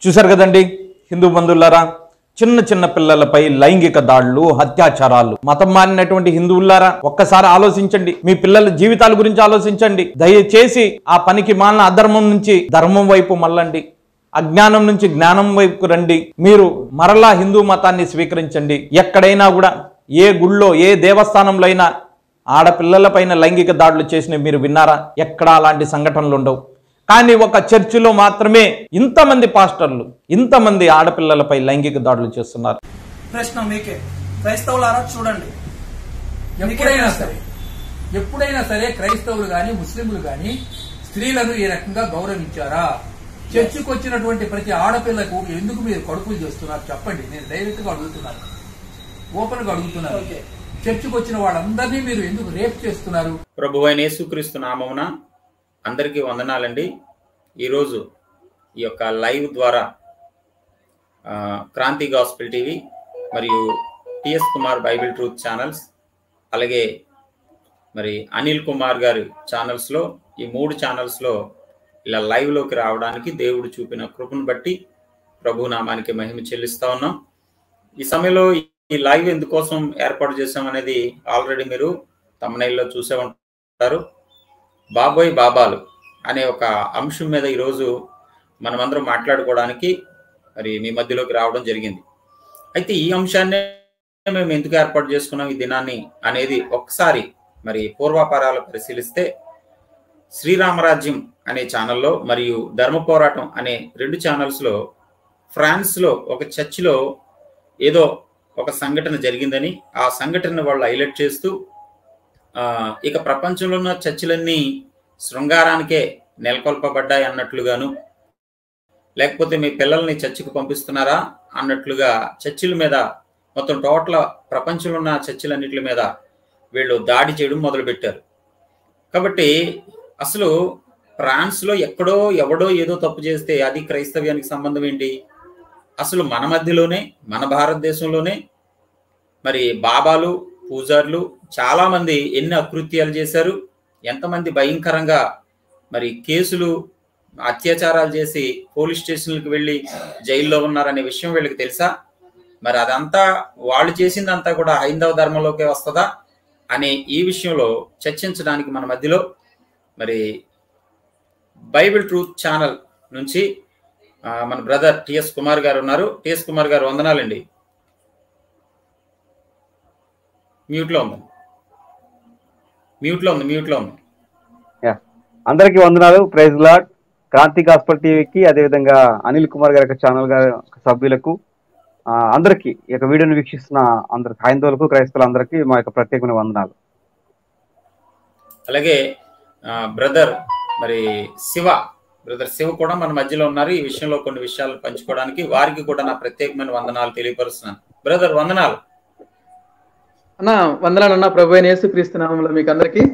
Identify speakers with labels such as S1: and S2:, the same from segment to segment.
S1: చూశారు కదండి హిందూ బంధువులారా చిన్న చిన్న పిల్లలపై లైంగిక దాడులు అత్యాచారాలు మతం మారినటువంటి హిందువులారా ఒక్కసారి ఆలోచించండి మీ పిల్లల జీవితాల గురించి ఆలోచించండి దయచేసి ఆ పనికి మాలిన అధర్మం నుంచి ధర్మం వైపు మళ్ళండి అజ్ఞానం నుంచి జ్ఞానం వైపుకు రండి మీరు మరలా హిందూ మతాన్ని స్వీకరించండి ఎక్కడైనా కూడా ఏ గుళ్ళో ఏ దేవస్థానంలో అయినా ఆడపిల్లలపైన లైంగిక దాడులు చేసిన మీరు విన్నారా ఎక్కడా అలాంటి సంఘటనలు ఉండవు కానీ ఒక చర్చిలో మాత్రమే ఇంతమంది పాస్టర్లు ఇంతమంది ఆడపిల్లలపై లైంగిక దాడులు చేస్తున్నారు
S2: ప్రశ్న మీకే క్రైస్తవులారా చూడండి
S3: ఎప్పుడైనా సరే ఎప్పుడైనా సరే క్రైస్తవులు గాని ముస్లింలు గాని స్త్రీలను ఈ రకంగా గౌరవించారా చర్చికి వచ్చినటువంటి ప్రతి ఆడపిల్లకు ఎందుకు మీరు కడుపులు చేస్తున్నారు చెప్పండి నేను డైరెక్ట్ గా అడుగుతున్నాను ఓపెన్ గా అడుగుతున్నాను
S2: ఓకే.
S3: చర్చికి వచ్చిన వాళ్ళందరినీ మీరు ఎందుకు రేప్ చేస్తున్నారు
S4: ప్రభు అయిన యేసుక్రీస్తు నామమున అందరికీ వందనాలండి ఈరోజు ఈ యొక్క లైవ్ ద్వారా ఆ, క్రాంతి గాస్పిల్ టీవీ మరియు TS Kumar bible truth channels అలాగే మరి అనిల్ కుమార్ గారి ఛానల్స్లో ఈ మూడు ఛానల్స్లో ఇలా లైవ్లోకి రావడానికి దేవుడు చూపిన కృపను బట్టి ప్రభు నామానికి మహిమ చెల్లిస్తా ఉన్నాం ఈ సమయంలో ఈ లైవ్ ఎందుకోసం ఏర్పాటు చేశామనేది ఆల్రెడీ మీరు తమనైల్లో చూసే ఉంటారు బాబోయ్ బాబాలు అనే ఒక అంశం మీద ఈరోజు మనమందరం మాట్లాడుకోవడానికి మరి మీ మధ్యలోకి రావడం జరిగింది అయితే ఈ అంశాన్నే మేము ఎందుకు ఏర్పాటు చేసుకున్నాం ఈ దినాన్ని అనేది ఒక్కసారి మరి పూర్వాపరాలు పరిశీలిస్తే శ్రీరామరాజ్యం అనే ఛానల్లో మరియు ధర్మ పోరాటం అనే రెండు ఛానల్స్లో ఫ్రాన్స్లో ఒక చర్చిలో ఏదో ఒక సంఘటన జరిగిందని ఆ సంఘటన వాళ్ళు హైలైట్ చేస్తూ ఆ, ఇక ప్రపంచంలో ఉన్న చర్చిలన్నీ శృంగారానికే నెలకొల్పబడ్డాయి అన్నట్లుగాను లేకపోతే మీ పిల్లల్ని చర్చికి పంపిస్తున్నారా అన్నట్లుగా చర్చిల మీద మొత్తం టోటల్ ప్రపంచంలో ఉన్న చర్చిలన్నిటి మీద వీళ్ళు దాడి చేయడం మొదలుపెట్టారు కాబట్టి అసలు ఫ్రాన్స్లో ఎక్కడో ఎవడో ఏదో తప్పు చేస్తే అది క్రైస్తవ్యానికి సంబంధం ఏంటి అసలు మన మధ్యలోనే మన భారతదేశంలోనే మరి బాబాలు పూజారులు చాలా మంది ఎన్ని అకృత్యాలు చేశారు ఎంతమంది భయంకరంగా మరి కేసులు అత్యాచారాలు చేసి పోలీస్ స్టేషన్లకు వెళ్ళి జైల్లో ఉన్నారనే విషయం వీళ్ళకి తెలుసా మరి అదంతా వాళ్ళు చేసిందంతా కూడా హైందవ ధర్మంలోకి వస్తుందా అనే ఈ విషయంలో చర్చించడానికి మన మధ్యలో మరి బైబిల్ ట్రూత్ ఛానల్ నుంచి ఆ, మన బ్రదర్ టిఎస్ కుమార్ గారు ఉన్నారు టిఎస్ కుమార్ గారు వందనాలండి మ్యూట్లో ఉంది మ్యూట్లో ఉంది మ్యూట్లో ఉంది
S5: అందరికీ వందనాలు ప్రైజ్ లాడ్ క్రాంతి గాస్పల్ టీవీకి అదేవిధంగా అనిల్ కుమార్ గారి యొక్క ఛానల్ గారి యొక్క సభ్యులకు ఆ, అందరికీ ఈ యొక్క వీడియోని వీక్షిస్తున్న అందరికి హైందవులకు క్రైస్తవులందరికీ మా యొక్క ప్రత్యేకమైన వందనాలు
S4: అలాగే బ్రదర్ మరి శివ బ్రదర్ శివ కూడా మన మధ్యలో ఉన్నారు ఈ విషయంలో కొన్ని విషయాలు పంచుకోవడానికి వారికి కూడా నా ప్రత్యేకమైన వందనాలు తెలియపరుస్తున్నాను బ్రదర్ వందనాలు
S6: అన్న వందనాలు అన్న ప్రభు అయిన యేసుక్రీస్తు నామంలో మీకు అందరికి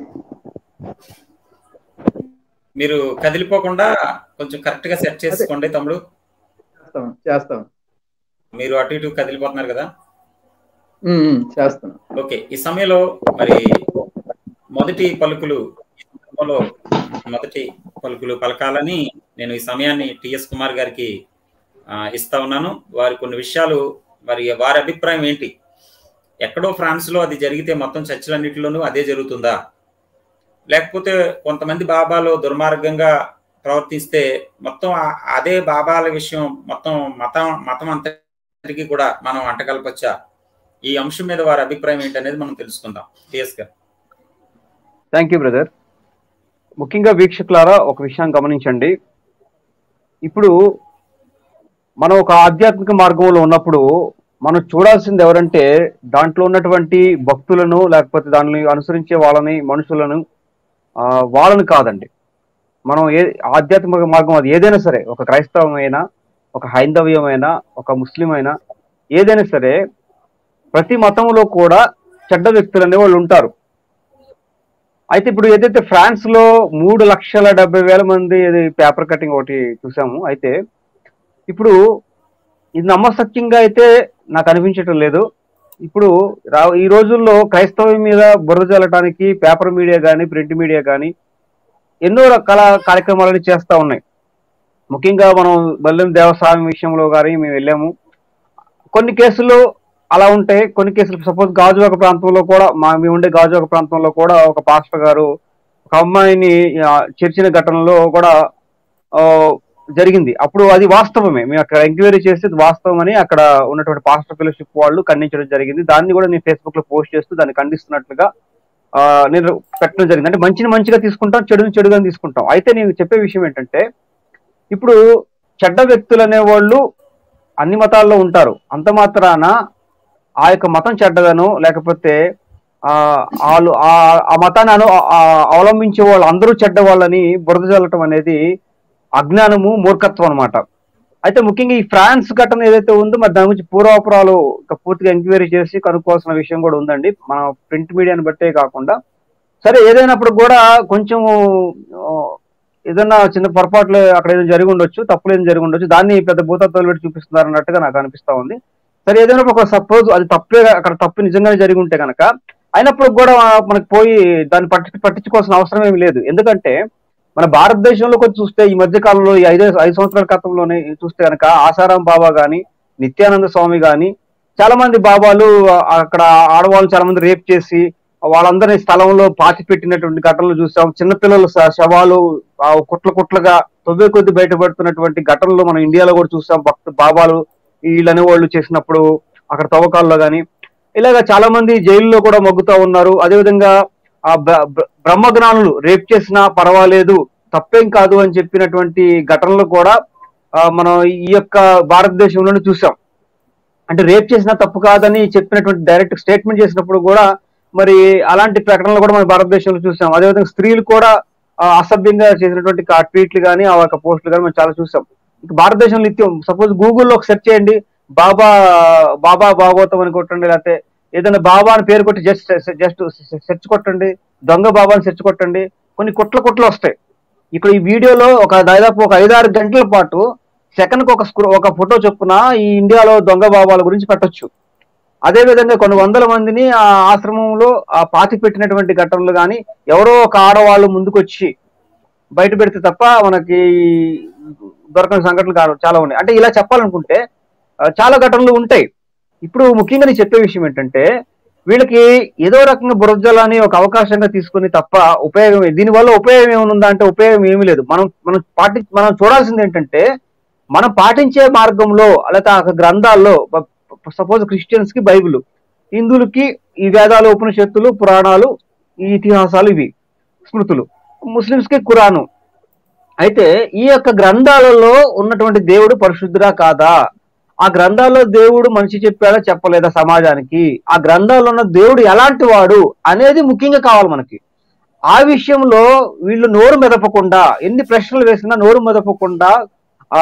S4: మీరు కదిలిపోకుండా కొంచెం కరెక్ట్ గా సెట్ చేసుకోండి తమ్ముడు
S6: చేస్తాం చేస్తాం
S4: మీరు అటు ఇటు కదిలిపోతున్నారు కదా
S6: ఉమ్, ఉమ్, చేస్తాం
S4: ఓకే ఈ సమయంలో మరి మొదటి పలుకులు ఈ సందర్భంలో మొదటి పలుకులు పలకాలని నేను ఈ సమయాన్ని టిఎస్ కుమార్ గారికి ఆ, ఇస్తా ఉన్నాను వారి కొన్ని విషయాలు మరి వారి అభిప్రాయం ఏంటి ఎక్కడో ఫ్రాన్స్ లో అది జరిగితే మొత్తం చర్చలన్నింటిలోనూ అదే జరుగుతుందా లేకపోతే కొంతమంది బాబాలు దుర్మార్గంగా ప్రవర్తిస్తే మొత్తం ఆ- అదే బాబాల విషయం మొత్తం మతం మతం అంతటికి కూడా మనం అంటగలపచ్చా ఈ అంశం మీద వారి అభిప్రాయం ఏంటనేది మనం తెలుసుకుందాం టిఎస్ గారు
S5: థ్యాంక్ యూ బ్రదర్ ముఖ్యంగా వీక్షకులారా ఒక విషయం గమనించండి ఇప్పుడు మనం ఒక ఆధ్యాత్మిక మార్గంలో ఉన్నప్పుడు మనం చూడాల్సింది ఎవరంటే దాంట్లో ఉన్నటువంటి భక్తులను లేకపోతే దానిని అనుసరించే వాళ్ళని మనుషులను ఆ, వాళ్ళని కాదండి మనం ఏ ఆధ్యాత్మిక మార్గం అది ఏదైనా సరే ఒక క్రైస్తవమైనా ఒక హైందవ్యమైనా ఒక ముస్లిం అయినా ఏదైనా సరే ప్రతి మతంలో కూడా చెడ్డ వ్యక్తులు అనేవాళ్ళు ఉంటారు అయితే ఇప్పుడు ఏదైతే ఫ్రాన్స్ లో మూడు లక్షల డెబ్బై వేల మంది ఇది పేపర్ కటింగ్ ఒకటి చూసాము అయితే ఇప్పుడు ఇది నమ్మసక్యంగా అయితే నాకు అనిపించటం లేదు ఇప్పుడు రా ఈ రోజుల్లో క్రైస్తవం మీద బురద చల్లటానికి పేపర్ మీడియా కానీ ప్రింట్ మీడియా కానీ ఎన్నో రకాల కార్యక్రమాలను చేస్తూ ఉన్నాయి ముఖ్యంగా మనం బల్లెం దేవస్వామి విషయంలో కానీ మేము వెళ్ళాము కొన్ని కేసులు అలా ఉంటాయి కొన్ని కేసులు సపోజ్ గాజువాక ప్రాంతంలో కూడా మా మేము ఉండే గాజువాక ప్రాంతంలో కూడా ఒక పాస్టర్ గారు ఒక అమ్మాయిని ఆ, చేర్చిన ఘటనలో కూడా ఆ, జరిగింది అప్పుడు అది వాస్తవమే మేము అక్కడ ఎంక్వైరీ చేస్తే అది వాస్తవం అని అక్కడ ఉన్నటువంటి పాస్టర్ ఫెలోషిప్ వాళ్ళు ఖండించడం జరిగింది దాన్ని కూడా నేను ఫేస్బుక్ లో పోస్ట్ చేస్తూ దాన్ని ఖండిస్తున్నట్లుగా ఆ, నేను పెట్టడం జరిగింది అంటే మంచిని మంచిగా తీసుకుంటాం చెడుని చెడుగా తీసుకుంటాం అయితే నేను చెప్పే విషయం ఏంటంటే ఇప్పుడు చెడ్డ వ్యక్తులు అనేవాళ్ళు అన్ని మతాల్లో ఉంటారు అంత మాత్రాన ఆ యొక్క మతం చెడ్డదను లేకపోతే ఆ వాళ్ళు ఆ ఆ మతాన్ని అను ఆ అవలంబించే వాళ్ళు అందరూ చెడ్డ వాళ్ళని బురద చల్లటం అనేది అజ్ఞానము మూర్ఖత్వం అన్నమాట అయితే ముఖ్యంగా ఈ ఫ్రాన్స్ ఘటన ఏదైతే ఉందో మరి దాని గురించి పూర్వాపురాలు ఇంకా పూర్తిగా ఎంక్వైరీ చేసి కనుక్కోవాల్సిన విషయం కూడా ఉందండి మన ప్రింట్ మీడియాని బట్టే కాకుండా సరే ఏదైనప్పుడు కూడా కొంచెం ఆ, ఏదన్నా చిన్న పొరపాట్లు అక్కడ ఏదైనా జరిగి ఉండొచ్చు తప్పులు ఏదైనా జరిగి ఉండొచ్చు దాన్ని పెద్ద భూతత్వాలు పెట్టి చూపిస్తున్నారు అన్నట్టుగా నాకు అనిపిస్తా ఉంది సరే ఏదైనా ఒక సపోజ్ అది తప్పే అక్కడ తప్పు నిజంగానే జరిగి ఉంటే కనుక అయినప్పుడు కూడా మనకు పోయి దాన్ని పట్టి పట్టించుకోవాల్సిన అవసరం ఏమి లేదు ఎందుకంటే మన భారతదేశంలో కొంచెం చూస్తే ఈ మధ్య కాలంలో ఈ ఐదు ఐదు సంవత్సరాల క్రితంలోనే చూస్తే కనుక ఆసారాం బాబా గాని నిత్యానంద స్వామి గాని చాలా మంది బాబాలు ఆ- అక్కడ ఆడవాళ్ళు చాలా మంది రేప్ చేసి వాళ్ళందరినీ స్థలంలో పాతి పెట్టినటువంటి ఘటనలు చూసాం చిన్నపిల్లల శ- శవాలు ఆ కుట్ల కుట్లుగా తొవ్వే కొద్ది బయటపడుతున్నటువంటి ఘటనలు మనం ఇండియాలో కూడా చూసాం భక్త బాబాలు వీళ్ళు అనేవాళ్ళు చేసినప్పుడు అక్కడ తవ్వకాల్లో గాని ఇలాగా చాలా మంది జైల్లో కూడా మగ్గుతా ఉన్నారు అదేవిధంగా ఆ బ్ర- బ్ర- బ్రహ్మజ్ఞానులు రేప్ చేసినా పర్వాలేదు తప్పేం కాదు అని చెప్పినటువంటి ఘటనలు కూడా ఆ, మనం ఈ యొక్క భారతదేశంలోనే చూసాం అంటే రేప్ చేసినా తప్పు కాదని చెప్పినటువంటి డైరెక్ట్ స్టేట్మెంట్ చేసినప్పుడు కూడా మరి అలాంటి ప్రకటనలు కూడా మన భారతదేశంలో చూసాం అదేవిధంగా స్త్రీలు కూడా ఆ, అసభ్యంగా చేసినటువంటి ఆ ట్వీట్లు కానీ ఆ యొక్క పోస్టులు కానీ మనం చాలా చూసాం ఇక భారతదేశంలో నిత్యం సపోజ్ గూగుల్లో ఒక సెర్చ్ చేయండి బాబా బాబా భాగవతం అని కొట్టండి లేకపోతే ఏదైనా బాబా అని పేరు కొట్టి జస్ట్ జస్ట్ సెర్చ్ కొట్టండి దొంగ బాబా అని సెర్చ్ కొట్టండి కొన్ని కుట్ల కుట్లు వస్తాయి ఇక్కడ ఈ వీడియోలో ఒక దాదాపు ఒక ఐదారు గంటల పాటు సెకండ్ ఒక స్క్రూ- ఒక ఫోటో చొప్పున ఈ ఇండియాలో దొంగ బాబాల గురించి పెట్టొచ్చు అదే విధంగా కొన్ని వందల మందిని ఆ ఆశ్రమంలో ఆ పాతి పెట్టినటువంటి ఘటనలు కానీ ఎవరో ఒక ఆడవాళ్ళు ముందుకొచ్చి బయట పెడితే తప్ప మనకి దొరకని సంఘటనలు కాదు చాలా ఉన్నాయి అంటే ఇలా చెప్పాలనుకుంటే ఆ, చాలా ఘటనలు ఉంటాయి ఇప్పుడు ముఖ్యంగా నేను చెప్పే విషయం ఏంటంటే వీళ్ళకి ఏదో రకంగా బురజలని ఒక అవకాశంగా తీసుకుని తప్ప ఉపయోగం ఏ- దీనివల్ల ఉపయోగం ఏమైనా అంటే ఉపయోగం ఏమీ లేదు మనం మనం పాటి మనం చూడాల్సింది ఏంటంటే మనం పాటించే మార్గంలో లేకపోతే ఆ గ్రంథాల్లో సపోజ్ క్రిస్టియన్స్ కి బైబిల్ హిందువులకి ఈ వేదాలు ఉపనిషత్తులు పురాణాలు ఈ ఇతిహాసాలు ఇవి స్మృతులు ముస్లిమ్స్ కి ఖురాను అయితే ఈ యొక్క గ్రంథాలలో ఉన్నటువంటి దేవుడు పరిశుద్ధుడా కాదా ఆ గ్రంథాల్లో దేవుడు మనిషి చెప్పాడా చెప్పలేదా సమాజానికి ఆ గ్రంథాల్లో ఉన్న దేవుడు ఎలాంటి వాడు అనేది ముఖ్యంగా కావాలి మనకి ఆ విషయంలో వీళ్ళు నోరు మెదపకుండా ఎన్ని ప్రశ్నలు వేసినా నోరు మెదపకుండా ఆ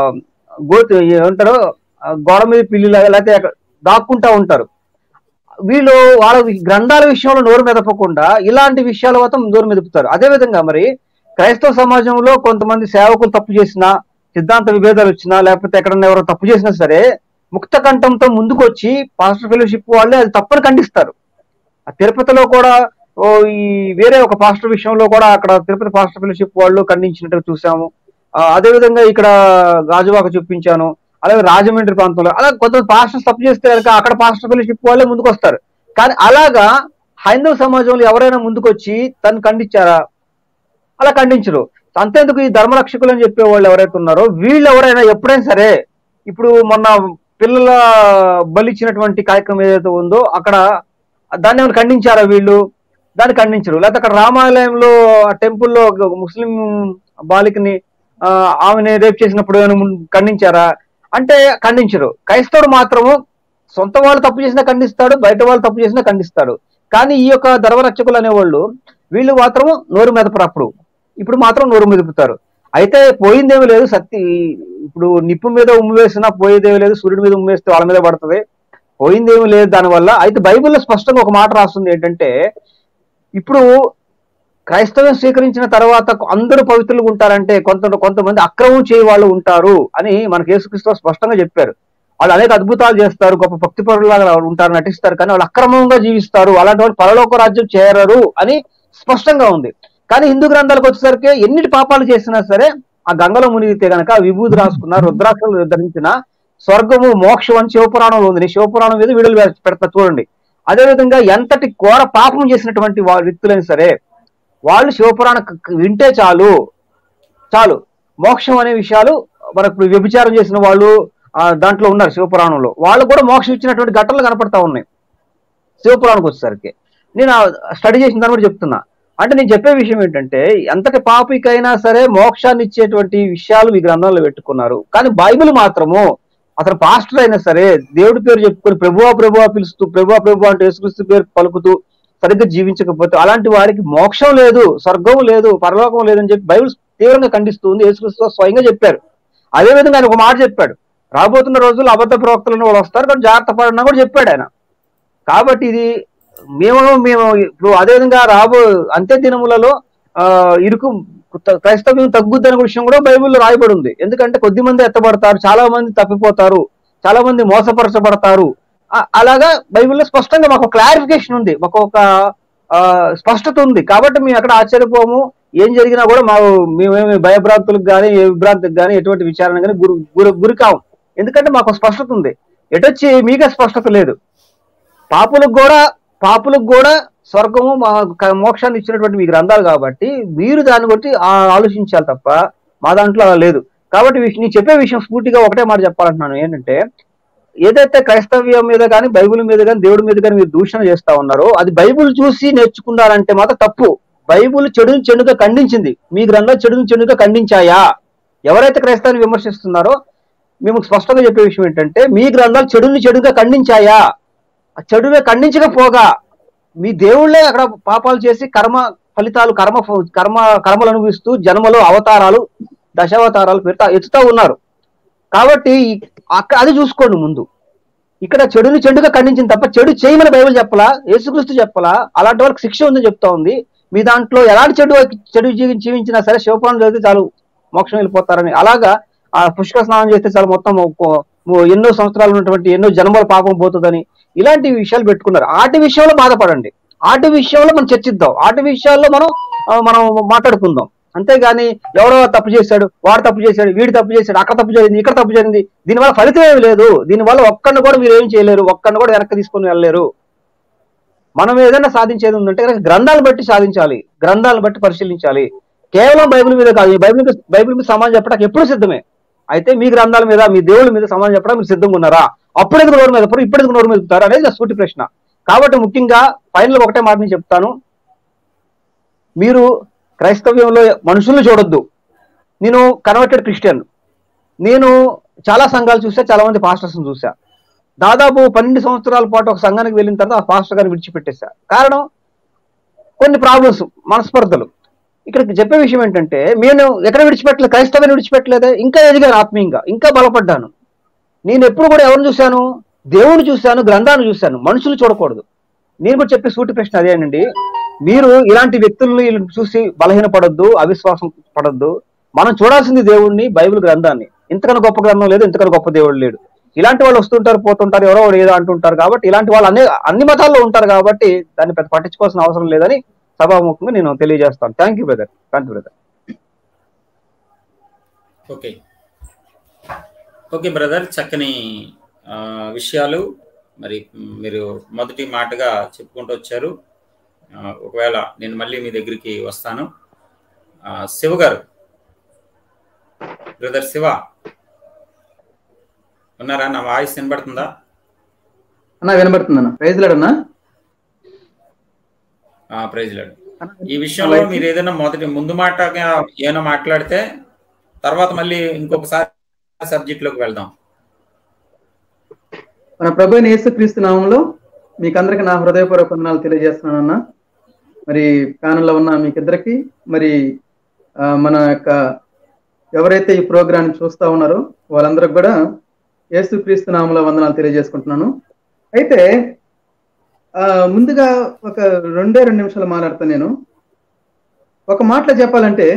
S5: గోతి ఏమంటారు ఆ గోడ మీద పిల్లిలాగా లేకపోతే అక్కడ దాక్కుంటా ఉంటారు వీళ్ళు వాళ్ళ గ్రంథాల విషయంలో నోరు మెదపకుండా ఇలాంటి విషయాల మాత్రం నోరు మెదుపుతారు అదే విధంగా మరి క్రైస్తవ సమాజంలో కొంతమంది సేవకులు తప్పు చేసినా సిద్ధాంత విభేదాలు వచ్చినా లేకపోతే ఎక్కడన్నా ఎవరో తప్పు చేసినా సరే ముక్త కంఠంతో ముందుకొచ్చి పాస్టర్ ఫెలోషిప్ వాళ్ళే అది తప్పని ఖండిస్తారు ఆ తిరుపతిలో కూడా ఓ ఈ వేరే ఒక పాస్టర్ విషయంలో కూడా అక్కడ తిరుపతి పాస్టర్ ఫెలోషిప్ వాళ్ళు ఖండించినట్టుగా చూసాము ఆ, అదే విధంగా ఇక్కడ గాజువాక చూపించాను అలాగే రాజమండ్రి ప్రాంతంలో అలా కొంతమంది పాస్టర్స్ తప్పు చేస్తే కనుక అక్కడ పాస్టర్ ఫెలోషిప్ వాళ్ళే ముందుకు వస్తారు కానీ అలాగా హైందవ సమాజంలో ఎవరైనా ముందుకొచ్చి తను ఖండించారా అలా ఖండించరు అంతేందుకు ఈ ధర్మరక్షకులు అని చెప్పే వాళ్ళు ఎవరైతే ఉన్నారో వీళ్ళు ఎవరైనా ఎప్పుడైనా సరే ఇప్పుడు మొన్న పిల్లల బలిచ్చినటువంటి కార్యక్రమం ఏదైతే ఉందో అక్కడ దాన్ని ఏమైనా ఖండించారా వీళ్ళు దాన్ని ఖండించరు లేకపోతే అక్కడ రామాలయంలో ఆ టెంపుల్లో ఒక ముస్లిం బాలికని ఆ, ఆమెని రేప్ చేసినప్పుడు ఏమైనా ముం- ఖండించారా అంటే ఖండించరు క్రైస్తవుడు మాత్రము సొంత వాళ్ళు తప్పు చేసినా ఖండిస్తాడు బయట వాళ్ళు తప్పు చేసినా ఖండిస్తాడు కానీ ఈ యొక్క ధర్మరక్షకులు అనేవాళ్ళు వీళ్ళు మాత్రం నోరు మెదపరు అప్పుడు ఇప్పుడు మాత్రం నోరు మెదుపుతారు అయితే పోయిందేమీ లేదు సత్తి ఇప్పుడు నిప్పు మీద ఉమ్ము వేసినా పోయేదేమీ లేదు సూర్యుడి మీద ఉమ్ము వేస్తే వాళ్ళ మీద పడుతుంది పోయిందేమీ లేదు దానివల్ల అయితే బైబిల్లో స్పష్టంగా ఒక మాట రాస్తుంది ఏంటంటే ఇప్పుడు క్రైస్తవం స్వీకరించిన తర్వాత అందరూ పవిత్రులుగా ఉంటారంటే కొంత కొంతమంది అక్రమం చేయ వాళ్ళు ఉంటారు అని మనకు యేసుక్రీస్తు స్పష్టంగా చెప్పారు వాళ్ళు అనేక అద్భుతాలు చేస్తారు గొప్ప భక్తి పరులాగా ఉంటారు నటిస్తారు కానీ వాళ్ళు అక్రమంగా జీవిస్తారు అలాంటి వాళ్ళు పరలోక రాజ్యం చేరరు అని స్పష్టంగా ఉంది కానీ హిందూ గ్రంథాలకు వచ్చేసరికి ఎన్నిటి పాపాలు చేసినా సరే ఆ గంగలో మునిగితే గనక ఆ విభూతి రాసుకున్న రుద్రాక్షలు ధరించిన స్వర్గము మోక్షం అని శివపురాణంలో ఉంది నేను శివపురాణం మీద వీడియోలు వేసి పెడతా చూడండి అదే విధంగా ఎంతటి ఘోర పాపం చేసినటువంటి వా- వ్యక్తులైనా సరే వాళ్ళు శివపురాణం క- క- వింటే చాలు చాలు మోక్షం అనే విషయాలు మనకు ఇప్పుడు వ్యభిచారం చేసిన వాళ్ళు ఆ, దాంట్లో ఉన్నారు శివపురాణంలో వాళ్ళు కూడా మోక్షం ఇచ్చినటువంటి ఘటనలు కనపడతా ఉన్నాయి శివపురాణానికి వచ్చేసరికి నేను స్టడీ చేసిన దాన్ని కూడా చెప్తున్నా అంటే నేను చెప్పే విషయం ఏంటంటే ఎంతటి పాపికైనా సరే మోక్షాన్ని ఇచ్చేటువంటి విషయాలు మీ గ్రంథంలో పెట్టుకున్నారు కానీ బైబిల్ మాత్రము అతను పాస్టర్ అయినా సరే దేవుడి పేరు చెప్పుకొని ప్రభువా ప్రభువా పిలుస్తూ ప్రభువా ప్రభు అంటే యేసుక్రీస్తు పేరు పలుకుతూ సరిగ్గా జీవించకపోతే అలాంటి వారికి మోక్షం లేదు స్వర్గం లేదు పరలోకం లేదని చెప్పి బైబిల్ తీవ్రంగా ఖండిస్తుంది యేసుక్రీస్తు స్వయంగా చెప్పారు అదే విధంగా ఆయన ఒక మాట చెప్పాడు రాబోతున్న రోజుల్లో అబద్ధ ప్రవక్తలను వాళ్ళు వస్తారు కానీ జాగ్రత్త పడన్నా కూడా చెప్పాడు ఆయన కాబట్టి ఇది మేము మేము ఇప్పుడు అదేవిధంగా రాబో అంత్య దినములలో ఆ, ఇరుకు త- క్రైస్తవ్యం తగ్గుద్దనే విషయం కూడా బైబిల్లో రాయబడి ఉంది ఎందుకంటే కొద్ది మంది ఎత్తబడతారు చాలా మంది తప్పిపోతారు చాలా మంది మోసపరచబడతారు ఆ- అలాగా బైబిల్లో స్పష్టంగా మాకు క్లారిఫికేషన్ ఉంది మాకు ఒక ఆ, స్పష్టత ఉంది కాబట్టి మేము ఎక్కడ ఆశ్చర్యపోము ఏం జరిగినా కూడా మా మేమేమి భయభ్రాంతులకు కానీ ఏ విభ్రాంతికి కానీ ఎటువంటి విచారణ కానీ గురి గురి గురి కావు ఎందుకంటే మాకు స్పష్టత ఉంది ఎటొచ్చి మీకే స్పష్టత లేదు పాపులకు కూడా పాపులకు కూడా స్వర్గము మా క- మోక్షాన్ని ఇచ్చినటువంటి మీ గ్రంథాలు కాబట్టి మీరు దాన్ని బట్టి ఆ- ఆలోచించాలి తప్ప మా దాంట్లో అలా లేదు కాబట్టి విష- నేను చెప్పే విషయం స్ఫూర్తిగా ఒకటే మాట చెప్పాలంటున్నాను ఏంటంటే ఏదైతే క్రైస్తవ్యం మీద కానీ బైబిల్ మీద కానీ దేవుడి మీద కానీ మీరు దూషణ చేస్తా ఉన్నారో అది బైబిల్ చూసి నేర్చుకున్నారంటే మాత్రం తప్పు బైబిల్ చెడుని చెడుగా ఖండించింది మీ గ్రంథాలు చెడుని చెడుగా ఖండించాయా ఎవరైతే క్రైస్తవాన్ని విమర్శిస్తున్నారో మేము స్పష్టంగా చెప్పే విషయం ఏంటంటే మీ గ్రంథాలు చెడుని చెడుగా ఖండించాయా ఆ చెడుగా ఖండించకపోగా మీ దేవుళ్ళే అక్కడ పాపాలు చేసి కర్మ ఫలితాలు కర్మ ఫ- కర్మ కర్మలు అనుభవిస్తూ జన్మలో అవతారాలు దశావతారాలు పెడతా ఎత్తుతా ఉన్నారు కాబట్టి ఈ- అక్క- అది చూసుకోండి ముందు ఇక్కడ చెడుని చెడుగా ఖండించింది తప్ప చెడు చేయమని బైబిల్ చెప్పలా యేసుక్రీస్తు చెప్పలా అలాంటి వాళ్ళకి శిక్ష ఉందని చెప్తా ఉంది మీ దాంట్లో ఎలాంటి చెడు చెడు జీవి- జీవించినా సరే శివపురాణం చదివితే చాలు మోక్షం వెళ్ళిపోతారని అలాగా ఆ పుష్కర స్నానం చేస్తే చాలు మొత్తం ఒక- ఓ- ఎన్నో సంవత్సరాలు ఉన్నటువంటి ఎన్నో జన్మల పాపం పోతుందని ఇలాంటి విషయాలు పెట్టుకున్నారు ఆటి విషయంలో బాధపడండి ఆటి విషయంలో మనం చర్చిద్దాం ఆటి విషయాల్లో మనం ఆ, మనం మాట్లాడుకుందాం అంతేగాని ఎవరో తప్పు చేశాడు వాడు తప్పు చేశాడు వీడు తప్పు చేశాడు అక్కడ తప్పు జరిగింది ఇక్కడ తప్పు జరిగింది దీనివల్ల ఫలితం ఏమి లేదు దీనివల్ల ఒక్కడిని కూడా మీరు ఏం చేయలేరు ఒక్కడిని కూడా వెనక్కి తీసుకొని వెళ్ళలేరు మనం ఏదైనా సాధించేది ఉందంటే కనుక గ్రంథాలు బట్టి సాధించాలి గ్రంథాలను బట్టి పరిశీలించాలి కేవలం బైబిల్ మీద కాదు ఈ బైబిల్ బైబిల్ మీద సమాజం చెప్పడానికి ఎప్పుడు సిద్ధమే అయితే మీ గ్రంథాల మీద మీ దేవుళ్ళ మీద సమాజం చెప్పడానికి మీరు సిద్ధంగా ఉన్నారా అప్పుడు ఎందుకు నోరు మీద ఇప్పుడు ఇప్పుడు ఎందుకు నోరు మీద చెప్తారు అనేది నా సూటి ప్రశ్న కాబట్టి ముఖ్యంగా ఫైనల్ ఒకటే మాట నేను చెప్తాను మీరు క్రైస్తవ్యంలో మనుషుల్ని చూడొద్దు నేను కన్వర్టెడ్ క్రిస్టియన్ నేను చాలా సంఘాలు చూసా చాలా మంది పాస్టర్స్ చూసా దాదాపు పన్నెండు సంవత్సరాల పాటు ఒక సంఘానికి వెళ్ళిన తర్వాత ఆ పాస్టర్ గారిని విడిచిపెట్టేశా కారణం కొన్ని ప్రాబ్లమ్స్ మనస్పర్ధలు ఇక్కడ చెప్పే విషయం ఏంటంటే నేను ఎక్కడ విడిచిపెట్టలేదు క్రైస్తవాన్ని విడిచిపెట్టలేదే ఇంకా ఎదిగాను ఆత్మీయంగా ఇంకా బలపడ్డాను నేను ఎప్పుడు కూడా ఎవరిని చూశాను దేవుని చూశాను గ్రంథాన్ని చూశాను మనుషులు చూడకూడదు నేను కూడా చెప్పే సూటి ప్రశ్న అదేనండి మీరు ఇలాంటి వ్యక్తుల్ని వీళ్ళని చూసి బలహీనపడొద్దు అవిశ్వాసం పడొద్దు మనం చూడాల్సింది దేవుణ్ణి బైబిల్ గ్రంథాన్ని ఇంతకన్నా గొప్ప గ్రంథం లేదు ఇంతకన్నా గొప్ప దేవుడు లేడు ఇలాంటి వాళ్ళు వస్తుంటారు పోతుంటారు ఎవరో ఒకరు ఏదో అంటుంటారు కాబట్టి ఇలాంటి వాళ్ళు అన్ని అన్ని మతాల్లో ఉంటారు కాబట్టి దాన్ని పెద్ద పట్టించుకోవాల్సిన అవసరం లేదని సభాముఖంగా నేను తెలియజేస్తాను thank you brother thank you brother
S4: okay okay brother చక్కని ఆ, విషయాలు మరి మీరు మొదటి మాటగా చెప్పుకుంటూ వచ్చారు ఆ, ఒకవేళ నేను మళ్ళీ మీ దగ్గరికి వస్తాను ఆ, శివ గారు బ్రదర్ శివ ఉన్నారా నా వాయిస్ వినబడుతుందా
S6: అన్న వినబడుతుందన్న ప్రైజ్ అన్న
S4: ప్రైజ్ లాడు ఈ విషయంలో మీరు ఏదైనా మొదటి ముందు మాటగా ఏమైనా మాట్లాడితే తర్వాత మళ్ళీ ఇంకొకసారి సబ్జెక్ట్ లోకి వెళ్దాం
S6: మన ప్రభు అయిన యేసుక్రీస్తు నామంలో మీకు అందరికి నా హృదయపూర్వక వందనాలు తెలియజేస్తున్నానన్న మరి ప్యానల్లో ఉన్న మీకిద్దరికి మరి ఆ, మన యొక్క ఎవరైతే ఈ ప్రోగ్రామ్ చూస్తా ఉన్నారో వాళ్ళందరికి కూడా యేసుక్రీస్తు నామంలో వందనాలు తెలియజేసుకుంటున్నాను అయితే ఆ, ముందుగా ఒక రెండే రెండు నిమిషాలు మాట్లాడతాను నేను ఒక మాటలో చెప్పాలంటే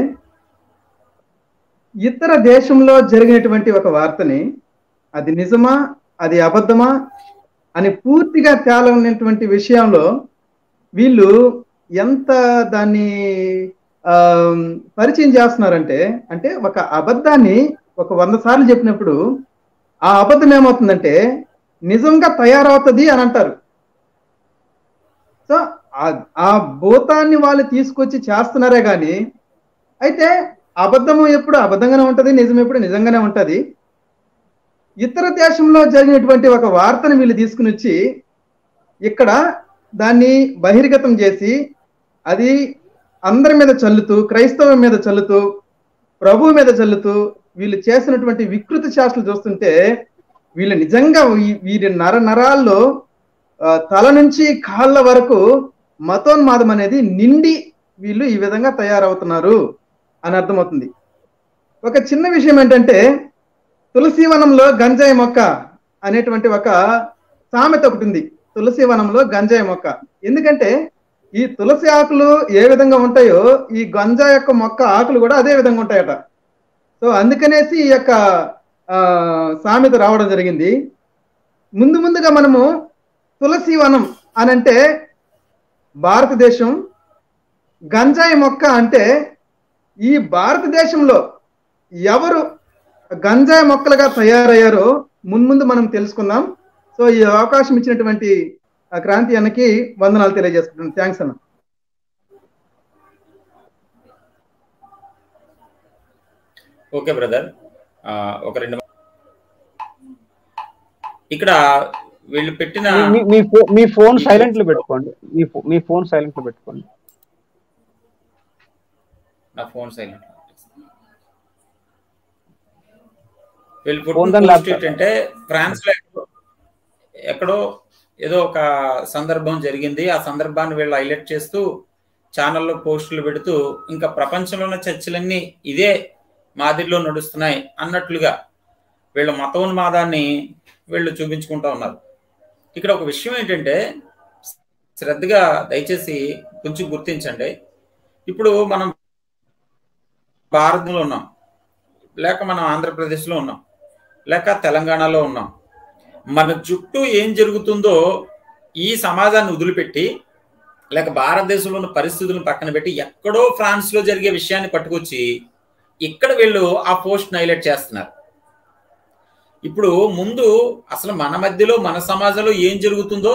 S6: ఇతర దేశంలో జరిగినటువంటి ఒక వార్తని అది నిజమా అది అబద్ధమా అని పూర్తిగా తేలనటువంటి విషయంలో వీళ్ళు ఎంత దాన్ని ఆ, పరిచయం చేస్తున్నారంటే అంటే ఒక అబద్ధాన్ని ఒక వంద సార్లు చెప్పినప్పుడు ఆ అబద్ధం ఏమవుతుందంటే నిజంగా తయారవుతుంది అని అంటారు సో ఆ- ఆ భూతాన్ని వాళ్ళు తీసుకొచ్చి చేస్తున్నారే కానీ అయితే అబద్ధము ఎప్పుడు అబద్ధంగానే ఉంటది నిజం ఎప్పుడు నిజంగానే ఉంటది ఇతర దేశంలో జరిగినటువంటి ఒక వార్తను వీళ్ళు తీసుకుని వచ్చి ఇక్కడ దాన్ని బహిర్గతం చేసి అది అందరి మీద చల్లుతూ క్రైస్తవం మీద చల్లుతూ ప్రభు మీద చల్లుతూ వీళ్ళు చేసినటువంటి వికృత శాస్త్రాలు చూస్తుంటే వీళ్ళు నిజంగా వీ- వీరి నర నరాల్లో ఆ, తల నుంచి కాళ్ళ వరకు మతోన్మాదం అనేది నిండి వీళ్ళు ఈ విధంగా తయారవుతున్నారు అని అర్థమవుతుంది ఒక చిన్న విషయం ఏంటంటే తులసి వనంలో గంజాయి మొక్క అనేటువంటి ఒక సామెత ఒకటి ఉంది తులసి వనంలో గంజాయి మొక్క ఎందుకంటే ఈ తులసి ఆకులు ఏ విధంగా ఉంటాయో ఈ గంజా యొక్క మొక్క ఆకులు కూడా అదే విధంగా ఉంటాయట సో అందుకనేసి ఈ యొక్క ఆ, సామెత రావడం జరిగింది ముందు ముందుగా మనము తులసి వనం అని అంటే భారతదేశం గంజాయి మొక్క అంటే ఈ భారతదేశంలో ఎవరు గంజాయి మొక్కలుగా తయారయ్యారో మున్ముందు మనం తెలుసుకుందాం సో ఈ అవకాశం ఇచ్చినటువంటి ఆ క్రాంతి అన్నకి వందనాలు తెలియజేసుకుంటున్నాను థ్యాంక్స్ అన్న
S4: ఓకే బ్రదర్ ఆ, ఒక రెండు ఇక్కడ వీళ్ళు పెట్టిన
S5: మీ- మీ- మీ ఫో- మీ ఫోన్ సైలెంట్ లో పెట్టుకోండి మీ ఫో- మీ ఫోన్ సైలెంట్ లో పెట్టుకోండి
S4: నా ఫోన్ సైలెంట్ వీళ్ళు
S5: Phone
S4: పుట్టిన
S5: దాని
S4: పోస్ట్
S5: laptop.
S4: ఏంటంటే ఫ్రాన్స్ లో ఎక్కడో- ఎక్కడో ఏదో ఒక సందర్భం జరిగింది ఆ సందర్భాన్ని వీళ్ళు హైలైట్ చేస్తూ ఛానల్లో పోస్టులు పెడుతూ ఇంకా ప్రపంచంలో ఉన్న చర్చలన్నీ ఇదే మాదిరిలో నడుస్తున్నాయి అన్నట్లుగా వీళ్ళ మతోన్మాదాన్ని వీళ్ళు చూపించుకుంటూ ఉన్నారు ఇక్కడ ఒక విషయం ఏంటంటే శ్రద్ధగా దయచేసి కొంచెం గుర్తించండి ఇప్పుడు మనం భారత్లో ఉన్నాం లేక మనం ఆంధ్రప్రదేశ్లో ఉన్నాం లేక తెలంగాణలో ఉన్నాం మన చుట్టూ ఏం జరుగుతుందో ఈ సమాజాన్ని వదిలిపెట్టి లేక భారతదేశంలో ఉన్న పరిస్థితులను పక్కన పెట్టి ఎక్కడో ఫ్రాన్స్లో జరిగే విషయాన్ని పట్టుకొచ్చి ఇక్కడ వీళ్ళు ఆ పోస్ట్ హైలైట్ చేస్తున్నారు ఇప్పుడు ముందు అసలు మన మధ్యలో మన సమాజంలో ఏం జరుగుతుందో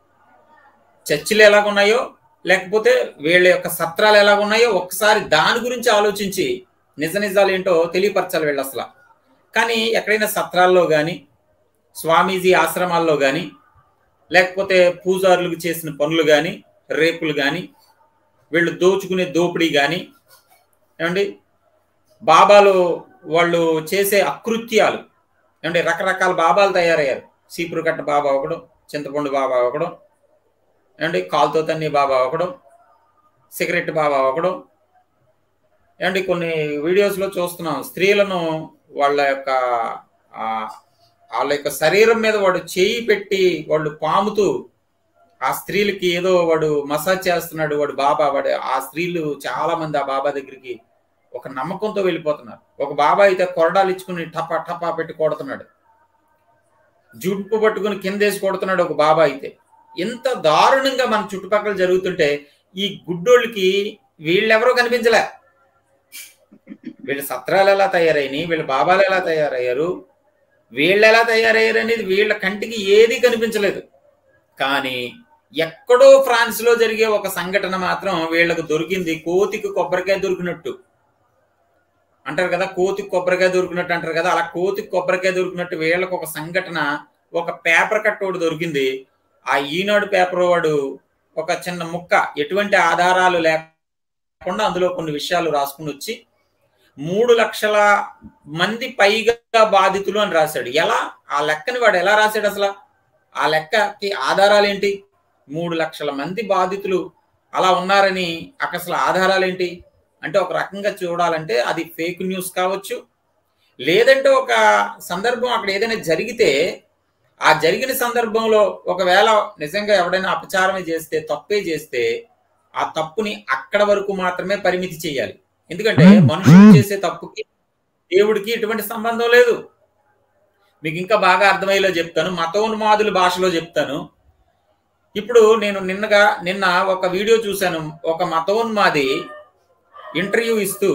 S4: చర్చిలు ఎలాగున్నాయో లేకపోతే వీళ్ళ యొక్క సత్రాలు ఎలాగున్నాయో ఒక్కసారి దాని గురించి ఆలోచించి నిజ నిజాలు ఏంటో తెలియపరచాలి వీళ్ళు అసలు కానీ ఎక్కడైనా సత్రాల్లో కానీ స్వామీజీ ఆశ్రమాల్లో కానీ లేకపోతే పూజారులకు చేసిన పనులు కానీ రేపులు కానీ వీళ్ళు దోచుకునే దోపిడీ కానీ ఏమండి బాబాలు వాళ్ళు చేసే అకృత్యాలు ఏమంటే రకరకాల బాబాలు తయారయ్యారు సీపురు కట్ట బాబా ఒకడు చింతపండు బాబా ఒకడు ఏమండి కాలుతో తన్ని బాబా ఒకడు సిగరెట్ బాబా ఒకడు ఏమండి కొన్ని వీడియోస్లో చూస్తున్నాం స్త్రీలను వాళ్ళ యొక్క ఆ, వాళ్ళ యొక్క శరీరం మీద వాడు చేయి పెట్టి వాళ్ళు పాముతూ ఆ స్త్రీలకి ఏదో వాడు మసాజ్ చేస్తున్నాడు వాడు బాబా వాడు ఆ స్త్రీలు చాలా మంది ఆ బాబా దగ్గరికి ఒక నమ్మకంతో వెళ్ళిపోతున్నారు ఒక బాబా అయితే కొరడాలు ఇచ్చుకుని టపా టపా పెట్టి కొడుతున్నాడు జుట్టు పట్టుకుని కిందేసి కొడుతున్నాడు ఒక బాబా అయితే ఎంత దారుణంగా మన చుట్టుపక్కల జరుగుతుంటే ఈ గుడ్డోళ్ళకి వీళ్ళెవరో కనిపించలే వీళ్ళ సత్రాలు ఎలా తయారైనాయి వీళ్ళ బాబాలు ఎలా తయారయ్యారు వీళ్ళు ఎలా తయారయ్యారు అనేది వీళ్ళ కంటికి ఏది కనిపించలేదు కానీ ఎక్కడో ఫ్రాన్స్ లో జరిగే ఒక సంఘటన మాత్రం వీళ్ళకు దొరికింది కోతికి కొబ్బరికాయ దొరికినట్టు అంటారు కదా కోతికి కొబ్బరికాయ దొరికినట్టు అంటారు కదా అలా కోతికి కొబ్బరికాయ దొరికినట్టు వీళ్ళకు ఒక సంఘటన ఒక పేపర్ కట్ ఒకటి దొరికింది ఆ ఈనాడు పేపర్ వాడు ఒక చిన్న ముక్క ఎటువంటి ఆధారాలు లేకుండా అందులో కొన్ని విషయాలు రాసుకుని వచ్చి మూడు లక్షల మంది పైగా బాధితులు అని రాశాడు ఎలా ఆ లెక్కని వాడు ఎలా రాశాడు అసలు ఆ లెక్కకి ఆధారాలు ఏంటి మూడు లక్షల మంది బాధితులు అలా ఉన్నారని అక్కడ అసలు ఆధారాలు ఏంటి అంటే ఒక రకంగా చూడాలంటే అది ఫేక్ న్యూస్ కావచ్చు లేదంటే ఒక సందర్భం అక్కడ ఏదైనా జరిగితే ఆ జరిగిన సందర్భంలో ఒకవేళ నిజంగా ఎవడైనా అపచారమే చేస్తే తప్పే చేస్తే ఆ తప్పుని అక్కడ వరకు మాత్రమే పరిమితి చేయాలి ఎందుకంటే మనుషులు చేసే తప్పుకి దేవుడికి ఎటువంటి సంబంధం లేదు మీకు ఇంకా బాగా అర్థమయ్యేలా చెప్తాను మతోన్మాదుల భాషలో చెప్తాను ఇప్పుడు నేను నిన్నగా నిన్న ఒక వీడియో చూశాను ఒక మతోన్మాది ఇంటర్వ్యూ ఇస్తూ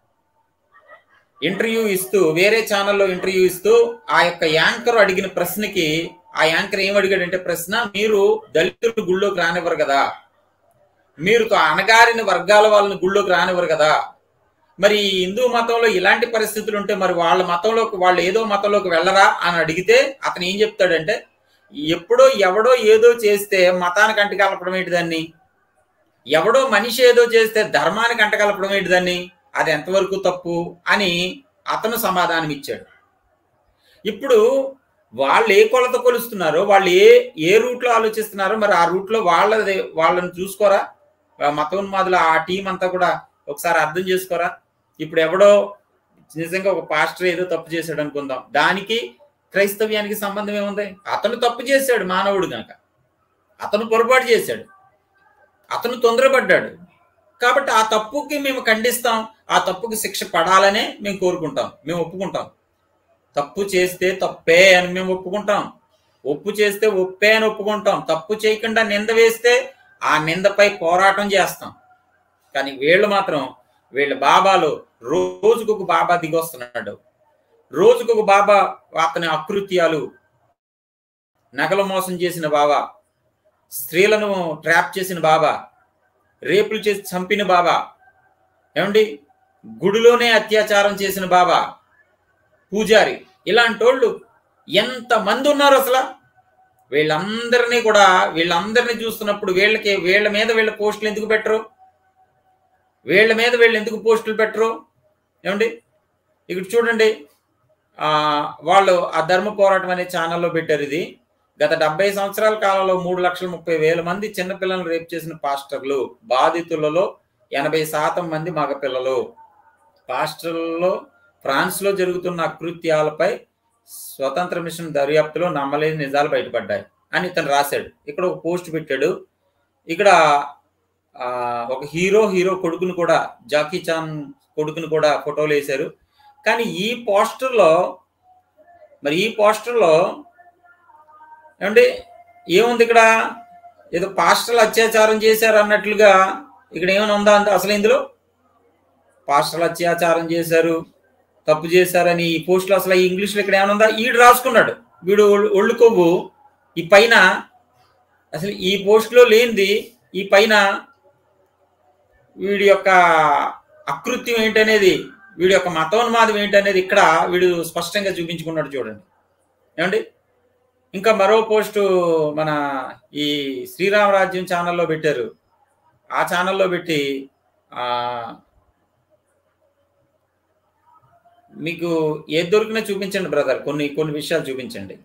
S4: ఇంటర్వ్యూ ఇస్తూ వేరే ఛానల్లో ఇంటర్వ్యూ ఇస్తూ ఆ యొక్క యాంకర్ అడిగిన ప్రశ్నకి ఆ యాంకర్ ఏం అడిగాడంటే ప్రశ్న మీరు దళితులు గుళ్ళోకి రానివ్వరు కదా మీరు అనగారిన వర్గాల వాళ్ళని గుళ్ళోకి రానివ్వరు కదా మరి ఈ హిందూ మతంలో ఇలాంటి పరిస్థితులు ఉంటే మరి వాళ్ళ మతంలోకి వాళ్ళు ఏదో మతంలోకి వెళ్ళరా అని అడిగితే అతను ఏం చెప్తాడంటే ఎప్పుడో ఎవడో ఏదో చేస్తే మతానికి అంటగలపడం ఏంటి దాన్ని ఎవడో మనిషి ఏదో చేస్తే ధర్మానికి అంటగలపడం ఏంటి దాన్ని అది ఎంతవరకు తప్పు అని అతను సమాధానం ఇచ్చాడు ఇప్పుడు వాళ్ళు ఏ కొలత కొలుస్తున్నారో వాళ్ళు ఏ ఏ రూట్లో ఆలోచిస్తున్నారో మరి ఆ రూట్లో వాళ్ళది వాళ్ళని చూసుకోరా ఆ మతోన్మాదుల ఆ టీం అంతా కూడా ఒకసారి అర్థం చేసుకోరా ఇప్పుడు ఎవడో నిజంగా ఒక పాస్టర్ ఏదో తప్పు చేశాడు అనుకుందాం దానికి క్రైస్తవ్యానికి సంబంధం ఏముంది అతను తప్పు చేశాడు మానవుడు గనక అతను పొరపాటు చేశాడు అతను తొందరపడ్డాడు కాబట్టి ఆ తప్పుకి మేము ఖండిస్తాం ఆ తప్పుకి శిక్ష పడాలనే మేము కోరుకుంటాం మేము ఒప్పుకుంటాం తప్పు చేస్తే తప్పే అని మేము ఒప్పుకుంటాం ఒప్పు చేస్తే ఒప్పే అని ఒప్పుకుంటాం తప్పు చేయకుండా నింద వేస్తే ఆ నిందపై పోరాటం చేస్తాం కానీ వీళ్ళు మాత్రం వీళ్ళ బాబాలు రోజుకొక బాబా దిగొస్తున్నాడు రోజుకొక బాబా అతని అకృత్యాలు నగలు మోసం చేసిన బాబా స్త్రీలను ట్రాప్ చేసిన బాబా రేపులు చేసి చంపిన బాబా ఏమండి గుడిలోనే అత్యాచారం చేసిన బాబా పూజారి ఇలాంటి వాళ్ళు ఎంతమంది ఉన్నారు అసలు వీళ్ళందరినీ కూడా వీళ్ళందరినీ చూస్తున్నప్పుడు వీళ్ళకి వీళ్ళ మీద వీళ్ళ పోస్టులు ఎందుకు పెట్టరు వీళ్ళ మీద వీళ్ళు ఎందుకు పోస్టులు పెట్టరు ఏమండి ఇక్కడ చూడండి ఆ వాళ్ళు ఆ ధర్మ పోరాటం అనే ఛానల్లో పెట్టారు ఇది గత డెబ్బై సంవత్సరాల కాలంలో మూడు లక్షల ముప్పై వేల మంది చిన్నపిల్లలను రేపు చేసిన పాస్టర్లు బాధితులలో ఎనభై శాతం మంది మగపిల్లలు పాస్టర్లలో ఫ్రాన్స్లో జరుగుతున్న అకృత్యాలపై స్వతంత్ర మిషన్ దర్యాప్తులో నమ్మలేని నిజాలు బయటపడ్డాయి అని ఇతను రాశాడు ఇక్కడ ఒక పోస్ట్ పెట్టాడు ఇక్కడ ఆ, ఒక హీరో హీరో కొడుకును కూడా జాకీ చాన్ కొడుకును కూడా ఫోటోలు వేశారు కానీ ఈ పోస్టర్లో మరి ఈ పోస్టర్లో ఏమండి ఏముంది ఇక్కడ ఏదో పాస్టర్లు అత్యాచారం చేశారు అన్నట్లుగా ఇక్కడ ఏమైనా ఉందా అంటే అసలు ఇందులో పాస్టర్లు అత్యాచారం చేశారు తప్పు చేశారని ఈ పోస్టులు అసలు ఈ ఇంగ్లీష్లో ఇక్కడ ఏమైనా ఉందా ఈడు రాసుకున్నాడు వీడు ఒళ్ళు- ఒళ్ళు కొవ్వు ఈ పైన అసలు ఈ పోస్టులో లేనిది ఈ పైన వీడి యొక్క అకృత్యం ఏంటనేది వీడి యొక్క మతోన్మాదం ఏంటనేది ఇక్కడ వీడు స్పష్టంగా చూపించుకున్నాడు చూడండి ఏమండి ఇంకా మరో పోస్టు మన ఈ శ్రీరామరాజ్యం ఛానల్లో పెట్టారు ఆ ఛానల్లో పెట్టి ఆ మీకు ఏది దొరికినా చూపించండి బ్రదర్ కొన్ని కొన్ని విషయాలు చూపించండి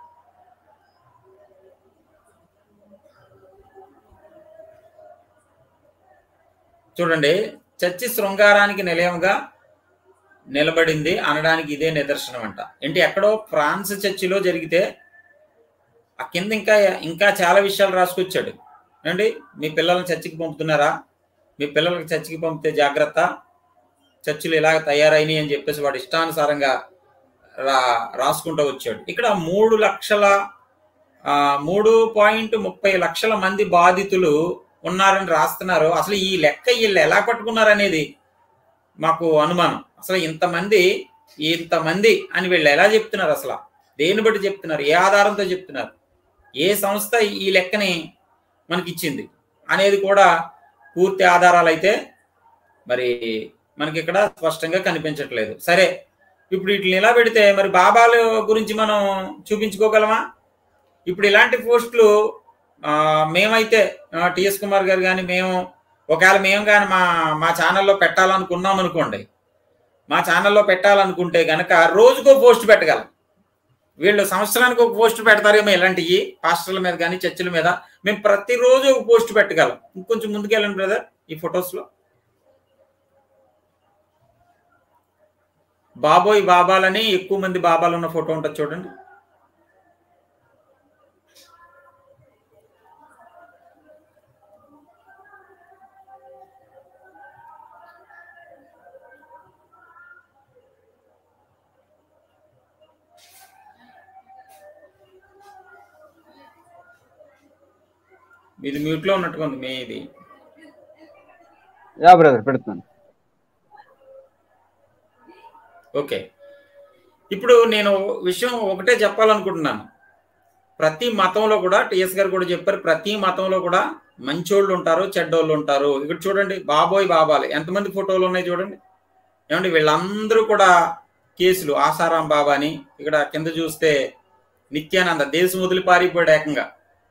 S4: చూడండి చర్చి శృంగారానికి నిలయంగా నిలబడింది అనడానికి ఇదే నిదర్శనం అంట ఏంటి ఎక్కడో ఫ్రాన్స్ చర్చిలో జరిగితే ఆ కింద ఇంకా ఇంకా చాలా విషయాలు రాసుకొచ్చాడు ఏమండి మీ పిల్లల్ని చర్చికి పంపుతున్నారా మీ పిల్లలకి చర్చికి పంపితే జాగ్రత్త చర్చిలు ఇలాగ తయారైనాయి అని చెప్పేసి వాడు ఇష్టానుసారంగా రా రాసుకుంటూ వచ్చాడు ఇక్కడ మూడు లక్షల ఆ, మూడు పాయింట్ ముప్పై లక్షల మంది బాధితులు ఉన్నారని రాస్తున్నారు అసలు ఈ లెక్క వీళ్ళు ఎలా పట్టుకున్నారు అనేది మాకు అనుమానం అసలు ఇంతమంది ఇంతమంది అని వీళ్ళు ఎలా చెప్తున్నారు అసలు దేన్ని బట్టి చెప్తున్నారు ఏ ఆధారంతో చెప్తున్నారు ఏ సంస్థ ఈ లెక్కని మనకి ఇచ్చింది అనేది కూడా పూర్తి ఆధారాలు అయితే మరి మనకి ఇక్కడ స్పష్టంగా కనిపించట్లేదు సరే ఇప్పుడు వీటిని ఇలా పెడితే మరి బాబాల గురించి మనం చూపించుకోగలమా ఇప్పుడు ఇలాంటి పోస్టులు ఆ, మేమైతే టిఎస్ కుమార్ గారు కానీ మేము ఒకవేళ మేము కానీ మా మా ఛానల్లో పెట్టాలనుకున్నాం అనుకోండి మా ఛానల్లో పెట్టాలనుకుంటే గనక రోజుకో పోస్ట్ పెట్టగలం వీళ్ళు సంవత్సరానికి ఒక పోస్ట్ పెడతారేమో ఇలాంటివి పాస్టర్ల మీద కానీ చర్చిల మీద మేము ప్రతిరోజు ఒక పోస్ట్ పెట్టగలం ఇంకొంచెం ముందుకెళ్ళండి బ్రదర్ ఈ ఫొటోస్లో బాబోయ్ బాబాలని ఎక్కువ మంది బాబాలు ఉన్న ఫోటో ఉంటుంది చూడండి మీది మ్యూట్ లో ఉన్నట్టుగా ఉంది మీ ఇది
S5: యా బ్రదర్ పెడుతున్నాను
S4: ఓకే ఇప్పుడు నేను విషయం ఒకటే చెప్పాలనుకుంటున్నాను ప్రతి మతంలో కూడా టిఎస్ గారు కూడా చెప్పారు ప్రతి మతంలో కూడా మంచోళ్ళు ఉంటారు చెడ్డోళ్ళు ఉంటారు ఇక్కడ చూడండి బాబోయ్ బాబాలు ఎంతమంది ఫోటోలు ఉన్నాయి చూడండి ఏమండి వీళ్ళందరూ కూడా కేసులు ఆసారాం బాబా అని ఇక్కడ కింద చూస్తే నిత్యానంద దేశం వదిలి పారిపోయాడు ఏకంగా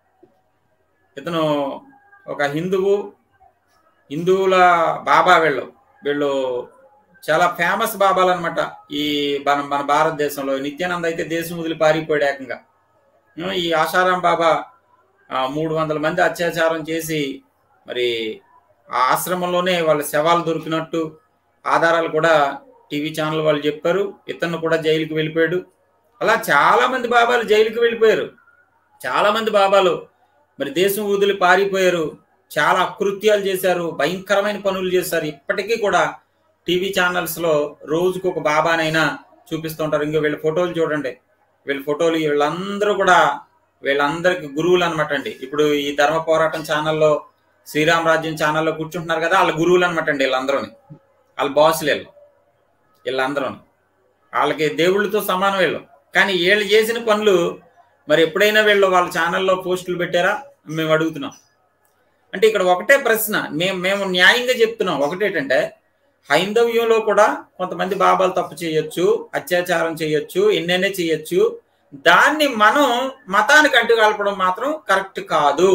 S4: ఇతను ఒక హిందువు హిందువుల బాబా వీళ్ళు వీళ్ళు చాలా ఫేమస్ బాబాలు అనమాట ఈ మన మన భారతదేశంలో నిత్యానంద అయితే దేశం వదిలి పారిపోయాడు ఏకంగా ఉం, ఈ ఆశారాం బాబా ఆ, మూడు వందల మంది అత్యాచారం చేసి మరి ఆ ఆశ్రమంలోనే వాళ్ళ శవాలు దొరికినట్టు ఆధారాలు కూడా టీవీ ఛానల్ వాళ్ళు చెప్పారు ఇతను కూడా జైలుకి వెళ్ళిపోయాడు అలా చాలా మంది బాబాలు జైలుకి వెళ్ళిపోయారు చాలా మంది బాబాలు మరి దేశం వదిలి పారిపోయారు చాలా అకృత్యాలు చేశారు భయంకరమైన పనులు చేశారు ఇప్పటికీ కూడా టీవీ ఛానల్స్ లో రోజుకు ఒక బాబానైనా చూపిస్తూ ఉంటారు ఇంకా వీళ్ళ ఫోటోలు చూడండి వీళ్ళ ఫోటోలు వీళ్ళందరూ కూడా వీళ్ళందరికి గురువులు అనమాట అండి ఇప్పుడు ఈ ధర్మ పోరాటం ఛానల్లో శ్రీరామ్ రాజ్యం ఛానల్లో కూర్చుంటున్నారు కదా వాళ్ళ గురువులు అనమాట అండి వీళ్ళందరూని వాళ్ళ బాసులు వీళ్ళు వీళ్ళందరూ వాళ్ళకి దేవుళ్ళతో సమానం వీళ్ళు కానీ వీళ్ళు చేసిన పనులు మరి ఎప్పుడైనా వీళ్ళు వాళ్ళ ఛానల్లో పోస్టులు పెట్టారా మేము అడుగుతున్నాం అంటే ఇక్కడ ఒకటే ప్రశ్న మేము మేము న్యాయంగా చెప్తున్నాం ఒకటేటంటే హైందవ్యంలో కూడా కొంతమంది బాబాలు తప్పు చేయొచ్చు అత్యాచారం చేయొచ్చు ఎన్నెన్నే చేయొచ్చు దాన్ని మనం మతానికి అంటు కలపడం మాత్రం కరెక్ట్ కాదు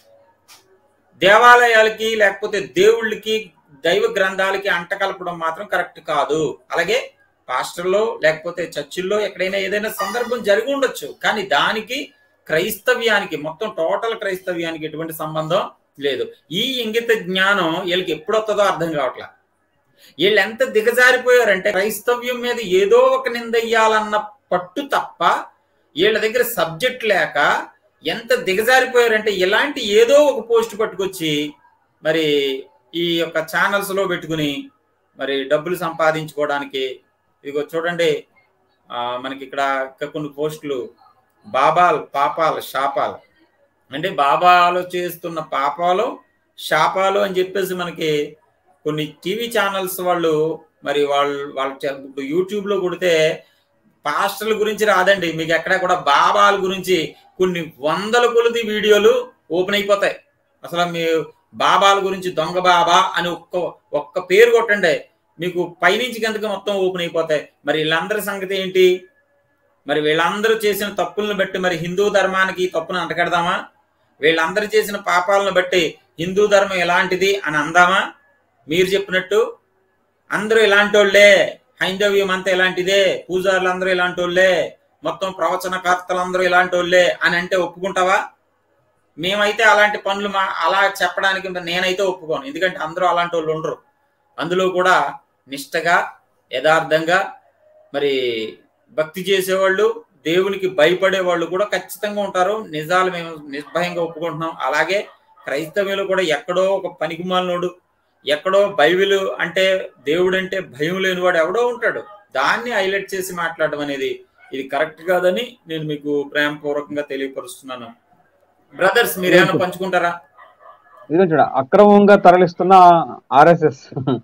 S4: దేవాలయాలకి లేకపోతే దేవుళ్ళకి దైవ గ్రంథాలకి అంట కలపడం మాత్రం కరెక్ట్ కాదు అలాగే పాస్టర్లో లేకపోతే చర్చిల్లో ఎక్కడైనా ఏదైనా సందర్భం జరిగి ఉండొచ్చు కానీ దానికి క్రైస్తవ్యానికి మొత్తం టోటల్ క్రైస్తవ్యానికి ఎటువంటి సంబంధం లేదు ఈ ఇంగిత జ్ఞానం వీళ్ళకి ఎప్పుడు వస్తుందో అర్థం కావట్లా వీళ్ళు ఎంత దిగజారిపోయారంటే క్రైస్తవ్యం మీద ఏదో ఒక నిందయ్యాలన్న పట్టు తప్ప వీళ్ళ దగ్గర సబ్జెక్ట్ లేక ఎంత దిగజారిపోయారంటే ఇలాంటి ఏదో ఒక పోస్ట్ పట్టుకొచ్చి మరి ఈ యొక్క ఛానల్స్ లో పెట్టుకుని మరి డబ్బులు సంపాదించుకోవడానికి ఇదిగో చూడండి ఆ, మనకి ఇక్కడ ఇంకా కొన్ని పోస్టులు బాబాల్ పాపాల్ శాపాల్ అంటే బాబాలు చేస్తున్న పాపాలు శాపాలు అని చెప్పేసి మనకి కొన్ని టీవీ ఛానల్స్ వాళ్ళు మరి వాళ్ళు వాళ్ళ చ- ఇప్పుడు యూట్యూబ్ లో కొడితే పాస్టర్ల గురించి రాదండి మీకు ఎక్కడ కూడా బాబాల గురించి కొన్ని వందల కొలది వీడియోలు ఓపెన్ అయిపోతాయి అసలు మీ బాబాల గురించి దొంగ బాబా అని ఒక్క ఒక్క పేరు కొట్టండి మీకు పైనుంచి కిందకి మొత్తం ఓపెన్ అయిపోతాయి మరి వీళ్ళందరి సంగతి ఏంటి మరి వీళ్ళందరూ చేసిన తప్పులను బట్టి మరి హిందూ ధర్మానికి ఈ తప్పును అంటగడదామా వీళ్ళందరూ చేసిన పాపాలను బట్టి హిందూ ధర్మం ఎలాంటిది అని అందామా మీరు చెప్పినట్టు అందరూ ఇలాంటి వాళ్ళే హైందవ్యం అంతా ఇలాంటిదే పూజారులు అందరూ ఇలాంటి వాళ్ళే మొత్తం ప్రవచనకర్తలు అందరూ ఇలాంటి వాళ్ళే అని అంటే ఒప్పుకుంటావా మేమైతే అలాంటి పనులు మా అలా చెప్పడానికి నేనైతే ఒప్పుకోను ఎందుకంటే అందరూ అలాంటి వాళ్ళు ఉండరు అందులో కూడా నిష్టగా యథార్థంగా మరి భక్తి చేసేవాళ్ళు దేవునికి భయపడే వాళ్ళు కూడా ఖచ్చితంగా ఉంటారు నిజాలు మేము నిర్భయంగా ఒప్పుకుంటున్నాం అలాగే క్రైస్తవ్యులు కూడా ఎక్కడో ఒక పనికిమాలినోడు ఎక్కడో బైబిల్ అంటే దేవుడు అంటే భయం లేనివాడు ఎవడో ఉంటాడు దాన్ని హైలైట్ చేసి మాట్లాడడం అనేది ఇది కరెక్ట్ కాదని నేను మీకు ప్రేమపూర్వకంగా తెలియపరుస్తున్నాను బ్రదర్స్ మీరు ఏమైనా పంచుకుంటారా
S5: ఇదిగో చూడ అక్రమంగా తరలిస్తున్న ఆర్ఎస్ఎస్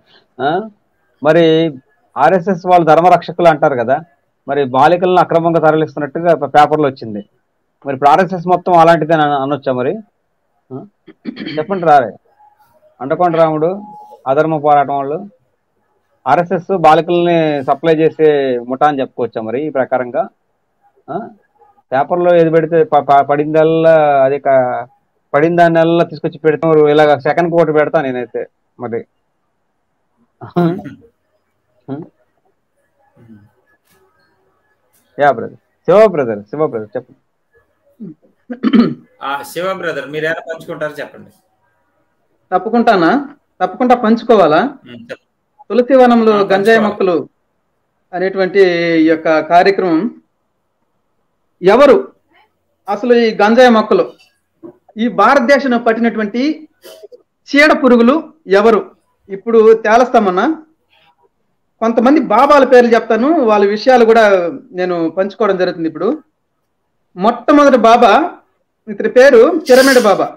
S5: మరి ఆర్ఎస్ఎస్ వాళ్ళు ధర్మరక్షకులు అంటారు కదా మరి బాలికలను అక్రమంగా తరలిస్తున్నట్టుగా ప- పేపర్లో వచ్చింది మరి ఇప్పుడు ఆర్ఎస్ఎస్ మొత్తం అలాంటిదే అని అనొచ్చా మరి ఆ? చెప్పండి రారే అండకొండ రాముడు అధర్మ పోరాటం వాళ్ళు ఆర్ఎస్ఎస్ బాలికల్ని సప్లై చేసే ముఠా అని చెప్పుకోవచ్చా మరి ఈ ప్రకారంగా ఆ? పేపర్లో ఏది పెడితే ప- ప- పడిందల్లా అది క- పడిన దాన్నెల్లా తీసుకొచ్చి పెడతాం ఇలాగ సెకండ్ కోటి పెడతా నేనైతే మరి yeah brother Shiva brother Shiva brother చెప్పండి
S4: ఆ శివ బ్రదర్ మీరు ఏమైనా పంచుకుంటారా చెప్పండి
S6: తప్పకుండానా తప్పకుండా పంచుకోవాలా
S4: ఉమ్, చెప్పండి.
S6: తులసివనంలో
S4: ఆ,
S6: గంజాయి
S4: పంచుకోవాలి.
S6: మొక్కలు అనేటువంటి ఈ యొక్క కార్యక్రమం ఎవరు అసలు ఈ గంజాయి మొక్కలు ఈ భారతదేశంలో పట్టినటువంటి చీడ పురుగులు ఎవరు ఇప్పుడు తేలస్తామన్నా కొంతమంది బాబాల పేర్లు చెప్తాను వాళ్ళ విషయాలు కూడా నేను పంచుకోవడం జరుగుతుంది ఇప్పుడు మొట్టమొదటి బాబా ఇతని పేరు చిరమిడ బాబా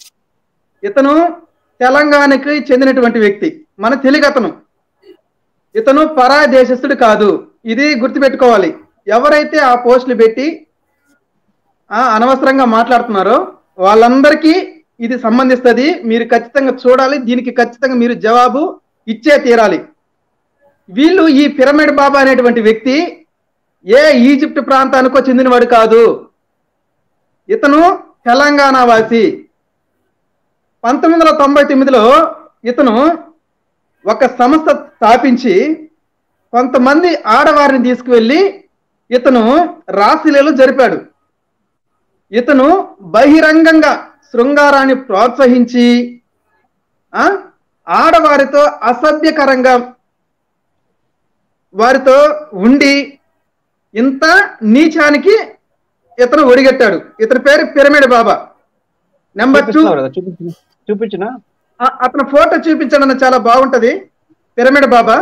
S6: ఇతను తెలంగాణకి చెందినటువంటి వ్యక్తి మన తెలుగు అతను ఇతను పరాయ దేశస్థుడు కాదు ఇది గుర్తుపెట్టుకోవాలి ఎవరైతే ఆ పోస్టులు పెట్టి ఆ, అనవసరంగా మాట్లాడుతున్నారో వాళ్ళందరికీ ఇది సంబంధిస్తుంది మీరు ఖచ్చితంగా చూడాలి దీనికి ఖచ్చితంగా మీరు జవాబు ఇచ్చే తీరాలి వీళ్ళు ఈ పిరమిడ్ బాబా అనేటువంటి వ్యక్తి ఏ ఈజిప్ట్ ప్రాంతానికో చెందినవాడు కాదు ఇతను తెలంగాణ వాసి పంతొమ్మిది వందల తొంభై తొమ్మిదిలో ఇతను ఒక సంస్థ స్థాపించి కొంతమంది ఆడవారిని తీసుకువెళ్ళి ఇతను రాశిలేలు జరిపాడు ఇతను బహిరంగంగా శృంగారాన్ని ప్రోత్సహించి ఆ ఆడవారితో అసభ్యకరంగా వారితో ఉండి ఇంత నీచానికి ఇతను ఒడిగట్టాడు ఇతని పేరు పిరమిడ్ బాబా నెంబర్ టూ
S5: చూపిస్తున్నావు కదా చూపించిన చూపించిన
S6: అతని ఫోటో చూపించండి అన్న చాలా బాగుంటది pyramid Baba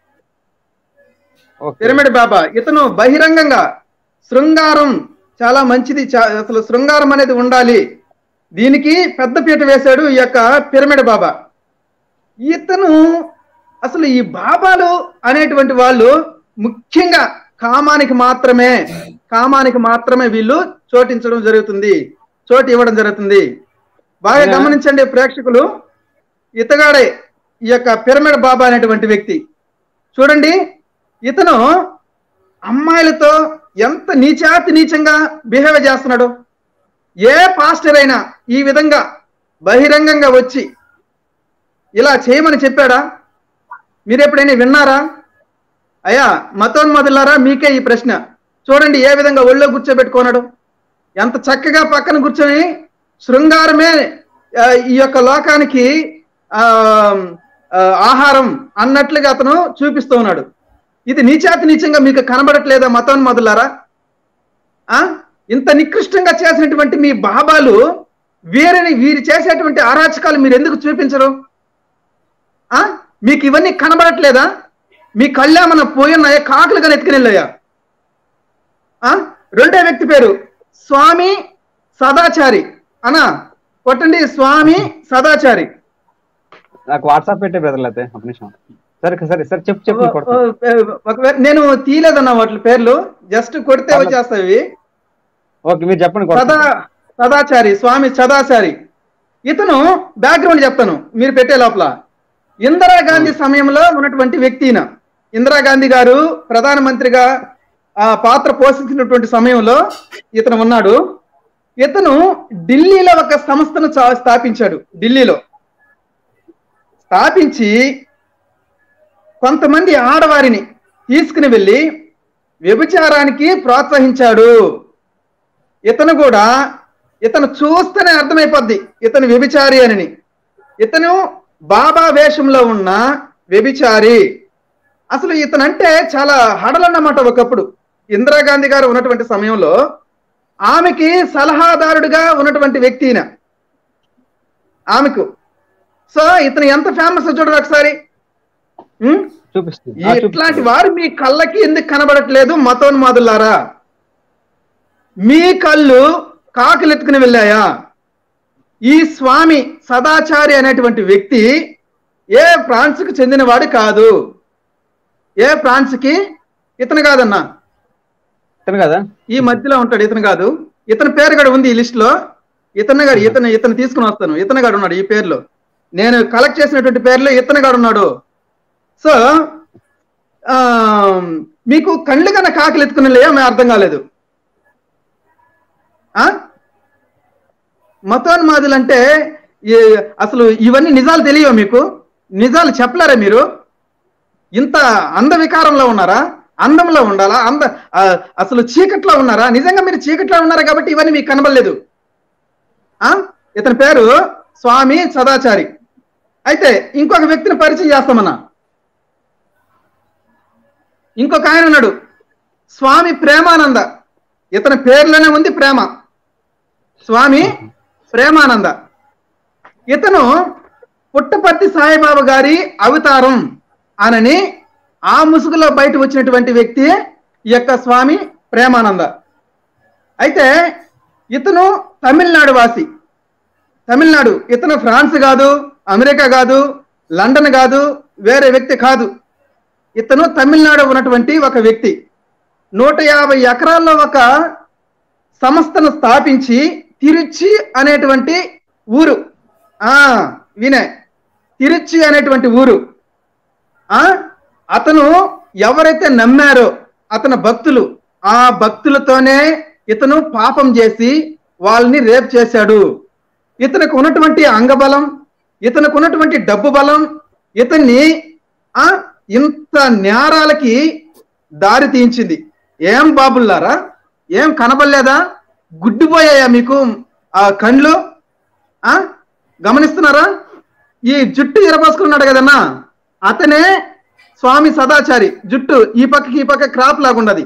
S5: okay
S6: pyramid Baba ఇతను బహిరంగంగా శృంగారం చాలా మంచిది చా- అసలు శృంగారం అనేది ఉండాలి దీనికి పెద్ద పీట వేశాడు ఈ యొక్క పిరమిడ్ బాబా ఇతను అసలు ఈ బాబాలు అనేటువంటి వాళ్ళు ముఖ్యంగా కామానికి మాత్రమే కామానికి మాత్రమే వీళ్ళు చోటించడం జరుగుతుంది చోటు ఇవ్వడం జరుగుతుంది బాగా
S5: Yeah.
S6: గమనించండి ప్రేక్షకులు ఇతగాడే ఈ యొక్క పిరమిడ్ బాబా అనేటువంటి వ్యక్తి చూడండి ఇతను అమ్మాయిలతో ఎంత నీచాతి నీచంగా బిహేవ్ చేస్తున్నాడు ఏ పాస్టర్ అయినా ఈ విధంగా బహిరంగంగా వచ్చి ఇలా చేయమని చెప్పాడా మీరు ఎప్పుడైనా విన్నారా అయ్యా మతోన్మదులారా మీకే ఈ ప్రశ్న చూడండి ఏ విధంగా ఒళ్ళో కూర్చోబెట్టుకున్నాడు ఎంత చక్కగా పక్కన కూర్చొని శృంగారమే ఆ, ఈ యొక్క లోకానికి ఆ ఆ, ఆహారం అన్నట్లుగా అతను చూపిస్తూ ఉన్నాడు ఇది నీచాతి నీచంగా మీకు కనబడట్లేదా మతోన్మదులారా ఆ ఇంత నికృష్టంగా చేసినటువంటి మీ బాబాలు వీరిని వీరు చేసేటువంటి అరాచకాలు మీరు ఎందుకు చూపించరు ఆ మీకు ఇవన్నీ కనబడట్లేదా మీ కళ్ళేమన్నా పోయిన్నాయా కాకులుగా ఎత్తుకుని ఆ రెండో వ్యక్తి పేరు స్వామి సదాచారి అనా కొట్టండి స్వామి సదాచారి
S5: నాకు వాట్సాప్ పెట్టే బ్రదర్ అయితే ఒక నిమిషం సరే సరే సరే చెప్పు చెప్పు
S6: ఓ- ఓ- ఒకవేళ నేను తీయలేదన్న వాటి పేర్లు జస్ట్ కొడితే వచ్చేస్తాయి
S5: ఓకే మీరు చెప్పండి
S6: సదా
S5: కొడతాను.
S6: సదాచారి స్వామి సదాచారి ఇతను బ్యాక్గ్రౌండ్ చెప్తాను మీరు పెట్టే లోపల ఇందిరాగాంధీ సమయంలో ఉన్నటువంటి వ్యక్తి ఈయన ఇందిరాగాంధీ గారు ప్రధానమంత్రిగా ఆ పాత్ర పోషించినటువంటి సమయంలో ఇతను ఉన్నాడు ఇతను ఢిల్లీలో ఒక సంస్థను చా- స్థాపించాడు ఢిల్లీలో స్థాపించి కొంతమంది ఆడవారిని తీసుకుని వెళ్ళి వ్యభిచారానికి ప్రోత్సహించాడు ఇతను కూడా ఇతను చూస్తేనే అర్థమైపోద్ది ఇతను వ్యభిచారి అని ఇతను బాబా వేషంలో ఉన్న వ్యభిచారి అసలు ఇతనంటే చాలా హడలన్నమాట ఒకప్పుడు ఇందిరాగాంధీ గారు ఉన్నటువంటి సమయంలో ఆమెకి సలహాదారుడిగా ఉన్నటువంటి వ్యక్తి ఈయన ఆమెకు సో ఇతను ఎంత ఫేమస్ చూడండి ఒకసారి ఉం?
S5: చూపిస్తుంది
S6: ఈ
S5: ఆ,
S6: ఇట్లాంటి
S5: చూపిస్తుంది.
S6: వారు మీ కళ్ళకి ఎందుకు కనబడట్లేదు మతోన్మాదులారా మీ కళ్ళు కాకులు ఎత్తుకుని వెళ్ళాయా ఈ స్వామి సదాచారి అనేటువంటి వ్యక్తి ఏ ఫ్రాన్స్కి చెందినవాడు కాదు ఏ ఫ్రాన్స్కి ఇతను కాదన్నా
S5: ఇతను కదా
S6: ఈ మధ్యలో ఉంటాడు ఇతను కాదు ఇతని పేరు కూడా ఉంది ఈ లిస్ట్ లో ఇతను గారు ఇతను ఇతను తీసుకుని వస్తాను ఇతను గాడు ఉన్నాడు ఈ పేర్లో నేను కలెక్ట్ చేసినటువంటి పేర్లో ఇతను గాడు ఉన్నాడు సో ఆ, మీకు కళ్ళు కన్నా కాకలు ఎత్తుకుని లేయో మేము అర్థం కాలేదు ఆ మతోన్మాదులు అంటే ఈ- అసలు ఇవన్నీ నిజాలు తెలియవు మీకు నిజాలు చెప్పలేరా మీరు ఇంత అంద వికారంలో ఉన్నారా అందంలో ఉండాలా అంద ఆ, అసలు చీకట్లో ఉన్నారా నిజంగా మీరు చీకట్లో ఉన్నారా కాబట్టి ఇవన్నీ మీకు కనబడలేదు ఆ ఇతని పేరు స్వామి సదాచారి అయితే ఇంకొక వ్యక్తిని పరిచయం చేస్తామన్నా ఇంకొక ఆయన ఉన్నాడు స్వామి ప్రేమానంద ఇతని పేర్లోనే ఉంది ప్రేమ స్వామి ప్రేమానంద ఇతను పుట్టపర్తి సాయిబాబా గారి అవతారం అనని ఆ ముసుగులో బయట వచ్చినటువంటి వ్యక్తి ఈ యొక్క స్వామి ప్రేమానంద అయితే ఇతను తమిళనాడు వాసి తమిళనాడు ఇతను ఫ్రాన్స్ కాదు అమెరికా కాదు లండన్ కాదు వేరే వ్యక్తి కాదు ఇతను తమిళనాడు ఉన్నటువంటి ఒక వ్యక్తి నూట యాభై ఎకరాల్లో ఒక సంస్థను స్థాపించి తిరుచి అనేటువంటి ఊరు ఆ వినే తిరుచి అనేటువంటి ఊరు ఆ అతను ఎవరైతే నమ్మారో అతని భక్తులు ఆ భక్తులతోనే ఇతను పాపం చేసి వాళ్ళని రేప్ చేశాడు ఇతనికి ఉన్నటువంటి అంగబలం ఇతనికి ఉన్నటువంటి డబ్బు బలం ఇతన్ని ఆ ఇంత నేరాలకి దారి తీయించింది ఏం బాబుల్లారా ఏం కనబడలేదా గుడ్డిపోయాయా మీకు ఆ కండ్లు ఆ గమనిస్తున్నారా ఈ జుట్టు ఇరబోసుకున్నాడు కదన్నా అతనే స్వామి సదాచారి జుట్టు ఈ పక్కకి ఈ పక్క క్రాప్ లాగుండది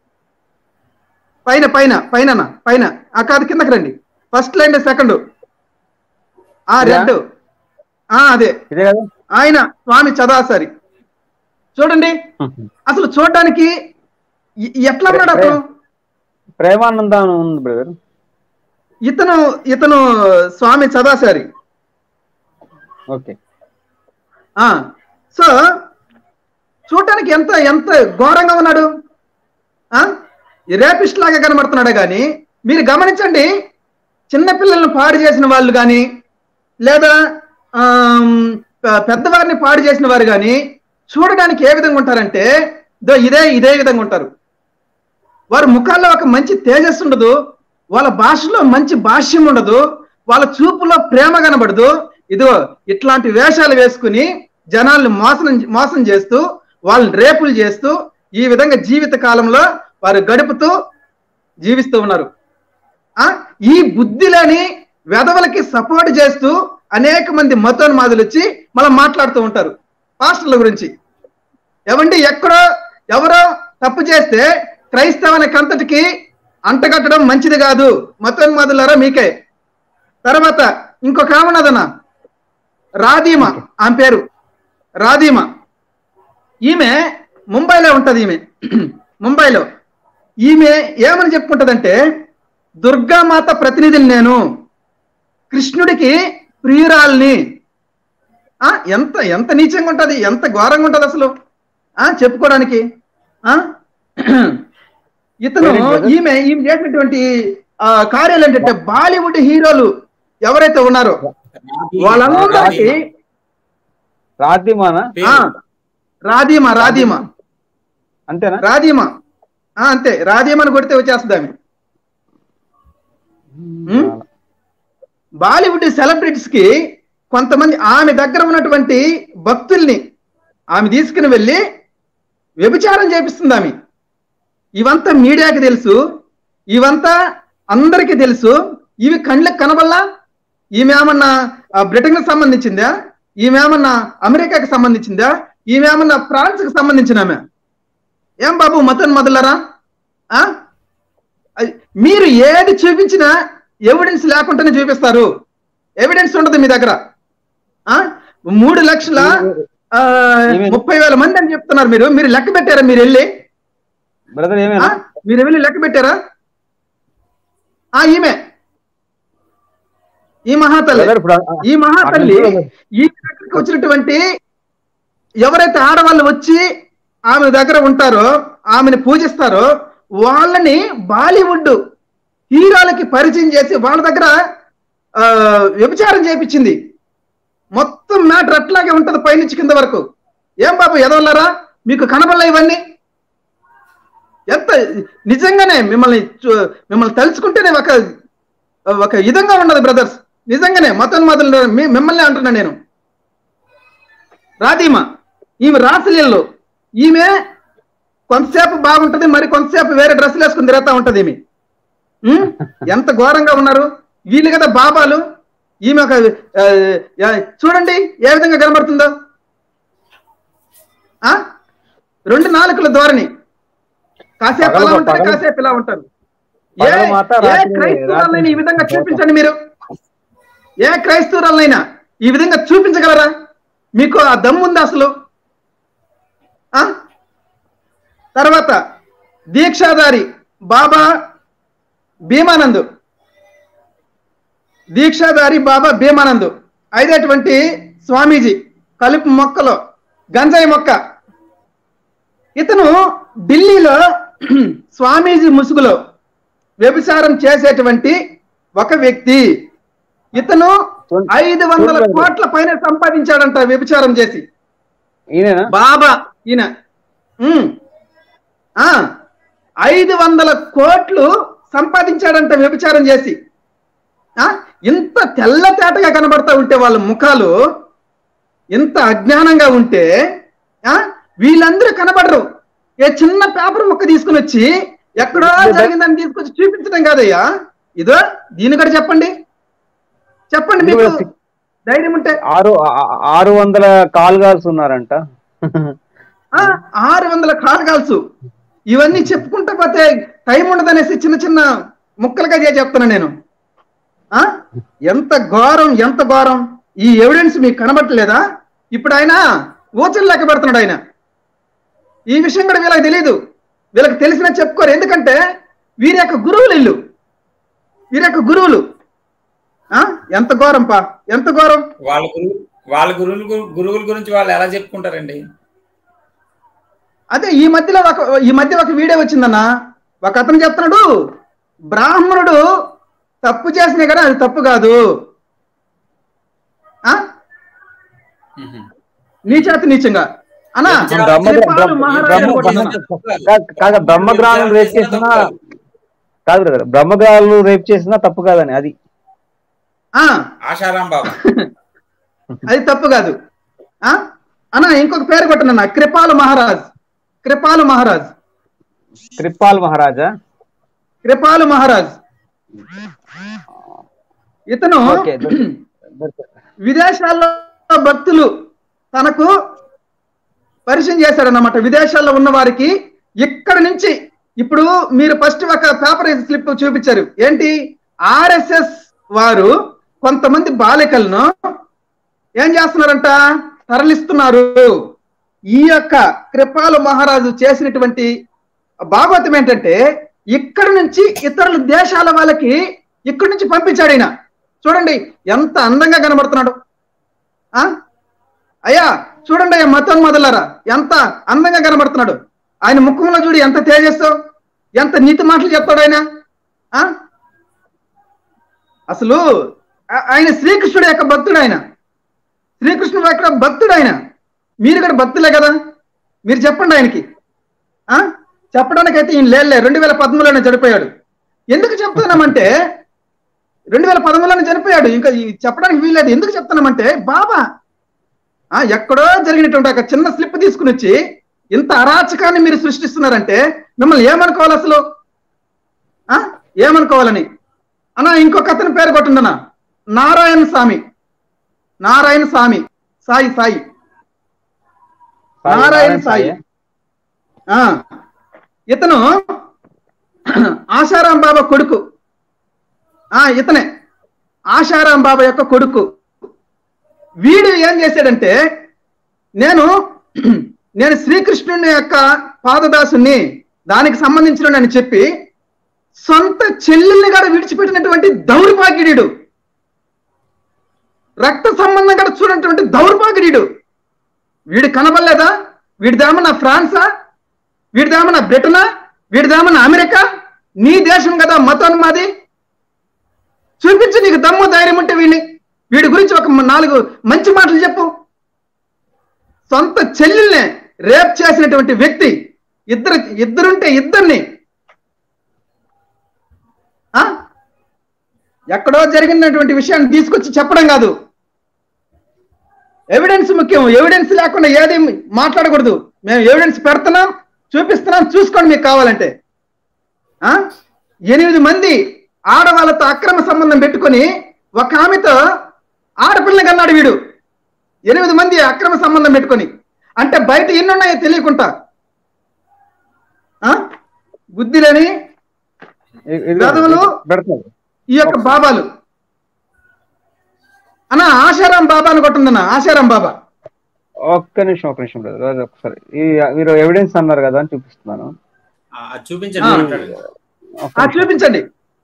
S6: పైన పైన పైన పైన ఆ కాదు కిందకి రండి ఫస్ట్ లైన్ సెకండ్ ఆ రెడ్ ఆ అదే
S5: ఇదే కదా
S6: ఆయన స్వామి సదాచారి చూడండి అసలు చూడడానికి ఎ- ఎట్లా ఉన్నాడు అతను
S5: ప్రేమానంద అని ఉంది బ్రదర్
S6: ఇతను ఇతను స్వామి సదాచారి
S5: ఓకే
S6: ఆ సో చూడటానికి ఎంత ఎంత ఘోరంగా ఉన్నాడు ఆ రేపిస్ట్ లాగా కనబడుతున్నాడు కానీ మీరు గమనించండి చిన్న పిల్లల్ని పాడు చేసిన వాళ్ళు కానీ లేదా ఆమ్, పె- పెద్దవారిని పాడు చేసిన వారు కానీ చూడడానికి ఏ విధంగా ఉంటారంటే దో ఇదే ఇదే విధంగా ఉంటారు వారి ముఖాల్లో ఒక మంచి తేజస్సు ఉండదు వాళ్ళ భాషలో మంచి భాష్యం ఉండదు వాళ్ళ చూపులో ప్రేమ కనబడదు ఇదో ఇట్లాంటి వేషాలు వేసుకుని జనాల్ని మోసం మోసం చేస్తూ వాళ్ళని రేపులు చేస్తూ ఈ విధంగా జీవిత కాలంలో వారు గడుపుతూ జీవిస్తూ ఉన్నారు ఆ ఈ బుద్ధిలని వెధవలకి సపోర్ట్ చేస్తూ అనేక మంది మతోన్మాదులు వచ్చి మనం మాట్లాడుతూ ఉంటారు పాస్టర్ల గురించి ఎవండి ఎక్కడో ఎవరో తప్పు చేస్తే క్రైస్తవానికి అంతటికి అంటగట్టడం మంచిది కాదు మతోన్మాదులారా మీకే తర్వాత ఇంకొక ఆమె ఉన్నదన్న రాధీమ ఆమె పేరు రాధీమ ఈమె ముంబైలో ఉంటది ఈమె ముంబైలో ఈమె ఏమని చెప్పుకుంటదంటే దుర్గామాత ప్రతినిధిని నేను కృష్ణుడికి ప్రియురాల్ని ఆ ఎంత ఎంత నీచంగా ఉంటది ఎంత ఘోరంగా ఉంటది అసలు ఆ చెప్పుకోవడానికి ఆ ఇతను ఈమె ఈమె చేసినటువంటి ఆ కార్యాలు ఏంటంటే బాలీవుడ్ హీరోలు ఎవరైతే ఉన్నారో వాళ్ళందరికీ
S5: రాధిమానా
S6: ఆ, రాధీమ రాధీమ
S5: అంతేనా
S6: రాధీమ ఆ, అంతే రాధీమని కొడితే వచ్చేస్తుంది ఆమె ఉమ్? బాలీవుడ్ సెలబ్రిటీస్ కి కొంతమంది ఆమె దగ్గర ఉన్నటువంటి భక్తుల్ని ఆమె తీసుకుని వెళ్ళి వ్యభిచారం చేపిస్తుంది ఆమె ఇవంతా మీడియాకి తెలుసు ఇవంతా అందరికీ తెలుసు ఇవి కండ్లకు కనబల్లా ఈమె ఏమన్నా బ్రిటన్ కి సంబంధించిందా ఈమె ఏమన్నా అమెరికాకి సంబంధించిందా ఈమె ఏమన్నా ఫ్రాన్స్ కి సంబంధించిన ఆమె ఏం బాబు మతన్ మొదలరా ఆ అది- మీరు ఏది చూపించినా ఎవిడెన్స్ లేకుండానే చూపిస్తారు ఎవిడెన్స్ ఉండదు మీ దగ్గర ఆ మూడు లక్షల ఆ, ముప్పై వేల మంది అని చెప్తున్నారు మీరు మీరు లెక్క పెట్టారా మీరు వెళ్ళి
S5: బ్రదర్
S6: ఆ?
S5: ఏమైనా
S6: మీరు వెళ్ళి లెక్క పెట్టారా ఆ ఈమె ఈ మహాతల్లి
S5: బ్రదర్ ఇప్పుడు ఆ-
S6: ఈ మహాతల్లి
S5: అట్లా
S6: ఈ దగ్గరికి వచ్చినటువంటి ఎవరైతే ఆడవాళ్ళు వచ్చి ఆమె దగ్గర ఉంటారో ఆమెను పూజిస్తారో వాళ్ళని బాలీవుడ్ హీరోలకి పరిచయం చేసి వాళ్ళ దగ్గర ఆ, వ్యభిచారం చేపించింది మొత్తం మ్యాటర్ అట్లాగే ఉంటది పైనుంచి కింద వరకు ఏం బాబు ఎదవల్లారా మీకు కనబడలే ఇవన్నీ ఎంత నిజంగానే మిమ్మల్ని చూ- మిమ్మల్ని తలుచుకుంటేనే ఒక ఒక విధంగా ఉన్నది బ్రదర్స్ నిజంగానే మతోన్మాదులు మీ మిమ్మల్ని అంటున్నా నేను రాధీమ ఈమె రాసలీలలో ఈమె కొంతసేపు బాగుంటది మరి కొంతసేపు వేరే డ్రెస్సులు వేసుకుని తిరుగుతా ఉంటది ఈమె ఉం? ఎంత ఘోరంగా ఉన్నారు వీళ్ళు కదా బాబాలు ఈమె ఒక ఆ, ఆ, చూడండి ఏ విధంగా కనబడుతుందో ఆ రెండు నాలుకల ధోరణి కాసేపు అలా
S5: పగలు-
S6: ఉంటారు
S5: పగలు-
S6: కాసేపు ఇలా ఉంటారు ఏ
S5: పగలు మాత,
S6: ఏ
S5: రాత్రి-
S6: క్రైస్తవురాలైనా ఈ విధంగా
S5: రాత్రి
S6: చూపించండి మీరు ఏ క్రైస్తవురాలైనా ఈ విధంగా చూపించగలరా మీకు ఆ దమ్ము ఉందా అసలు ఆ తర్వాత దీక్షాధారి బాబా భీమానంద్ దీక్షాధారి బాబా భీమానంద్ అయినటువంటి స్వామీజీ కలుపు మొక్కలో గంజాయి మొక్క ఇతను ఢిల్లీలో స్వామీజీ ముసుగులో వ్యభిచారం చేసేటువంటి ఒక వ్యక్తి ఇతను ఐదు వందల కోట్ల పైన సంపాదించాడంట వ్యభిచారం చేసి
S5: ఈయనేనా
S6: బాబా ఈయన ఉమ్. ఆ ఐదు వందల కోట్లు సంపాదించాడంట వ్యభిచారం చేసి ఆ ఇంత తెల్ల తేటగా కనబడతా ఉంటే వాళ్ళ ముఖాలు ఇంత అజ్ఞానంగా ఉంటే ఆ వీళ్ళందరూ కనబడరు ఏ చిన్న పేపర్ ముక్క తీసుకుని వచ్చి ఎక్కడో జరిగిందని తీసుకొచ్చి చూపించడం కాదయ్యా ఇదో దీని కూడా చెప్పండి చెప్పండి మీకు ధైర్యం ఉంటే
S5: ఆరు ఆ- ఆరు వందల కాల్ గాల్స్ ఉన్నారంట
S6: ఆ, ఆరు వందల కాల్గాల్స్ ఇవన్నీ చెప్పుకుంటా పోతే టైం ఉండదనేసి చిన్న చిన్న ముక్కలుగా చేసి చెప్తున్నా నేను ఆ ఎంత ఘోరం ఎంత ఘోరం ఈ ఎవిడెన్స్ మీకు కనబట్టలేదా ఇప్పుడు ఆయన ఊచలు లెక్క పెడుతున్నాడు ఆయన ఈ విషయం కూడా వీళ్ళకి తెలియదు వీళ్ళకి తెలిసినా చెప్పుకోరు ఎందుకంటే వీరి యొక్క గురువులు ఇల్లు వీరి యొక్క గురువులు ఆ ఎంత ఘోరం పా ఎంత ఘోరం
S4: వాళ్ళ గురువు వాళ్ళ గురువుల గు- గురువుల గురించి వాళ్ళు ఎలా చెప్పుకుంటారండి
S6: అదే ఈ మధ్యలో ఒక ఈ మధ్య ఒక వీడియో వచ్చిందన్న ఒక అతను చెప్తున్నాడు బ్రాహ్మణుడు తప్పు చేసినా కదా అది తప్పు కాదు ఆ
S4: మ్మ్.
S6: నీచాతి నీచంగా అన్నా
S5: బ్రహ్మ
S6: శ్రీపాలు మహారాజు
S5: బ్రహ్మ-
S6: కొట్టిన-
S5: కాదు- కాదు బ్రహ్మగ్రాహం రేప్ చేసినా కాదు బ్రదర్ బ్రహ్మగ్రాహాలు రేప్ చేసినా తప్పు కాదని అది
S6: ఆ,
S4: ఆశారాం బాబా
S6: అది తప్పు కాదు ఆ అన్న ఇంకొక పేరు కొట్టనన్న కృపాలు మహారాజ్ కృపాలు మహారాజ్
S5: కృపాల్ మహారాజా
S6: కృపాలు మహారాజ్ ఇతను
S5: ఓకే
S6: విదేశాల్లో భక్తులు తనకు పరిచయం చేశాడన్నమాట విదేశాల్లో ఉన్న వారికి ఇక్కడ నుంచి ఇప్పుడు మీరు ఫస్ట్ ఒక పేపర్ స్లిప్ చూపించారు ఏంటి ఆర్ఎస్ఎస్ వారు కొంతమంది బాలికలను ఏం చేస్తున్నారంట తరలిస్తున్నారు ఈ యొక్క కృపాలు మహారాజు చేసినటువంటి భాగవతం ఏంటంటే ఇక్కడ నుంచి ఇతరుల దేశాల వాళ్ళకి ఇక్కడి నుంచి పంపించాడు ఈయన చూడండి ఎంత అందంగా కనబడుతున్నాడు ఆ అయ్యా చూడండి అయ్యా మతోన్మదులారా ఎంత అందంగా కనబడుతున్నాడు ఆయన ముఖంలో చూడు ఎంత తేజస్సు ఎంత నీతి మాటలు చెప్తాడు ఆయన ఆ అసలు ఆ- ఆయన శ్రీకృష్ణుడు యొక్క భక్తుడు ఆయన శ్రీకృష్ణుడు యొక్క భక్తుడు ఆయన మీరు కూడా భక్తులే కదా మీరు చెప్పండి ఆయనకి ఆ చెప్పడానికైతే ఈయన లేలే రెండు వేల పదమూడులోనే చనిపోయాడు ఎందుకు చెప్తున్నామంటే రెండు వేల పదమూడులోనే చనిపోయాడు ఇంకా ఈ చెప్పడానికి వీల్లేదు ఎందుకు చెప్తున్నామంటే బాబా ఆ ఎక్కడో జరిగినటువంటి ఒక చిన్న స్లిప్ తీసుకుని వచ్చి ఇంత అరాచకాన్ని మీరు సృష్టిస్తున్నారంటే మిమ్మల్ని ఏమనుకోవాలి అసలు ఆ ఏమనుకోవాలని అన్నా ఇంకొక అతని పేరు కొట్టుండనా నారాయణ స్వామి నారాయణ స్వామి సాయి సాయి నారాయణ సాయి ఆ ఇతను ఆశారాం బాబా కొడుకు ఆ ఇతనే ఆశారాం బాబా యొక్క కొడుకు వీడు ఏం చేశాడంటే నేను నేను శ్రీకృష్ణుని యొక్క పాదదాసుని దానికి సంబంధించిన అని చెప్పి సొంత చెల్లెల్ని కూడా విడిచిపెట్టినటువంటి దౌర్భాగ్యుడు రక్త సంబంధం కూడా చూడనటువంటి దౌర్భాగ్యుడు వీడు కనబడలేదా వీడిదేమన్నా ఫ్రాన్సా వీడిదేమన్నా బ్రిటనా వీడిదేమన్నా అమెరికా నీ దేశం కదా మతం మాది చూపించు నీకు దమ్ము ధైర్యం ఉంటే వీడిని వీడి గురించి ఒక నాలుగు మంచి మాటలు చెప్పు సొంత చెల్లెల్నే రేప్ చేసినటువంటి వ్యక్తి ఇద్దరు ఇద్దరుంటే ఇద్దరిని ఆ? ఎక్కడో జరిగినటువంటి విషయాన్ని తీసుకొచ్చి చెప్పడం కాదు ఎవిడెన్స్ ముఖ్యం ఎవిడెన్స్ లేకుండా ఏది మాట్లాడకూడదు మేము ఎవిడెన్స్ పెడుతున్నాం చూపిస్తున్నాం చూసుకోండి మీకు కావాలంటే ఆ ఎనిమిది మంది ఆడవాళ్ళతో అక్రమ సంబంధం పెట్టుకొని ఒక ఆమెతో ఆడపిల్లని కన్నాడు వీడు ఎనిమిది మంది అక్రమ సంబంధం పెట్టుకొని అంటే బయట ఎన్ని ఉన్నాయో తెలియకుండా ఆ బుద్ధిలేని గదవలు
S5: పెడతాడు
S6: ఈ యొక్క బాబాలు అన్న ఆశారాం బాబా అని కొట్టుందన్న ఆశారాం బాబా
S5: ఒక్క నిమిషం ఒక్క నిమిషం బ్రదర్ ఒకసారి ఈ మీరు ఎవిడెన్స్ అన్నారు కదా అని చూపిస్తున్నాను
S4: ఆ, అది చూపించండి
S6: ఆ.
S4: మాట్లాడండి
S5: ఒక్క
S6: ఆ
S5: నిమిషం.
S6: చూపించండి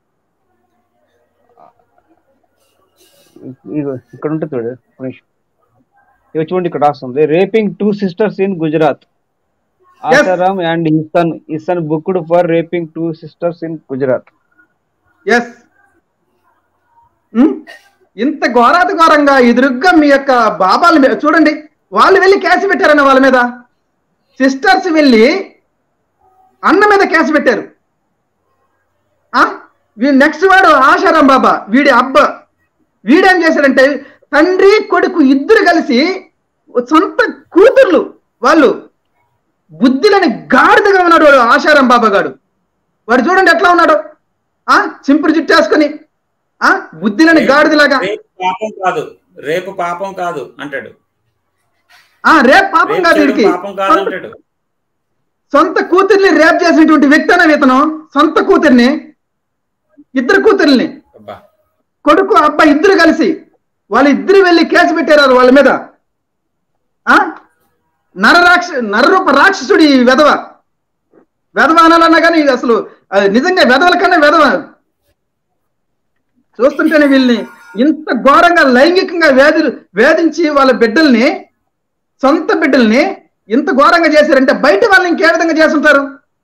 S5: ఇగో ఇక్కడ ఉంటుంది చూడు ఒక్క నిమిషం ఇవి చూడండి ఇక్కడ రాస్తుంది raping two sisters in Gujarat
S6: Yes.
S5: Asaram and his son, his son booked for raping two sisters in Gujarat.
S6: Yes ఇంత ఘోరాతి ఘోరంగా ఎదురుగ్గా మీ యొక్క బాబాలు మీ- చూడండి వాళ్ళు వెళ్ళి కేసు పెట్టారన్న వాళ్ళ మీద సిస్టర్స్ వెళ్ళి అన్న మీద కేసు పెట్టారు ఆ? వీ నెక్స్ట్ వాడు ఆశారాం బాబా వీడి అబ్బ వీడేం చేశాడంటే తండ్రి కొడుకు ఇద్దరు కలిసి సొంత కూతుర్లు వాళ్ళు బుద్ధిలని గాడిదగా ఉన్నాడు వాడు ఆశారాం బాబా గాడు వాడు చూడండి ఎట్లా ఉన్నాడు ఆ చింపురు జుట్టేసుకొని ఆ బుద్ధిలని గాడిదలాగా
S4: రేపు పాపం కాదు రేపు పాపం కాదు అంటాడు
S6: ఆ రేప్ పాపం
S4: రేపు
S6: కాదు
S4: చేయడం
S6: వీడికి
S4: పాపం కాదు
S6: సొంత-
S4: అంటాడు
S6: సొంత కూతుర్ని రేప్ చేసినటువంటి వ్యక్తి అనే ఇతను సొంత కూతుర్ని ఇద్దరు కూతుర్ని
S4: అబ్బా
S6: కొడుకు అబ్బాయి ఇద్దరు కలిసి వాళ్ళు ఇద్దరు వెళ్ళి కేసు పెట్టారు వాళ్ళ మీద ఆ నరరాక్ష నరరూప రాక్షసుడి ఈ వెధవ వెధవ అనాలన్నా కానీ ఇది అసలు అది నిజంగా వెధవల కన్నా వెధవ చూస్తుంటేనే వీళ్ళని ఇంత ఘోరంగా లైంగికంగా వేధి వేధించి వాళ్ళ బిడ్డల్ని సొంత బిడ్డల్ని ఇంత ఘోరంగా చేశారంటే బయట వాళ్ళని ఇంకే విధంగా చేస్తుంటారు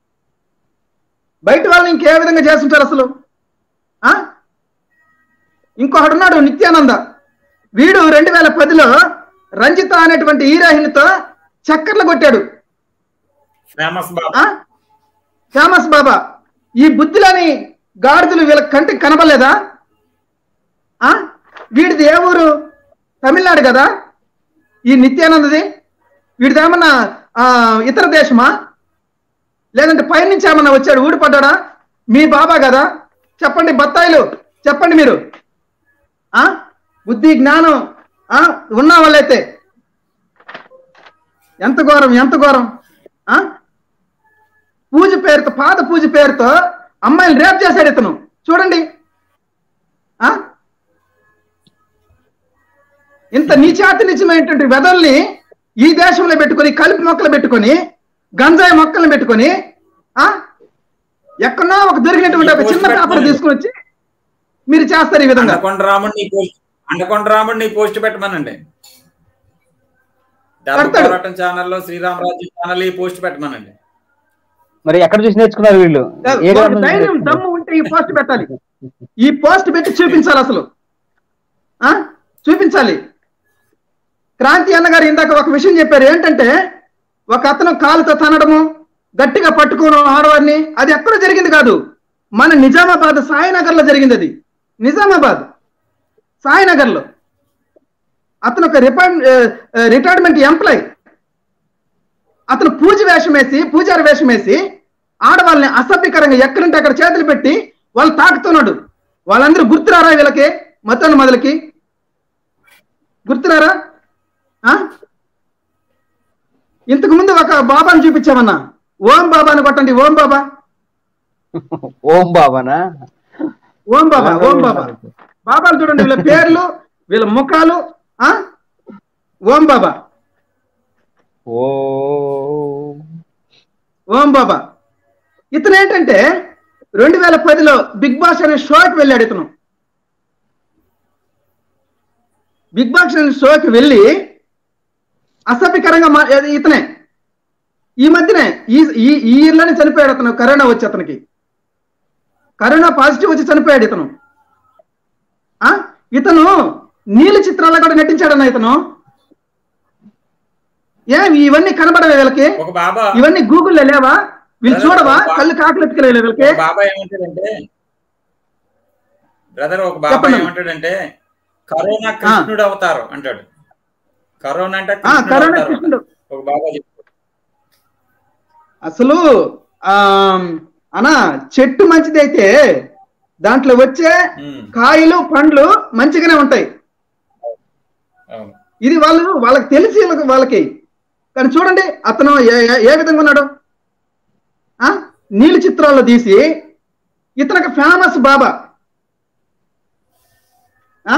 S6: బయట వాళ్ళని ఇంకే విధంగా చేస్తుంటారు అసలు ఆ ఇంకొకడున్నాడు నిత్యానంద వీడు రెండు వేల పదిలో రంజిత అనేటువంటి హీరోయిన్తో చక్కర్లు కొట్టాడు
S4: ఫేమస్ బాబా
S6: ఆ ఫేమస్ బాబా ఈ బుద్ధిలోని గాడిదలు వీళ్ళ కంటికి కనబడలేదా ఆ వీడిది ఏ ఊరు తమిళనాడు కదా ఈ నిత్యానందది వీడిది ఏమన్నా ఆ, ఇతర దేశమా లేదంటే పైనుంచి ఏమన్నా వచ్చాడు ఊడిపడ్డాడా మీ బాబా కదా చెప్పండి బత్తాయిలు చెప్పండి మీరు ఆ బుద్ధి జ్ఞానం ఆ ఉన్న వాళ్ళైతే ఎంత ఘోరం ఎంత ఘోరం ఆ పూజ పేరుతో పాద పూజ పేరుతో అమ్మాయిలు రేప్ చేశాడు ఇతను చూడండి ఆ ఇంత నీచాతి నిజమైనటువంటి వెదల్ని ఈ దేశంలో పెట్టుకొని కలిపి మొక్కలు పెట్టుకొని గంజాయి మొక్కలను పెట్టుకొని ఆ ఎక్కడో ఒక దొరికినటువంటి ఒక చిన్న పేపర్ తీసుకుని వచ్చి మీరు చేస్తారు ఈ విధంగా
S4: అండకొండ రాముడిని పోస్ట్ అండకొండ రాముడిని పోస్ట్ పెట్టమనండి ధర్మ
S6: పెడతాడు.
S4: పోరాటం ఛానల్లో శ్రీరామరాజు ఛానల్ ఈ పోస్ట్ పెట్టమనండి
S5: మరి ఎక్కడ చూసి నేర్చుకున్నారు వీళ్ళు ఏ
S6: వాళ్ళకి
S5: గ్రంథం నుంచి
S6: ధైర్యం
S5: నేర్చుకున్నారు?
S6: దమ్ము ఉంటే ఈ పోస్ట్ పెట్టాలి ఈ పోస్ట్ పెట్టి చూపించాలి అసలు ఆ చూపించాలి క్రాంతి అన్నగారు ఇందాక ఒక విషయం చెప్పారు ఏంటంటే ఒక అతను కాలుతో తనడము గట్టిగా పట్టుకోవడం ఆడవారిని అది ఎక్కడ జరిగింది కాదు మన నిజామాబాద్ సాయినగర్ లో జరిగింది అది నిజామాబాద్ సాయినగర్ లో అతను ఒక రిటైర్మెంట్ ఎంప్లాయ్ అతను పూజ వేషం వేసి పూజారి వేషం వేసి ఆడవాళ్ళని అసభ్యకరంగా ఎక్కడంటే అక్కడ చేతులు పెట్టి వాళ్ళు తాకుతున్నాడు వాళ్ళందరూ గుర్తురారా వీళ్ళకి మతాన్ని మొదలకి గుర్తురారా ఆ? ఇంతకు ముందు ఒక బాబాని చూపించామన్నా ఓం బాబాని కొట్టండి ఓం బాబా
S5: ఓం బాబానా
S6: ఓం బాబా ఓం బాబా బాబాలు చూడండి వీళ్ళ పేర్లు వీళ్ళ ముఖాలు ఆ ఓం బాబా
S5: ఓ
S6: ఓం బాబా ఇతను ఏంటంటే రెండు వేల పదిలో బిగ్ బాస్ అనే షోకి వెళ్ళాడు ఇతను బిగ్ బాస్ అనే షోకి వెళ్ళి అసభ్యకరంగా మా అది ఇతనే ఈ మధ్యనే ఈ ఈ ఈ ఇయర్లోనే చనిపోయాడు అతను కరోనా వచ్చి అతనికి కరోనా పాజిటివ్ వచ్చి చనిపోయాడు ఇతను ఆ ఇతను నీళ్ళ చిత్రాల్లో కూడా నటించాడన్న ఇతను ఏం ఇవన్నీ కనబడవే వీళ్ళకి
S4: ఒక బాబా
S6: ఇవన్నీ గూగుల్లో లేవా వీళ్ళు చూడవా కళ్ళు కాకులు ఎత్తుకెళ్ళి వీళ్ళకి
S4: ఒక బాబా ఏమంటాడంటే బ్రదర్ ఒక బాబా
S6: చెప్పండి.
S4: ఏమంటాడంటే కరోనా కృష్ణుడు అవతారం అంటాడు కరోనా అంటే
S6: ఆ,
S4: కృష్ణుడు
S6: కరోనా
S4: అవతారం
S6: కృష్ణుడు.
S4: ఒక బాబా చెప్తాడు
S6: అసలు ఆ అనా చెట్టు మంచిదైతే దాంట్లో వచ్చే
S4: ఉమ్,
S6: కాయలు పండ్లు మంచిగానే ఉంటాయి
S4: అవును
S6: ఇది వాళ్ళు వాళ్ళకి తెలిసి వీళ్ళకి- వాళ్ళకి కానీ చూడండి అతను ఏ- ఏ- ఏ విధంగా ఉన్నాడు ఆ నీళ్ళ చిత్రాల్లో తీసి ఇతనికి ఫేమస్ బాబా ఆ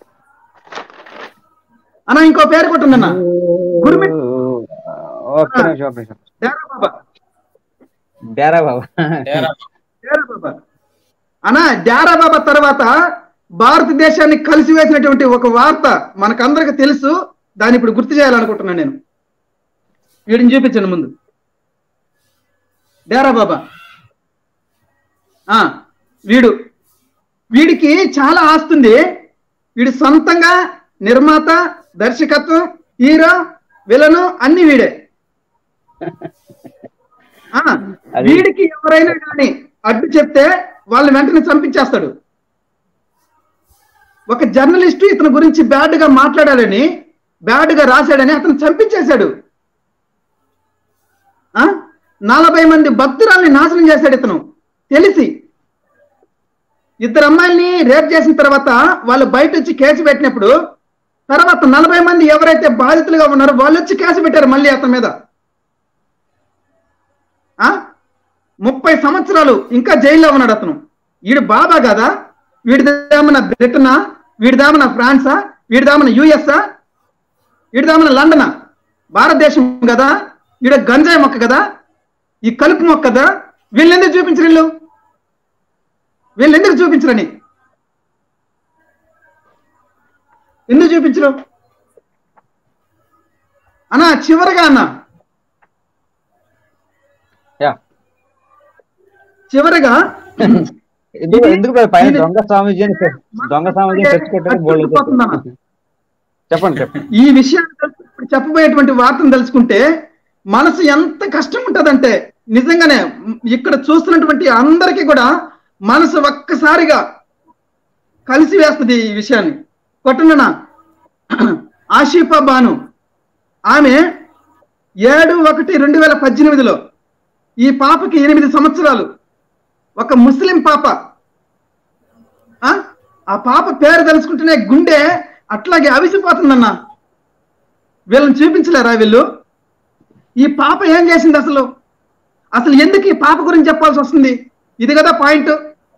S6: అన్న ఇంకో పేరు కొట్టుందన్న గురుమి
S5: ఒక్క నిమిషం ఒక్క నిమిషం
S6: డేరా బాబా
S5: డేరా బాబా
S4: ఏరా,
S6: డేరా బాబా అన్న డారా బాబా తర్వాత భారతదేశాన్ని కలిసివేసినటువంటి ఒక వార్త మనకందరికి తెలుసు దాన్ని ఇప్పుడు గుర్తు చేయాలనుకుంటున్నాను నేను వీడిని చూపించండి ముందు డేరా బాబా ఆ, వీడు వీడికి చాలా ఆస్తుంది వీడి సొంతంగా నిర్మాత దర్శకత్వం హీరో విలను అన్ని వీడే ఆ,
S5: అది-
S6: వీడికి ఎవరైనా కానీ అడ్డు చెప్తే వాళ్ళని వెంటనే చంపించేస్తాడు ఒక జర్నలిస్టు ఇతని గురించి బ్యాడ్ గా మాట్లాడాడని బ్యాడ్ గా రాశాడని అతను చంపించేశాడు ఆ నలభై మంది భక్తురాల్ని నాశనం చేశాడు ఇతను తెలిసి ఇద్దరు అమ్మాయిల్ని రేప్ చేసిన తర్వాత వాళ్ళు బయట వచ్చి కేసు పెట్టినప్పుడు తర్వాత నలభై మంది ఎవరైతే బాధితులుగా ఉన్నారో వాళ్ళు వచ్చి కేసు పెట్టారు మళ్ళీ అతని మీద ఆ ముప్పై సంవత్సరాలు ఇంకా జైల్లో ఉన్నాడు అతను వీడు బాబా కదా వీడిదేమన్నా బ్రిటనా వీడిదేమన్నా ఫ్రాన్సా వీడిదేమన్నా యుఎస్ఆ వీడిదేమన్నా లండనా భారతదేశం కదా వీడ గంజాయి మొక్క కదా ఈ కలుపు మొక్క కదా వీళ్ళు ఎందుకు చూపించరు వీళ్ళు వీళ్ళు ఎందుకు చూపించరని ఎందుకు చూపించరు అన్నా చివరిగా అన్న
S5: యా
S6: చివరిగా
S5: ఎందుకు
S6: ఇది-
S5: ఎందుకు మరి పైన
S6: ఇది-
S5: దొంగ స్వామీజీ అని పె- దొంగ స్వామీజీ అని తెచ్చుకోవడానికి బోల్డ్
S6: అట్టుకుపోతుందన్న.
S5: చెప్పండి చెప్పండి
S6: ఈ విషయాన్ని తెలుసు- ఇప్పుడు చెప్పబోయేటువంటి వార్తను తెలుసుకుంటే మనసు ఎంత కష్టం ఉంటదంటే నిజంగానే మ్, ఇక్కడ చూస్తున్నటువంటి అందరికీ కూడా మనసు ఒక్కసారిగా కలిసి వేస్తుంది ఈ విషయాన్ని కొట్టండినా ఆషిఫా బాను ఆమె ఏడు ఒకటి రెండు వేల పద్దెనిమిదిలో ఈ పాపకి ఎనిమిది సంవత్సరాలు ఒక ముస్లిం పాప ఆ ఆ పాప పేరు తెలుసుకుంటేనే గుండె అట్లాగే అవిసిపోతుందన్న వీళ్ళని చూపించలేరా వీళ్ళు ఈ పాప ఏం చేసింది అసలు అసలు ఎందుకు ఈ పాప గురించి చెప్పాల్సి వస్తుంది ఇది కదా పాయింట్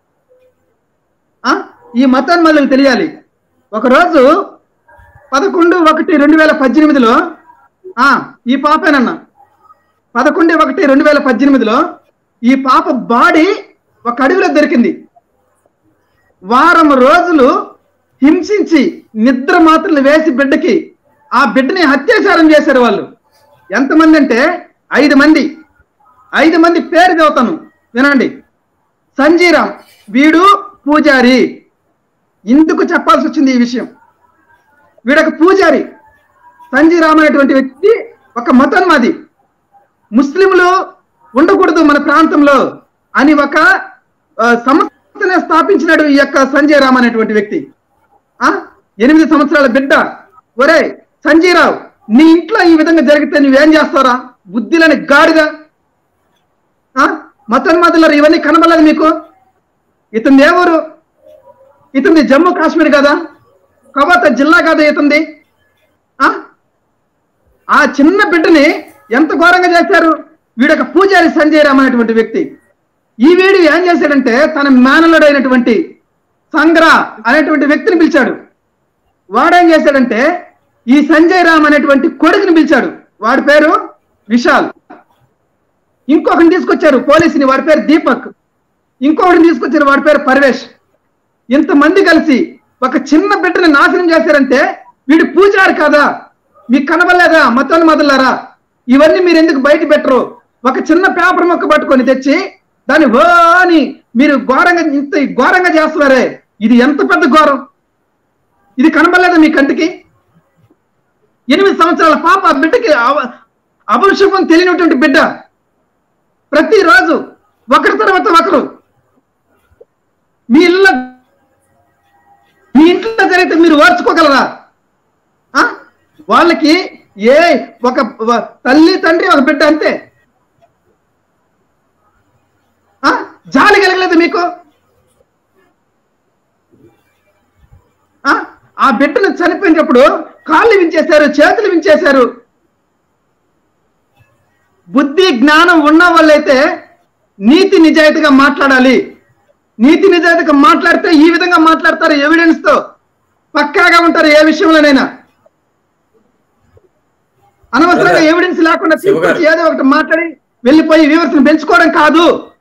S6: ఆ ఈ మతాన్మల్లులు తెలియాలి ఒకరోజు పదకొండు ఒకటి రెండు వేల పద్దెనిమిదిలో ఆ ఈ పాపేనన్న పదకొండు ఒకటి రెండు వేల పద్దెనిమిదిలో ఈ పాప బాడీ ఒక అడవిలో దొరికింది వారం రోజులు హింసించి నిద్ర మాత్రలు వేసి బిడ్డకి ఆ బిడ్డని అత్యాచారం చేశారు వాళ్ళు ఎంతమంది అంటే ఐదు మంది ఐదు మంది పేరు చదువుతాను వినండి సంజీరామ్ వీడు పూజారి ఇందుకు చెప్పాల్సి వచ్చింది ఈ విషయం వీడొక పూజారి సంజీరామ్ అనేటువంటి వ్యక్తి ఒక మతోన్మాది ముస్లింలు ఉండకూడదు మన ప్రాంతంలో అని ఒక ఆ, సంస్థనే స్థాపించినాడు ఈ యొక్క సంజయ్ రామ్ అనేటువంటి వ్యక్తి ఆ ఎనిమిది సంవత్సరాల బిడ్డ ఒరే సంజయ్ రావు నీ ఇంట్లో ఈ విధంగా జరిగితే నువ్వేం చేస్తారా బుద్ధిలని గాడిద ఆ మతన్మదులరు ఇవన్నీ కనబడలేదు మీకు ఇతని ఏ ఊరు ఇతనిది జమ్మూ కాశ్మీర్ కదా కవాత జిల్లా కదా ఇతంది ఆ ఆ చిన్న బిడ్డని ఎంత ఘోరంగా చేశారు వీడొక పూజారి సంజయ్ రామ్ అనేటువంటి వ్యక్తి ఈ వీడు ఏం చేశాడంటే తన మేనలుడైనటువంటి సంగ్రా అనేటువంటి వ్యక్తిని పిలిచాడు వాడేం చేశాడంటే ఈ సంజయ్ రామ్ అనేటువంటి కొడుకుని పిలిచాడు వాడి పేరు విశాల్ ఇంకొకరిని తీసుకొచ్చారు పోలీసుని వాడి పేరు దీపక్ ఇంకొకటిని తీసుకొచ్చారు వాడి పేరు పరవేష్ ఇంతమంది కలిసి ఒక చిన్న బిడ్డని నాశనం చేశారంటే వీడు పూజారి కాదా మీకు కనబడలేదా మతాన్ని మొదలారా ఇవన్నీ మీరు ఎందుకు బయట పెట్టరు ఒక చిన్న పేపర్ మొక్క పట్టుకొని తెచ్చి దాన్ని ఓ అని మీరు ఘోరంగా ఇంత ఘోరంగా చేస్తున్నారే ఇది ఎంత పెద్ద ఘోరం ఇది కనబడలేదా మీ కంటికి ఎనిమిది సంవత్సరాల పాప ఆ బిడ్డకి అవ- అపశుభం తెలియనటువంటి బిడ్డ ప్రతిరోజు ఒకరి తర్వాత ఒకరు మీ ఇళ్ళ మీ ఇంట్లో జరిగితే మీరు ఓర్చుకోగలరా ఆ? వాళ్ళకి ఏ ఒక వ- తల్లి తండ్రి ఒక బిడ్డ అంతే ఆ? జాలి కలగలేదు మీకు ఆ? ఆ బిడ్డను చనిపోయినప్పుడు కాళ్ళు వించేశారు చేతులు వించేశారు బుద్ధి జ్ఞానం ఉన్న వాళ్ళైతే నీతి నిజాయితీగా మాట్లాడాలి నీతి నిజాయితీగా మాట్లాడితే ఈ విధంగా మాట్లాడతారు ఎవిడెన్స్ తో పక్కాగా ఉంటారు ఏ విషయంలోనైనా అనవసరంగా
S4: Brother,
S6: ఎవిడెన్స్ లేకుండా
S4: శివ గారు.
S6: తీసుకొచ్చి ఏదో ఒకటి మాట్లాడి వెళ్ళిపోయి వ్యూవర్స్ పెంచుకోవడం కాదు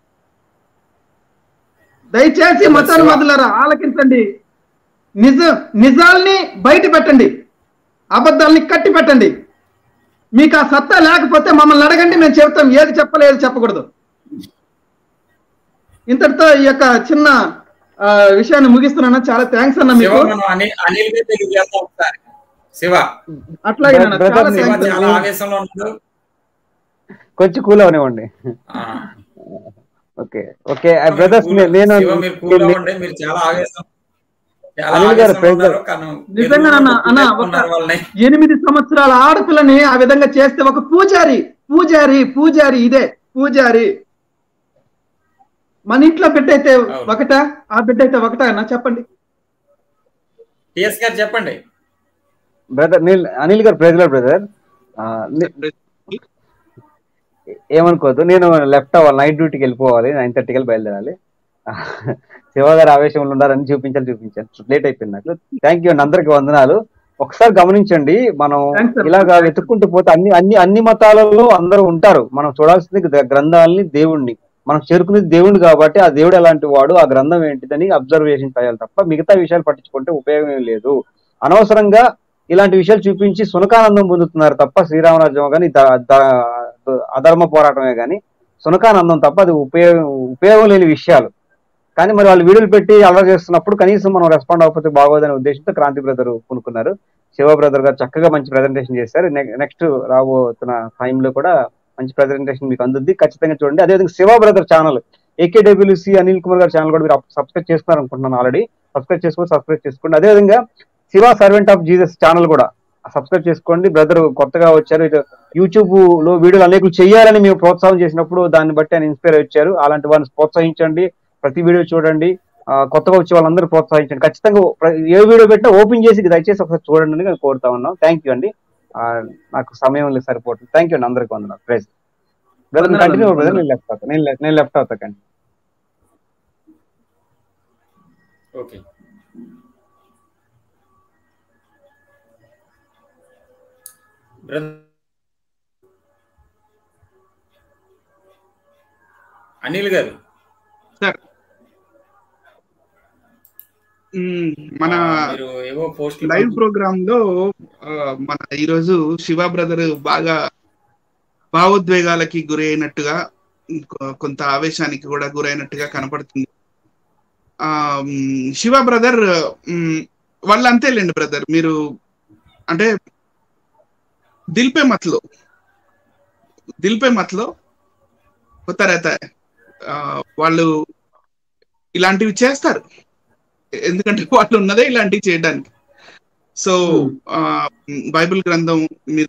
S6: దయచేసి
S4: Brother,
S6: మతాను
S4: శివ.
S6: మొదలరా ఆలకించండి నిజ నిజాల్ని బయట పెట్టండి అబద్ధాల్ని కట్టి పెట్టండి మీకు ఆ సత్తా లేకపోతే మమ్మల్ని అడగండి మేము చెప్తాం ఏది చెప్పాలి ఏది చెప్పకూడదు ఇంతటితో ఈ యొక్క చిన్న ఆ, విషయాన్ని ముగిస్తున్నాను చాలా థ్యాంక్స్ అన్న
S4: శివ
S6: మీకు
S4: మనం అనిల్ అనిల్ గా తెలియజేస్తాం ఒకసారి శివ
S6: అట్లాగే నాన్న,
S5: Brother,
S6: చాలా
S5: నేను-
S4: శివ
S6: థ్యాంక్స్
S4: చాలా ఆవేశంలో ఉన్నాడు
S5: కొంచెం కూల్ అవనివ్వండి
S4: ఆ,
S5: ఓకే ఓకే
S4: మీరు
S5: బ్రదర్స్
S4: cool-
S5: నేను
S4: శివ మీరు కూల్ అవ్వండి మీరు చాలా ఆవేశం చాలా
S5: అనిల్ గారు,
S4: ఆవేశంలో
S5: praise
S4: ఉన్నారు. కానీ
S6: నిజంగా
S4: ఎదురు
S6: అన్న అన్న
S4: ఉన్నారు
S6: ఒక
S4: వాళ్ళని
S6: ఎనిమిది సంవత్సరాల ఆడపిల్లని ఆ విధంగా చేస్తే ఒక పూజారి పూజారి పూజారి ఇదే పూజారి మన ఇంట్లో బిడ్డ అయితే
S4: అవును.
S6: ఒకటా ఆ బిడ్డ అయితే ఒకటా అన్న చెప్పండి
S4: టిఎస్ గారు చెప్పండి
S5: బ్రదర్ నేను అనిల్ గారు ప్రైజ్ బ్రదర్ ఏమనుకోవద్దు నేను లెఫ్ట్ అవ్వాలి నైట్ డ్యూటీకి వెళ్ళిపోవాలి నైన్ థర్టీకి వెళ్ళి బయలుదేరాలి శివ గారు ఆవేశంలో ఉన్నారని చూపించాలి చూపించాను లేట్ అయిపోయింది నాకు థ్యాంక్ యూ అండి అందరికి వందనాలు ఒకసారి గమనించండి మనం
S6: Thanks, sir.
S5: ఇలాగా వెతుక్కుంటూ పోతే అన్ని అన్ని అన్ని మతాలలో అందరూ ఉంటారు మనం చూడాల్సింది గ్ర- గ్రంథాలని దేవుణ్ణి మనం చేరుకునేది దేవుడు కాబట్టి ఆ దేవుడు ఎలాంటి వాడు ఆ గ్రంథం ఏంటిదని అబ్జర్వేషన్ చేయాలి తప్ప మిగతా విషయాలు పట్టించుకుంటే ఉపయోగం ఏం లేదు అనవసరంగా ఇలాంటి విషయాలు చూపించి సునకానందం పొందుతున్నారు తప్ప శ్రీరామరాజ్యం కానీ ద- ద- అధర్మ పోరాటమే కానీ సునకానందం తప్ప అది ఉపయోగం ఉపయోగం లేని విషయాలు కానీ మరి వాళ్ళు వీడియోలు పెట్టి అలర్ చేస్తున్నప్పుడు కనీసం మనం రెస్పాండ్ అవ్వకపోతే బాగోదనే ఉద్దేశంతో క్రాంతి బ్రదర్ కొనుక్కున్నారు శివ బ్రదర్ గారు చక్కగా మంచి ప్రెజెంటేషన్ చేశారు నెక్స్ట్ రాబోతున్న టైంలో కూడా మంచి ప్రెజెంటేషన్ మీకు అందుద్ది ఖచ్చితంగా చూడండి అదేవిధంగా Shiva brother channel AKWC Anil Kumar గారి ఛానల్ కూడా మీరు సబ్స్క్రైబ్ చేస్తున్నారు అనుకుంటున్నాను ఆల్రెడీ సబ్స్క్రైబ్ చేసుకోండి సబ్స్క్రైబ్ చేసుకోండి అదేవిధంగా Shiva servant of Jesus channel కూడా సబ్స్క్రైబ్ చేసుకోండి బ్రదర్ కొత్తగా వచ్చారు ఇది యూట్యూబ్ లో వీడియోలు అనేకులు చేయాలని మేము ప్రోత్సాహం చేసినప్పుడు దాన్ని బట్టి ఆయన ఇన్స్పైర్ వచ్చారు అలాంటి వారిని ప్రోత్సహించండి ప్రతి వీడియో చూడండి ఆ, కొత్తగా వచ్చే వాళ్ళందరూ ప్రోత్సహించండి ఖచ్చితంగా ప్ర- ఏ వీడియో పెట్టినా ఓపెన్ చేసి దయచేసి ఒకసారి చూడండి అని నేను కోరుతా ఉన్నాం థ్యాంక్ యూ అండి ఆ, నాకు సమయం లేదు సరిపోతుంది థ్యాంక్ యూ అండి అందరికి వందనాలు ప్రైజ్ బ్రదర్
S6: వందనాలు,
S5: కంటిన్యూ బ్రదర్
S6: వందనాలు.
S5: నేను లెఫ్ట్ అవుతా నేను left- నేను లెఫ్ట్ అవుతా కండి
S4: ఓకే బ్రదర్ అనిల్ గారు
S7: సార్ మ్మ్, మన
S4: ఆ, మీరు ఏవో పోస్ట్
S7: లైవ్ ప్రోగ్రామ్ లో ఆ, మన ఈరోజు శివ బ్రదర్ బాగా భావోద్వేగాలకి గురి అయినట్టుగా కొ- కొంత ఆవేశానికి కూడా గురైనట్టుగా కనపడుతుంది ఆ మ్, శివ బ్రదర్ మ్, వాళ్ళు అంతేలేండి బ్రదర్ మీరు అంటే దిల్పే మత్లో దిల్పే మత్లో కొత్త రేత వాళ్ళు ఇలాంటివి చేస్తారు ఎందుకంటే వాళ్ళు ఉన్నదే ఇలాంటివి చేయడానికి సో ఆ, బైబిల్ గ్రంథం మీద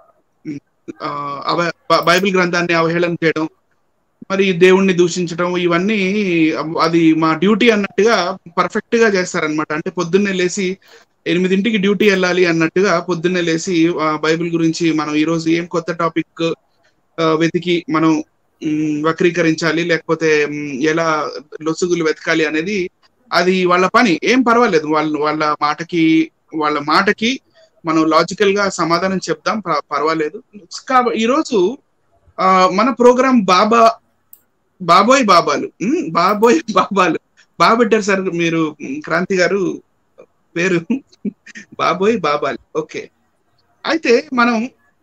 S7: ఆ, అవ- బ- బైబిల్ గ్రంథాన్ని అవహేళన చేయడం మరి దేవుణ్ణి దూషించడం ఇవన్నీ అది మా డ్యూటీ అన్నట్టుగా పర్ఫెక్ట్ గా చేస్తారనమాట అంటే పొద్దున్నే లేచి ఎనిమిదింటికి డ్యూటీ వెళ్ళాలి అన్నట్టుగా పొద్దున్నే లేచి ఆ, బైబిల్ గురించి మనం ఈ రోజు ఏం కొత్త టాపిక్ వెతికి మనం మ్, వక్రీకరించాలి లేకపోతే మ్, ఎలా లొసుగులు వెతకాలి అనేది అది వాళ్ళ పని ఏం పర్వాలేదు వాళ్ళు వాళ్ళ మాటకి వాళ్ళ మాటకి మనం లాజికల్ గా సమాధానం చెప్దాం ప- పర్వాలేదు కాబ- ఈరోజు ఆ, మన ప్రోగ్రాం బాబా బాబోయ్ బాబాలు ఉమ్, బాబోయ్ బాబాలు బాగా పెట్టారు సార్ మీరు ఉమ్, క్రాంతి గారు పేరు బాబోయ్ బాబాలు ఓకే అయితే మనం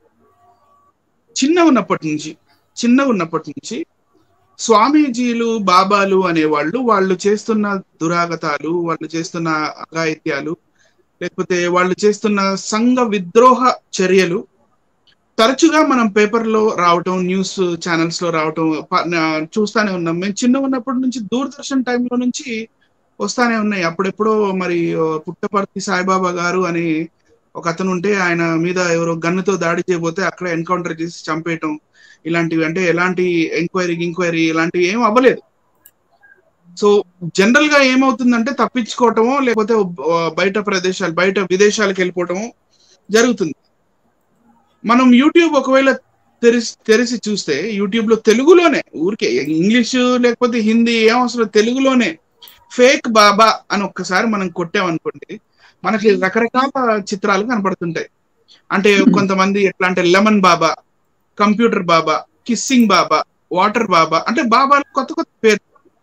S7: చిన్న ఉన్నప్పటి నుంచి చిన్న ఉన్నప్పటి నుంచి స్వామీజీలు బాబాలు అనేవాళ్ళు వాళ్ళు చేస్తున్న దురాగతాలు వాళ్ళు చేస్తున్న అఘాయిత్యాలు లేకపోతే వాళ్ళు చేస్తున్న సంఘ విద్రోహ చర్యలు తరచుగా మనం పేపర్ లో రావటం న్యూస్ ఛానల్స్ లో రావటం ప- నా- చూస్తానే ఉన్నాం మేము చిన్న ఉన్నప్పటి నుంచి దూరదర్శన్ టైంలో నుంచి వస్తానే ఉన్నాయి అప్పుడెప్పుడో మరి ఆ, పుట్టపర్తి సాయిబాబా గారు అని ఒక అతను ఉంటే ఆయన మీద ఎవరో గన్నుతో దాడి చేయబోతే అక్కడ ఎన్కౌంటర్ చేసి చంపేయటం ఇలాంటివి అంటే ఎలాంటి ఎంక్వైరీ ఇంక్వైరీ ఇలాంటివి ఏం అవ్వలేదు సో జనరల్ గా ఏమవుతుందంటే తప్పించుకోవటమో లేకపోతే ఆ, బయట ప్రదేశాలు బయట విదేశాలకు వెళ్ళిపోవటమో జరుగుతుంది మనం యూట్యూబ్ ఒకవేళ తెరిచి తెరిచి చూస్తే యూట్యూబ్ లో తెలుగులోనే ఊరికే ఇంగ్లీష్ లేకపోతే హిందీ ఏం అవసరం తెలుగులోనే ఫేక్ బాబా అని ఒక్కసారి మనం కొట్టామనుకోండి మనకి రకరకాల చిత్రాలు కనపడుతుంటాయి అంటే కొంతమంది ఎట్లా అంటే lemon Baba computer Baba kissing Baba water Baba అంటే బాబాలు కొత్త కొత్త పేరు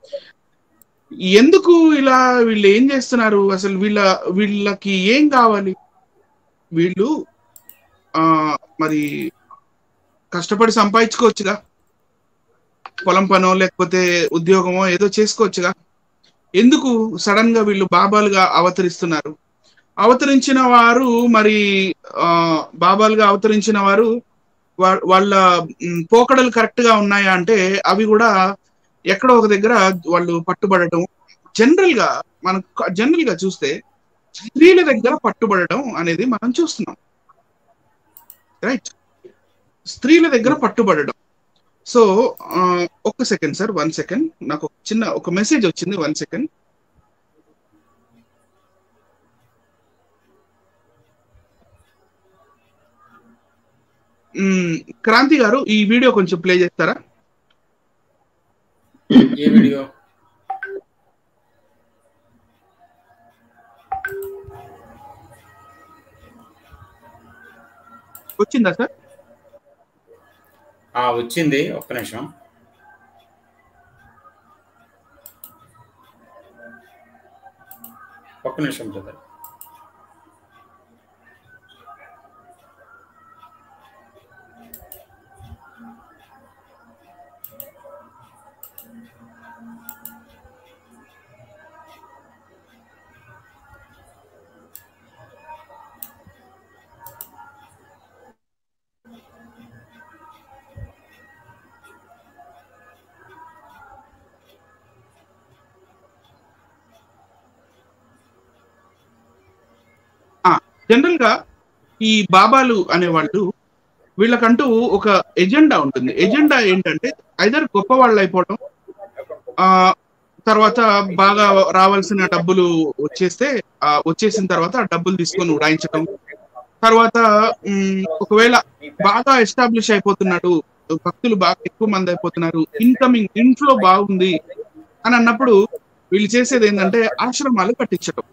S7: ఎందుకు ఇలా వీళ్ళు ఏం చేస్తున్నారు అసలు వీళ్ళ వీళ్ళకి ఏం కావాలి వీళ్ళు ఆ మరి కష్టపడి సంపాదించుకోవచ్చుగా పొలం పనో లేకపోతే ఉద్యోగమో ఏదో చేసుకోవచ్చుగా ఎందుకు సడన్ గా వీళ్ళు బాబాలుగా అవతరిస్తున్నారు అవతరించిన వారు మరి ఆ బాబాలుగా అవతరించిన వారు వా- వాళ్ళ మ్, పోకడలు కరెక్ట్ గా ఉన్నాయా అంటే అవి కూడా ఎక్కడో ఒక దగ్గర వాళ్ళు పట్టుబడటం జనరల్ గా మనం జనరల్ గా చూస్తే స్త్రీల దగ్గర పట్టుబడటం అనేది మనం చూస్తున్నాం రైట్ స్త్రీల దగ్గర పట్టుబడడం సో ఆ, ఒక్క సెకండ్ సార్ వన్ సెకండ్ నాకు ఒక చిన్న ఒక మెసేజ్ వచ్చింది వన్ సెకండ్ క్రాంతి గారు ఈ వీడియో కొంచెం ప్లే చేస్తారా
S4: ఏ వీడియో
S7: వచ్చిందా సార్
S4: ఆ వచ్చింది ఒక్క నిమిషం ఒక్క నిమిషం బ్రదర్
S7: జనరల్ గా ఈ బాబాలు అనేవాళ్ళు వీళ్ళకంటూ ఒక ఎజెండా ఉంటుంది ఎజెండా ఏంటంటే ఐదర్ గొప్ప వాళ్ళు అయిపోవడం ఆ తర్వాత బాగా రావాల్సిన డబ్బులు వచ్చేస్తే ఆ వచ్చేసిన తర్వాత ఆ డబ్బులు తీసుకొని ఉడాయించడం తర్వాత ఉమ్, ఒకవేళ బాగా ఎస్టాబ్లిష్ అయిపోతున్నాడు భక్తులు బాగా ఎక్కువ మంది అయిపోతున్నారు ఇన్కమింగ్ ఇంట్లో బాగుంది అని అన్నప్పుడు వీళ్ళు చేసేది ఏంటంటే ఆశ్రమాలు కట్టించడం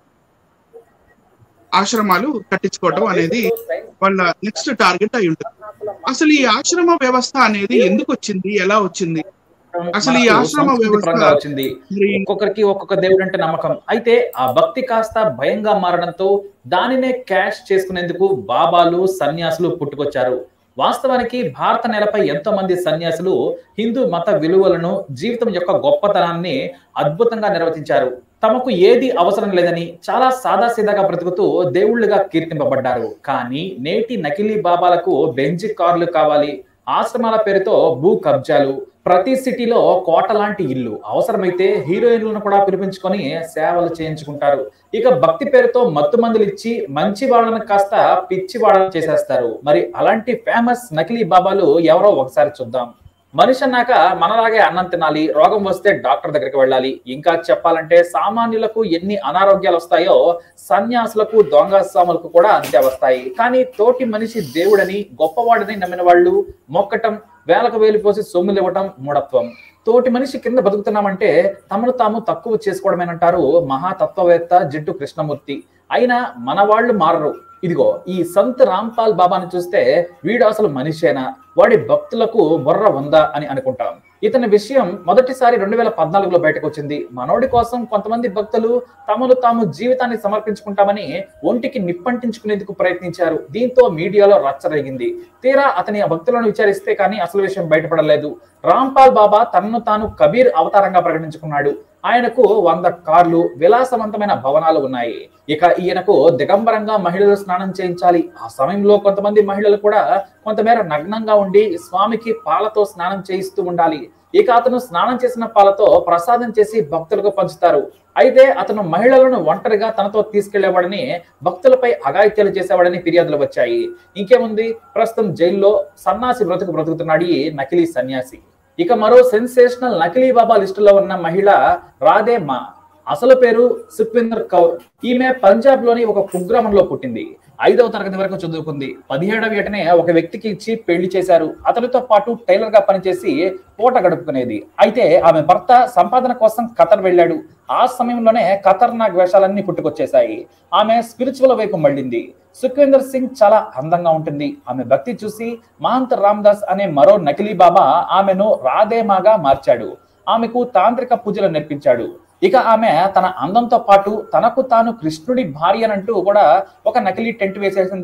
S7: ఆశ్రమాలు కట్టించుకోవడం అనేది వాళ్ళ నెక్స్ట్ టార్గెట్ అయి ఉంటుంది అసలు ఈ ఆశ్రమ వ్యవస్థ అనేది ఎందుకు వచ్చింది ఎలా వచ్చింది అసలు ఈ
S8: మనకు
S7: ఆశ్రమ
S8: సంస్కృతి
S7: వ్యవస్థ
S8: పరంగా వచ్చింది
S7: మరి
S8: ఒక్కొక్కరికి ఒక్కొక్క దేవుడు అంటే నమ్మకం అయితే ఆ భక్తి కాస్త భయంగా మారడంతో దానినే క్యాష్ చేసుకునేందుకు బాబాలు సన్యాసులు పుట్టుకొచ్చారు వాస్తవానికి భారత నేలపై ఎంతో మంది సన్యాసులు హిందూ మత విలువలను జీవితం యొక్క గొప్పతనాన్ని అద్భుతంగా నిర్వచించారు తమకు ఏది అవసరం లేదని చాలా సాదాసీదాగా బ్రతుకుతూ దేవుళ్ళుగా కీర్తింపబడ్డారు కానీ నేటి నకిలీ బాబాలకు బెంజ్ కార్లు కావాలి ఆశ్రమాల పేరుతో భూ కబ్జాలు ప్రతి సిటీలో కోట లాంటి ఇల్లు అవసరమైతే హీరోయిన్లను కూడా పిలిపించుకొని సేవలు చేయించుకుంటారు ఇక భక్తి పేరుతో మత్తు మందులు ఇచ్చి మంచి వాళ్ళని కాస్త పిచ్చి వాళ్ళని చేసేస్తారు మరి అలాంటి ఫేమస్ నకిలీ బాబాలు ఎవరో ఒకసారి చూద్దాం మనిషి అన్నాక మనలాగే అన్నం తినాలి రోగం వస్తే డాక్టర్ దగ్గరికి వెళ్ళాలి ఇంకా చెప్పాలంటే సామాన్యులకు ఎన్ని అనారోగ్యాలు వస్తాయో సన్యాసులకు దొంగ స్వాములకు కూడా అంతే వస్తాయి కానీ తోటి మనిషి దేవుడని గొప్పవాడని నమ్మిన వాళ్ళు మొక్కటం వేలకు వేలు పోసి సొమ్ములు ఇవ్వటం మూఢత్వం తోటి మనిషి కింద బతుకుతున్నామంటే తమను తాము తక్కువ చేసుకోవడమేనంటారు మహాతత్వవేత్త జిడ్డు కృష్ణమూర్తి అయినా మన వాళ్ళు మారరు ఇదిగో ఈ సంత్ రాంపాల్ బాబాని చూస్తే వీడు అసలు మనిషేనా వాడి భక్తులకు బుర్ర ఉందా అని అనుకుంటాం ఇతని విషయం మొదటిసారి రెండు వేల పద్నాలుగులో బయటకు వచ్చింది మనోడి కోసం కొంతమంది భక్తులు తమను తాము జీవితాన్ని సమర్పించుకుంటామని ఒంటికి నిప్పంటించుకునేందుకు ప్రయత్నించారు దీంతో మీడియాలో రచ్చరేగింది తీరా అతని ఆ భక్తులను విచారిస్తే కానీ అసలు విషయం బయటపడలేదు రాంపాల్ బాబా తనను తాను కబీర్ అవతారంగా ప్రకటించుకున్నాడు ఆయనకు వంద కార్లు విలాసవంతమైన భవనాలు ఉన్నాయి ఇక ఈయనకు దిగంబరంగా మహిళలు స్నానం చేయించాలి ఆ సమయంలో కొంతమంది మహిళలు కూడా కొంతమేర నగ్నంగా ఉండి స్వామికి పాలతో స్నానం చేయిస్తూ ఉండాలి ఇక అతను స్నానం చేసిన పాలతో ప్రసాదం చేసి భక్తులకు పంచుతారు అయితే అతను మహిళలను ఒంటరిగా తనతో తీసుకెళ్లేవాడని భక్తులపై అఘాయిత్యాలు చేసేవాడని ఫిర్యాదులు వచ్చాయి ఇంకేముంది ప్రస్తుతం జైల్లో సన్నాసి బ్రతుకు బ్రతుకుతున్నాడు ఈ నకిలీ సన్యాసి ఇక మరో సెన్సేషనల్ నకిలీ బాబా లిస్టులో ఉన్న మహిళ రాధే మా అసలు పేరు సుఖ్విందర్ కౌర్ ఈమె పంజాబ్ లోని ఒక కుగ్రామంలో పుట్టింది ఐదవ తరగతి వరకు చదువుకుంది పదిహేడవ ఏటనే ఒక వ్యక్తికి ఇచ్చి పెళ్లి చేశారు అతనితో పాటు టైలర్ గా పనిచేసి పూట గడుపుకునేది అయితే ఆమె భర్త సంపాదన కోసం ఖతర్ వెళ్ళాడు ఆ సమయంలోనే ఖతర్నాక్ వేషాలన్నీ పుట్టుకొచ్చేశాయి ఆమె స్పిరిచువల్ వైపు మళ్ళింది సుఖ్వీందర్ సింగ్ చాలా అందంగా ఉంటుంది ఆమె భక్తి చూసి మహంత్ రామ్దాస్ అనే మరో నకిలీ బాబా ఆమెను రాధేమాగా మార్చాడు ఆమెకు తాంత్రిక పూజలు నేర్పించాడు ఇక ఆమె తన అందంతో పాటు తనకు తాను కృష్ణుడి భార్య అనంటూ కూడా ఒక నకిలీ టెంట్ వేసేసింది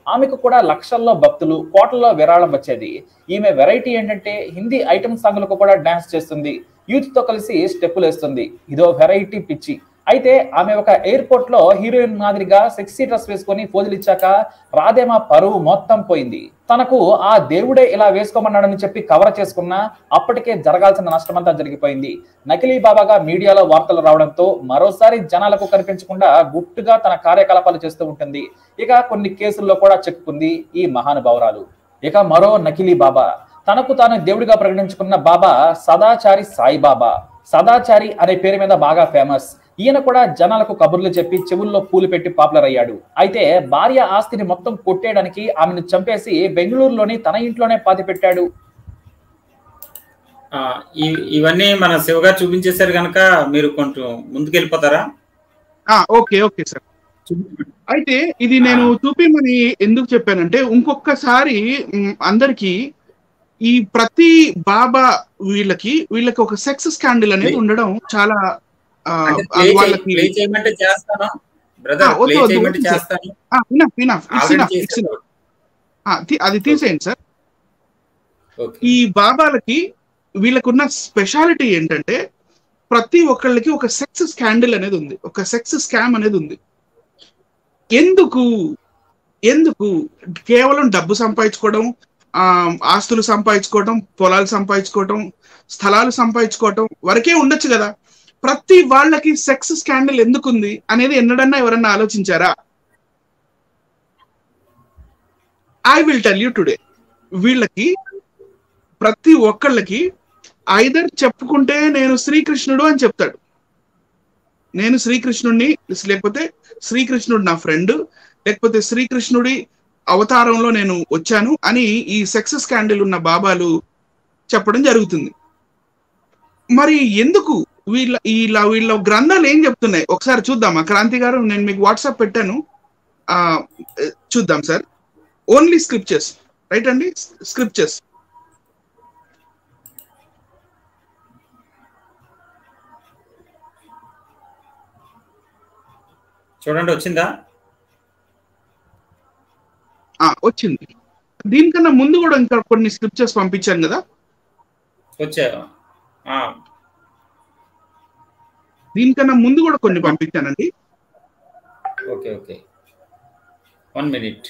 S8: ఆమెకు కూడా లక్షల్లో భక్తులు కోట్లలో విరాళం వచ్చేది ఈమె వెరైటీ ఏంటంటే హిందీ ఐటమ్ సాంగ్లకు కూడా డాన్స్ చేస్తుంది యూత్ తో కలిసి స్టెప్పులు వేస్తుంది ఇదో వెరైటీ పిచ్చి అయితే ఆమె ఒక ఎయిర్పోర్ట్ లో హీరోయిన్ మాదిరిగా సెక్సీ డ్రెస్ వేసుకొని పోజులు ఇచ్చాక రాధేమ పరువు మొత్తం పోయింది తనకు ఆ దేవుడే ఇలా వేసుకోమన్నాడని చెప్పి కవర్ చేసుకున్నా అప్పటికే జరగాల్సిన నష్టమంతా జరిగిపోయింది నకిలీ బాబాగా మీడియాలో వార్తలు రావడంతో మరోసారి జనాలకు కనిపించకుండా గుట్టుగా తన కార్యకలాపాలు చేస్తూ ఉంటుంది ఇక కొన్ని కేసుల్లో కూడా చిక్కుకుంది ఈ మహానుభావురాలు ఇక మరో నకిలీ బాబా తనకు తాను దేవుడిగా ప్రకటించుకున్న బాబా సదాచారి సాయిబాబా సదాచారి అనే పేరు మీద బాగా ఫేమస్ ఈయన కూడా జనాలకు కబుర్లు చెప్పి చెవుల్లో పూలు పెట్టి పాపులర్ అయ్యాడు అయితే భార్య ఆస్తిని మొత్తం కొట్టేయడానికి ఆమెను చంపేసి బెంగళూరులోని తన ఇంట్లోనే పాతి పెట్టాడు
S4: ఆ, ఈ- ఇవన్నీ మన శివగారు చూపించేశారు కనుక మీరు కొంచెం ముందుకు వెళ్ళిపోతారా
S7: ఆ, ఓకే ఓకే సార్ అయితే ఇది నేను చూపిమని ఎందుకు చెప్పానంటే ఇంకొకసారి మ్, అందరికి ఈ ప్రతి బాబా వీళ్ళకి వీళ్ళకి ఒక సెక్స్ స్కాండిల్ అనేది ఉండడం చాలా ఆ,
S4: అంటే
S7: అది
S4: ప్లే
S7: వాళ్ళకి
S4: ప్లే చేయమంటే చేస్తాను బ్రదర్
S7: ఆ, వద్దు,
S4: ప్లే
S7: వద్దు,
S4: చేయమంటే
S7: వద్దు సార్.
S4: చేస్తాను
S7: ఆ, enough, enough, it's
S4: already
S7: enough, it's
S4: చేశాను
S7: enough. ఆ, తీ- అది తీసేయండి సార్
S4: ఓకే
S7: ఈ బాబాలకి వీళ్ళకున్న స్పెషాలిటీ ఏంటంటే ప్రతి ఒక్కళ్ళకి ఒక సెక్స్ స్కాండిల్ అనేది ఉంది ఒక సెక్స్ స్కామ్ అనేది ఉంది ఎందుకు ఎందుకు కేవలం డబ్బు సంపాదించుకోవడం ఆ ఆస్తులు సంపాదించుకోవడం పొలాలు సంపాదించుకోవడం స్థలాలు సంపాదించుకోవడం వరకే ఉండొచ్చు కదా ప్రతి వాళ్ళకి సెక్స్ స్కాండల్ ఎందుకుంది అనేది ఎన్నడన్నా ఎవరన్నా ఆలోచించారా I will tell you today వీళ్ళకి ప్రతి ఒక్కళ్ళకి ఐదర్ చెప్పుకుంటే నేను శ్రీకృష్ణుడు అని చెప్తాడు నేను శ్రీకృష్ణుడిని లేకపోతే శ్రీకృష్ణుడు నా ఫ్రెండ్ లేకపోతే శ్రీకృష్ణుడి అవతారంలో నేను వచ్చాను అని ఈ సెక్స్ స్కాండిల్ ఉన్న బాబాలు చెప్పడం జరుగుతుంది మరి ఎందుకు వీళ్ళ వీళ్ళ వీళ్ళ గ్రంథాలు ఏం చెప్తున్నాయి ఒకసారి చూద్దామా క్రాంతి గారు నేను మీకు వాట్సాప్ పెట్టాను ఆ చూద్దాం సార్ ఓన్లీ స్క్రిప్చర్స్ రైట్ అండి స్క్రిప్చర్స్
S4: చూడండి వచ్చిందా
S7: ఆ, వచ్చింది దీనికన్నా ముందు కూడా ఇంకా కొన్ని స్క్రిప్చర్స్ పంపించాను కదా
S4: వచ్చా ఆ,
S7: దీనికన్నా ముందు కూడా కొన్ని పంపించానండి
S4: ఓకే ఓకే వన్ మినిట్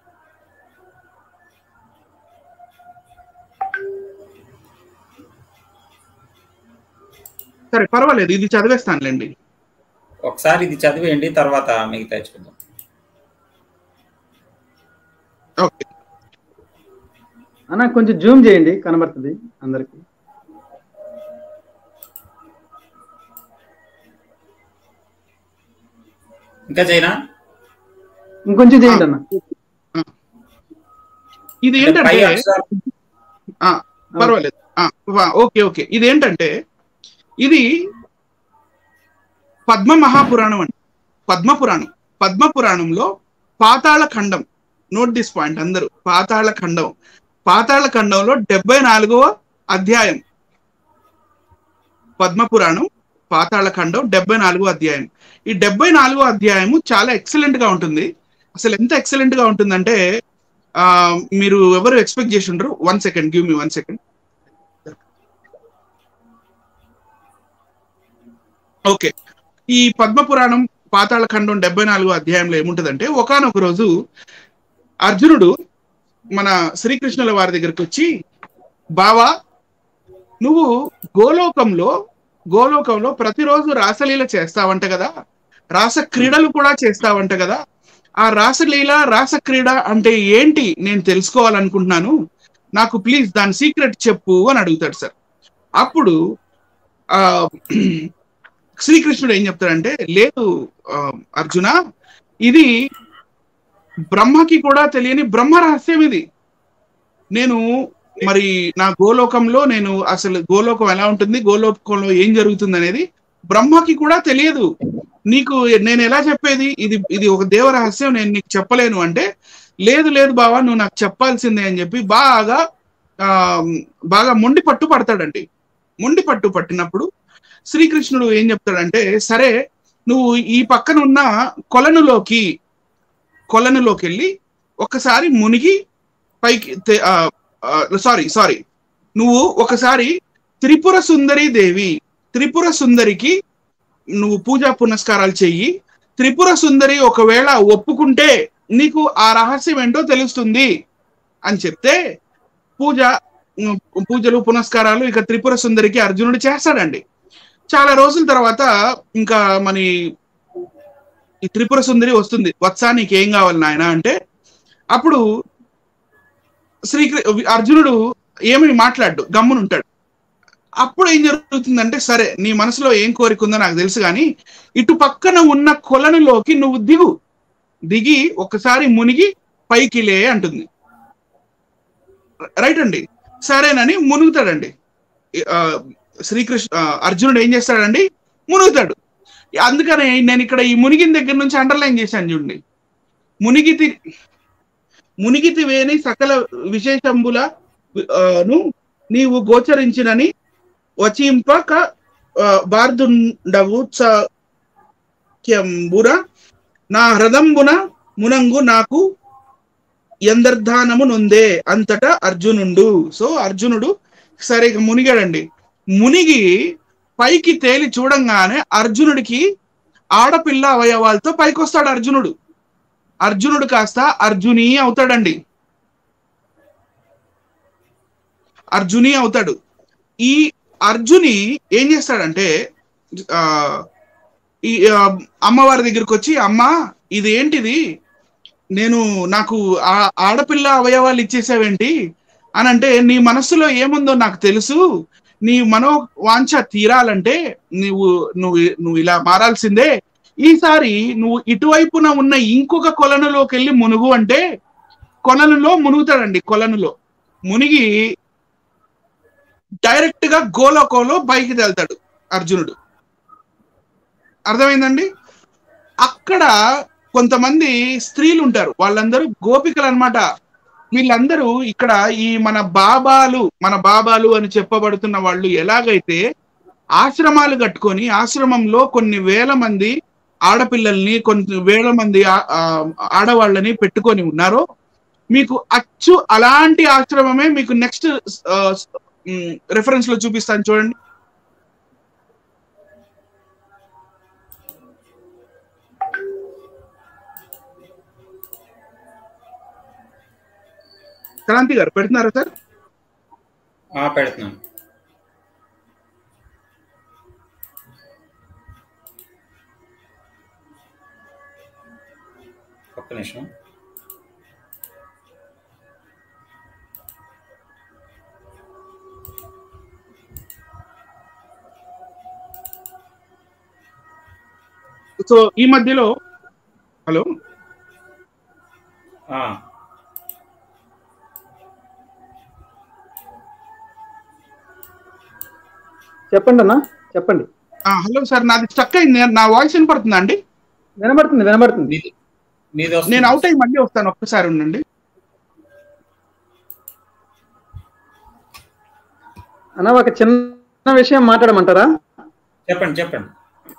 S7: సరే పర్వాలేదు ఇది చదివేస్తానులేండి
S4: ఒకసారి ఇది చదివేయండి తర్వాత మిగతా చూద్దాం
S7: ఓకే
S6: అన్న కొంచెం జూమ్ చేయండి కనబడుతుంది అందరికి
S4: ఇంకా చైనా
S6: ఇంకొంచెం చేయండి అన్న
S7: ఇది
S4: అంటే పై
S7: ఏంటంటే
S4: అక్షరాలు
S7: ఆ, పర్వాలేదు ఆ, వా- ఓకే ఓకే ఇది ఏంటంటే ఇది పద్మ మహాపురాణం అండి పద్మ పురాణం పద్మ పురాణంలో పాతాళ ఖండం నోట్ దిస్ పాయింట్ అందరూ పాతాళ ఖండం పాతాళ ఖండంలో డెబ్బై నాలుగవ అధ్యాయం పద్మ పురాణం పాతాళ ఖండం డెబ్బై నాలుగో అధ్యాయం ఈ డెబ్బై నాలుగో అధ్యాయము చాలా ఎక్సలెంట్ గా ఉంటుంది అసలు ఎంత ఎక్సలెంట్ గా ఉంటుందంటే ఆ, మీరు ఎవరు ఎక్స్పెక్ట్ చేసి ఉండరు one second give me one second okay ఈ పద్మ పురాణం పాతాళ ఖండం డెబ్బై నాలుగో అధ్యాయంలో ఏముంటదంటే ఒకనొక రోజు అర్జునుడు మన శ్రీకృష్ణుల వారి దగ్గరికి వచ్చి బావా నువ్వు గోలోకంలో గోలోకంలో ప్రతిరోజు రాసలీల చేస్తావంట కదా రాస క్రీడలు కూడా చేస్తావంట కదా ఆ రాసలీల రాసక్రీడ అంటే ఏంటి నేను తెలుసుకోవాలనుకుంటున్నాను నాకు ప్లీజ్ దాని సీక్రెట్ చెప్పు అని అడుగుతాడు సార్ అప్పుడు ఆ శ్రీకృష్ణుడు ఏం చెప్తాడంటే లేదు ఆ, అర్జున ఇది బ్రహ్మకి కూడా తెలియని బ్రహ్మ రహస్యం ఇది నేను మరి నా గోలోకంలో నేను అసలు గోలోకం ఎలా ఉంటుంది గోలోకంలో ఏం జరుగుతుంది అనేది బ్రహ్మకి కూడా తెలియదు నీకు నేను ఎలా చెప్పేది ఇది ఇది ఒక దేవ రహస్యం నేను నీకు చెప్పలేను అంటే లేదు లేదు బావా నువ్వు నాకు చెప్పాల్సిందే అని చెప్పి బాగా ఆ బాగా మొండి పట్టు పడతాడండి మొండి పట్టు పట్టినప్పుడు శ్రీకృష్ణుడు ఏం చెప్తాడంటే సరే నువ్వు ఈ పక్కన ఉన్న కొలనులోకి కొలనులోకి వెళ్ళి ఒకసారి మునిగి పైకి సారీ సారీ నువ్వు ఒకసారి త్రిపుర సుందరి దేవి త్రిపుర సుందరికి నువ్వు పూజా పునస్కారాలు చెయ్యి త్రిపుర సుందరి ఒకవేళ ఒప్పుకుంటే నీకు ఆ రహస్యం ఏంటో తెలుస్తుంది అని చెప్తే పూజ ఉమ్, పూజలు పునస్కారాలు ఇక త్రిపుర సుందరికి అర్జునుడు చేస్తాడండి చాలా రోజుల తర్వాత ఇంకా మన ఈ త్రిపుర సుందరి వస్తుంది వత్సా నీకేం కావాలి నాయన అంటే అప్పుడు శ్రీకృ అర్జునుడు ఏమీ మాట్లాడు గమ్మునుంటాడు అప్పుడు ఏం జరుగుతుందంటే సరే నీ మనసులో ఏం కోరిక ఉందో నాకు తెలుసు కానీ ఇటు పక్కన ఉన్న కొలనులోకి నువ్వు దిగు దిగి ఒకసారి మునిగి పైకి లే అంటుంది రైట్ అండి సరేనని మునుగుతాడండి ఆ, శ్రీకృష్ణ ఆ, అర్జునుడు ఏం చేస్తాడండి మునుగుతాడు అందుకని నేను ఇక్కడ ఈ మునిగిన దగ్గర నుంచి అండర్లైన్ చేశాను చూడండి మునిగితి మునిగితి వేని సకల విశేషంబుల ఆ, ను నీవు గోచరించినని వచింపక ఆ, బార్దుండవు చంబున నా హృదంబున మునంగు నాకు ఎందర్ధానము నొందే అంతటా అర్జునుండు సో అర్జునుడు సరే ఇక మునిగాడండి మునిగి పైకి తేలి చూడంగానే అర్జునుడికి ఆడపిల్ల అవయవాలతో పైకి వస్తాడు అర్జునుడు అర్జునుడు కాస్త అర్జుని అవుతాడండి అర్జుని అవుతాడు ఈ అర్జుని ఏం చేస్తాడంటే ఆ ఈ ఆ, అమ్మవారి దగ్గరికి వచ్చి అమ్మ ఇది ఏంటిది నేను నాకు ఆ- ఆడపిల్ల అవయవాలు ఇచ్చేసావేంటి అని అంటే నీ మనస్సులో ఏముందో నాకు తెలుసు నీ మనో వాంఛ తీరాలంటే నువ్వు నువ్వు నువ్వు ఇలా మారాల్సిందే ఈసారి నువ్వు ఇటువైపున ఉన్న ఇంకొక కొలనులోకి వెళ్ళి మునుగు అంటే కొలనులో మునుగుతాడండి కొలనులో మునిగి డైరెక్ట్ గా గోలోకంలో పైకి వెళ్తాడు అర్జునుడు అర్థమైందండి అక్కడ కొంతమంది స్త్రీలు ఉంటారు వాళ్ళందరూ గోపికలు అన్నమాట వీళ్ళందరూ ఇక్కడ ఈ మన బాబాలు మన బాబాలు అని చెప్పబడుతున్న వాళ్ళు ఎలాగైతే ఆశ్రమాలు కట్టుకొని ఆశ్రమంలో కొన్ని వేల మంది ఆడపిల్లల్ని కొన్ని వేల మంది ఆ- ఆ, ఆడవాళ్ళని పెట్టుకొని ఉన్నారో మీకు అచ్చు అలాంటి ఆశ్రమమే మీకు నెక్స్ట్ రెఫరెన్స్ లో చూపిస్తాను చూడండి క్రాంతి గారు పెడుతున్నారా సార్
S4: ఆ, పెడుతున్నాను ఒక్క నిమిషం
S7: సో ఈ మధ్యలో హలో
S4: ఆ,
S6: చెప్పండి అన్న చెప్పండి
S7: ఆ, హలో సార్ నాది స్టక్ అయింది నా వాయిస్ వినపడుతుందా అండి
S6: వినబడుతుంది వినబడుతుంది
S4: మీది మీది వస్తుంది.
S7: నేను అవుట్ అయ్యి మళ్ళీ వస్తాను ఒక్కసారి ఉండండి
S6: అన్న ఒక చిన్న విషయం మాట్లాడమంటారా
S4: చెప్పండి చెప్పండి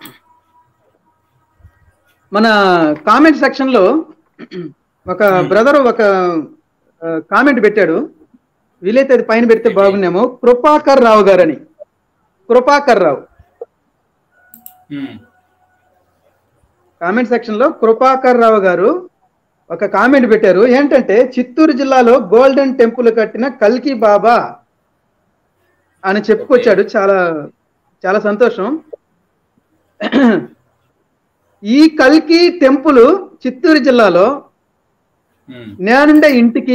S6: మన కామెంట్ సెక్షన్ లో ఒక బ్రదర్ ఒక కామెంట్ పెట్టాడు వీలైతే అది పైన పెడితే బాగుండేమో కృపాకర్ రావు గారని కృపాకర్ రావు
S4: ఉమ్,
S6: కామెంట్ సెక్షన్ లో కృపాకర్ రావు గారు ఒక కామెంట్ పెట్టారు ఏంటంటే చిత్తూరు జిల్లాలో గోల్డెన్ టెంపుల్ కట్టిన కల్కి బాబా అని చెప్పుకొచ్చాడు చాలా చాలా సంతోషం ఈ కల్కి టెంపుల్ చిత్తూరు జిల్లాలో
S4: ఉమ్.
S6: నేనుండే ఇంటికి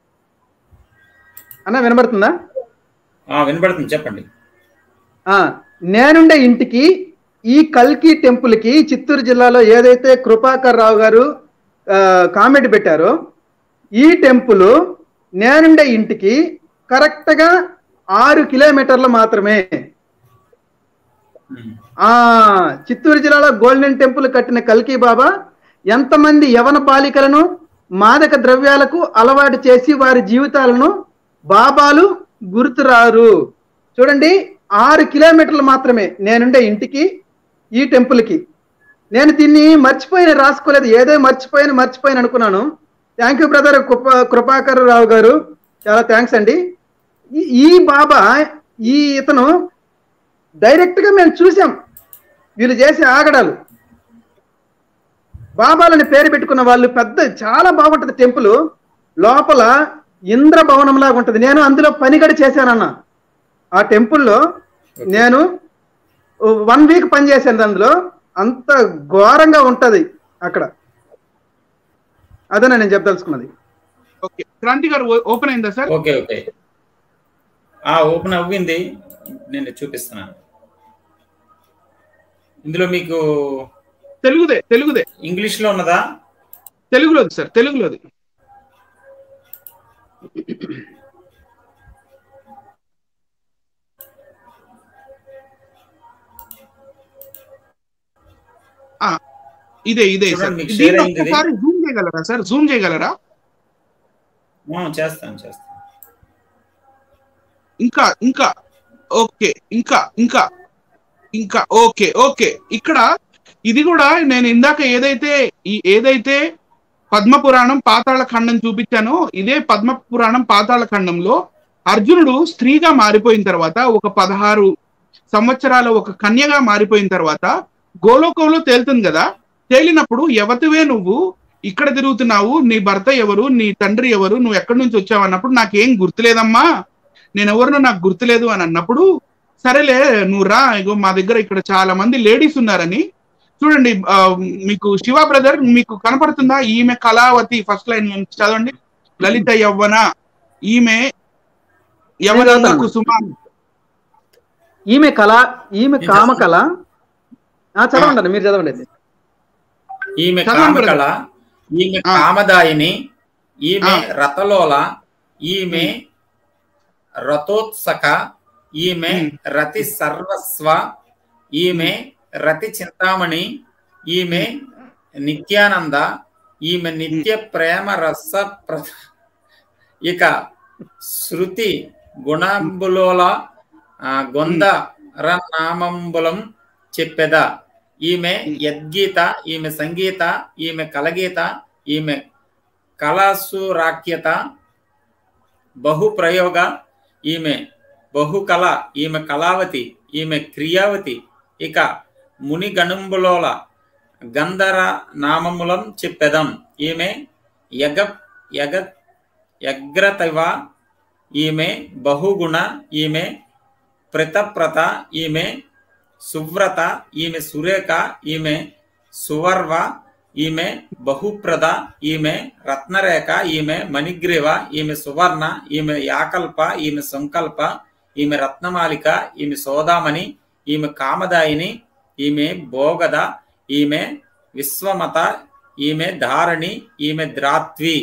S6: అన్న వినబడుతుందా
S4: ఆ, వినపడుతుంది చెప్పండి
S6: ఆ నేనుండే ఇంటికి ఈ కల్కి టెంపుల్ కి చిత్తూరు జిల్లాలో ఏదైతే కృపాకర్ రావు గారు ఆ, కామెంట్ పెట్టారో ఈ టెంపుల్ నేనుండే ఇంటికి కరెక్ట్ గా ఆరు కిలోమీటర్లు మాత్రమే
S4: ఉమ్,
S6: ఆ చిత్తూరు జిల్లాలో గోల్డెన్ టెంపుల్ కట్టిన కల్కి బాబా ఎంతమంది యవన బాలికలను మాదక ద్రవ్యాలకు అలవాటు చేసి వారి జీవితాలను బాబాలు గుర్తురారు చూడండి ఆరు కిలోమీటర్లు మాత్రమే నేనుండే ఇంటికి ఈ టెంపుల్కి నేను దీన్ని మర్చిపోయిన రాసుకోలేదు ఏదో మర్చిపోయిన మర్చిపోయిన అనుకున్నాను thank you brother Kripa Kripakar Rao గారు చాలా థ్యాంక్స్ అండి ఈ- ఈ బాబా ఈ ఇతను డైరెక్ట్ గా మేము చూసాం వీళ్ళు చేసే ఆగడాలు బాబాలని పేరు పెట్టుకున్న వాళ్ళు పెద్ద చాలా బాగుంటది టెంపుల్ లోపల ఇంద్ర భవనం లాగా ఉంటది నేను అందులో పని కూడా చేశానన్న ఆ టెంపుల్లో నేను వన్ వీక్ పని చేశాను అందులో అంత ఘోరంగా ఉంటది అక్కడ అదే నేను చెప్పదలుచుకున్నది
S7: ఓకే క్రాంతి గారు ఓపెన్ అయిందా సార్
S4: ఓకే ఓకే ఆ ఓపెన్ అవ్వింది నేను చూపిస్తున్నాను ఇందులో మీకు
S7: తెలుగుదే తెలుగుదే
S4: ఇంగ్లీష్ లో ఉన్నదా
S7: తెలుగులోది సార్ తెలుగులోది ఆ, ఇదే ఇదే సార్
S4: చూడండి, మీకు
S7: దీన్ని
S4: share అయింది ఇది.
S7: ఒక్కసారి జూమ్ చేయగలరా సార్ జూమ్ చేయగలరా
S4: ఆ, చేస్తాను చేస్తాను
S7: ఇంకా ఇంకా ఓకే ఇంకా ఇంకా ఇంకా ఓకే ఓకే ఇక్కడ ఇది కూడా నేను ఇందాక ఏదైతే ఈ ఏదైతే పద్మ పురాణం పాతాళ ఖండం చూపించానో ఇదే పద్మ పురాణం పాతాళ ఖండంలో అర్జునుడు స్త్రీగా మారిపోయిన తర్వాత ఒక పదహారు సంవత్సరాల ఒక కన్యగా మారిపోయిన తర్వాత గోలోకంలో తేలుతుంది కదా తేలినప్పుడు ఎవతివే నువ్వు ఇక్కడ తిరుగుతున్నావు నీ భర్త ఎవరు నీ తండ్రి ఎవరు నువ్వు ఎక్కడి నుంచి వచ్చావు అన్నప్పుడు నాకేం గుర్తులేదమ్మా నేను ఎవరినో నాకు గుర్తులేదు అని అన్నప్పుడు సరేలే నువ్వు రా ఇగో మా దగ్గర ఇక్కడ చాలా మంది లేడీస్ ఉన్నారని చూడండి ఆ, మీకు శివ బ్రదర్ మీకు కనపడుతుందా ఈమె కళావతి ఫస్ట్ లైన్ నుంచి చదవండి లలిత యవ్వన ఈమె యవనంగా
S6: చదువుతాను.
S7: కుసుమ
S6: ఈమె కళ ఈమె
S4: నేను
S6: కామ
S4: చదువుతాను.
S6: కళ ఆ, చదవండి అన్న, మీరు చదవండి అయితే.
S4: ఈమె
S7: చదవండి
S4: కామకళ ఈమె
S7: ఆ.
S4: కామదాయిని ఈమె
S7: ఆ.
S4: రథలోల ఈమె రథోత్సక ఈమె
S7: ఉమ్.
S4: రతి సర్వస్వ ఈమె రతి చింతామణి ఈమె నిత్యానంద ఈమె నిత్య ప్రేమ రస ప్ర ఇక శృతి గుణంబులోల ఆ, గొంద నామంబులం చెప్పెద ఈమె యద్గీత ఈమె సంగీత ఈమె కలగీత ఈమె కళాసురాఖ్యత బహుప్రయోగ ఈమె బహుకళ ఈమె కళావతి ఈమె క్రియావతి ఇక ముని గణంబులోల గంధర నామములం చెప్పెదం ఈమె యగ యగ యగ్రతవ ఈమె బహుగుణ ఈమె ప్రతప్రత ఈమె సువ్రత ఈమె సురేఖ ఈమె సువర్వ ఈమె బహుప్రద ఈమె రత్నరేఖ ఈమె మణిగ్రీవ ఈమె సువర్ణ ఈమె యాకల్ప ఈమె సంకల్ప ఈమె రత్నమాలిక ఈమె సోదామణి ఈమె కామదాయిని ఈమె భోగద ఈమె విశ్వమత ఈమె ధారణి ఈమె ద్రాత్వి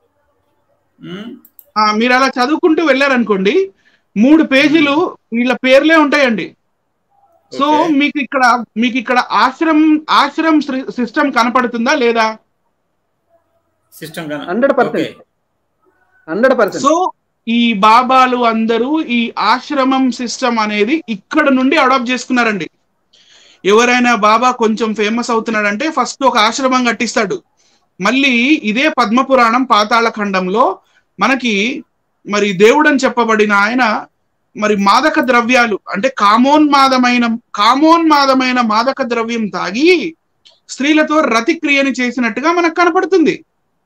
S4: ఉమ్,
S7: ఆ, మీరు అలా చదువుకుంటూ వెళ్ళారనుకోండి మూడు పేజీలు వీళ్ళ పేర్లే ఉంటాయండి సో
S4: ఓకే.
S7: మీకు ఇక్కడ మీకు ఇక్కడ ఆశ్రమ్ ఆశ్రమ్ సిస్టమ్ కనపడుతుందా లేదా
S4: సిస్టమ్ కన-
S6: 100%.
S4: ఓకే.
S6: హండ్రెడ్ పర్సెంట్
S7: సో ఈ బాబాలు అందరూ ఈ ఆశ్రమం సిస్టమ్ అనేది ఇక్కడ నుండి అడాప్ట్ చేసుకున్నారండి ఎవరైనా బాబా కొంచెం ఫేమస్ అవుతున్నాడంటే ఫస్ట్ ఒక ఆశ్రమం కట్టిస్తాడు మళ్ళీ ఇదే పద్మపురాణం పాతాళ ఖండంలో మనకి మరి దేవుడు అని చెప్పబడిన ఆయన మరి మాదక ద్రవ్యాలు అంటే కామోన్మాదమైన కామోన్మాదమైన మాదక ద్రవ్యం తాగి స్త్రీలతో రతిక్రియని చేసినట్టుగా మనకు కనపడుతుంది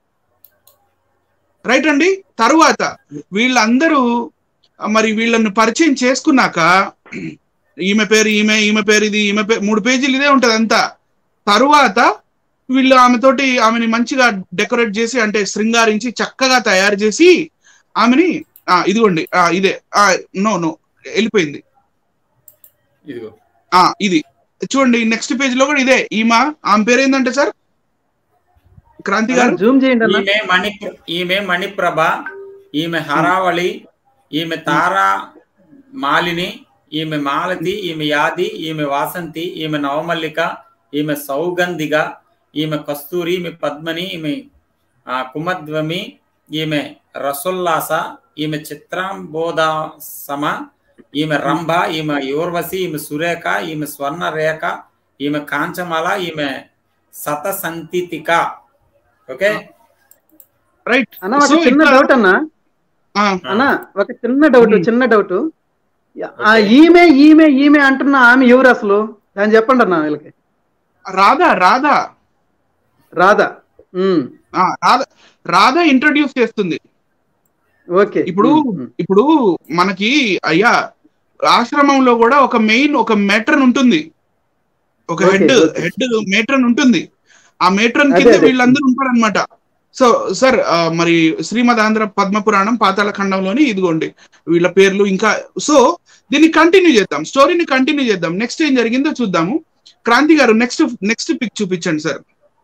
S7: రైట్ అండి తరువాత వీళ్ళందరూ మరి వీళ్ళను పరిచయం చేసుకున్నాక ఈమె పేరు ఈమె ఈమె పేరు ఇది ఈమె పేరు మూడు పేజీలు ఇదే ఉంటది అంతా తరువాత వీళ్ళు ఆమెతోటి ఆమెని మంచిగా డెకరేట్ చేసి అంటే శృంగారించి చక్కగా తయారు చేసి ఆమెని ఆ ఇదిగోండి ఆ ఇదే ఆ నో నో వెళ్ళిపోయింది
S4: ఇదిగో
S7: ఆ ఇది చూడండి నెక్స్ట్ పేజ్ లో కూడా ఇదే ఈమె ఆమె పేరు ఏంటంటే సార్ క్రాంతి గారు
S6: జూమ్ చేయండి అన్న
S4: ఈమె మణి ఈమె మణిప్రభ ఈమె హరావళి ఈమె తారా మాలిని ఈమె మాలతి ఈమె యాది ఈమె వాసంతి ఈమె నవమల్లిక ఈమె సౌగంధిక ఈమె కస్తూరి ఈమె పద్మని ఈమె ఆ, కుమధ్వమి ఈమె రసోల్లాస ఈమె చిత్రాంబోధాసమ ఈమె రంభ ఈమె యూర్వశి ఈమె సురేఖ ఈమె స్వర్ణరేఖ ఈమె కాంచమాల ఈమె సతసంతిక ఓకే
S7: రైట్
S6: అన్న ఒక చిన్న డౌట్ అన్న అన్న ఒక చిన్న డౌట్ చిన్న డౌట్ ఆ ఈమె ఈమె ఈమె అంటున్న ఆమె ఎవరు అసలు దాన్ని చెప్పండి అన్న వీళ్ళకి
S7: రాధా రాధా
S6: రాధా ఉమ్,
S7: ఆ, రాధా రాధా ఇంట్రడ్యూస్ చేస్తుంది
S6: ఓకే
S7: ఇప్పుడు ఇప్పుడు మనకి అయ్యా ఆశ్రమంలో కూడా ఒక మెయిన్ ఒక మేట్రన్ ఉంటుంది ఒక
S6: Okay,
S7: head
S6: okay.
S7: Head matron ఉంటుంది ఆ మేట్రన్
S6: అదే,
S7: కింద
S6: అదే.
S7: వీళ్ళందరూ ఉంటారన్నమాట సో సార్ ఆ, మరి శ్రీమద్ ఆంధ్ర పద్మపురాణం పాతాళ ఖండంలోని ఇదిగోండి వీళ్ళ పేర్లు ఇంకా సో దీన్ని కంటిన్యూ చేద్దాం స్టోరీని కంటిన్యూ చేద్దాం నెక్స్ట్ ఏం జరిగిందో చూద్దాము క్రాంతి గారు నెక్స్ట్ నెక్స్ట్ పిక్ చూపించండి సార్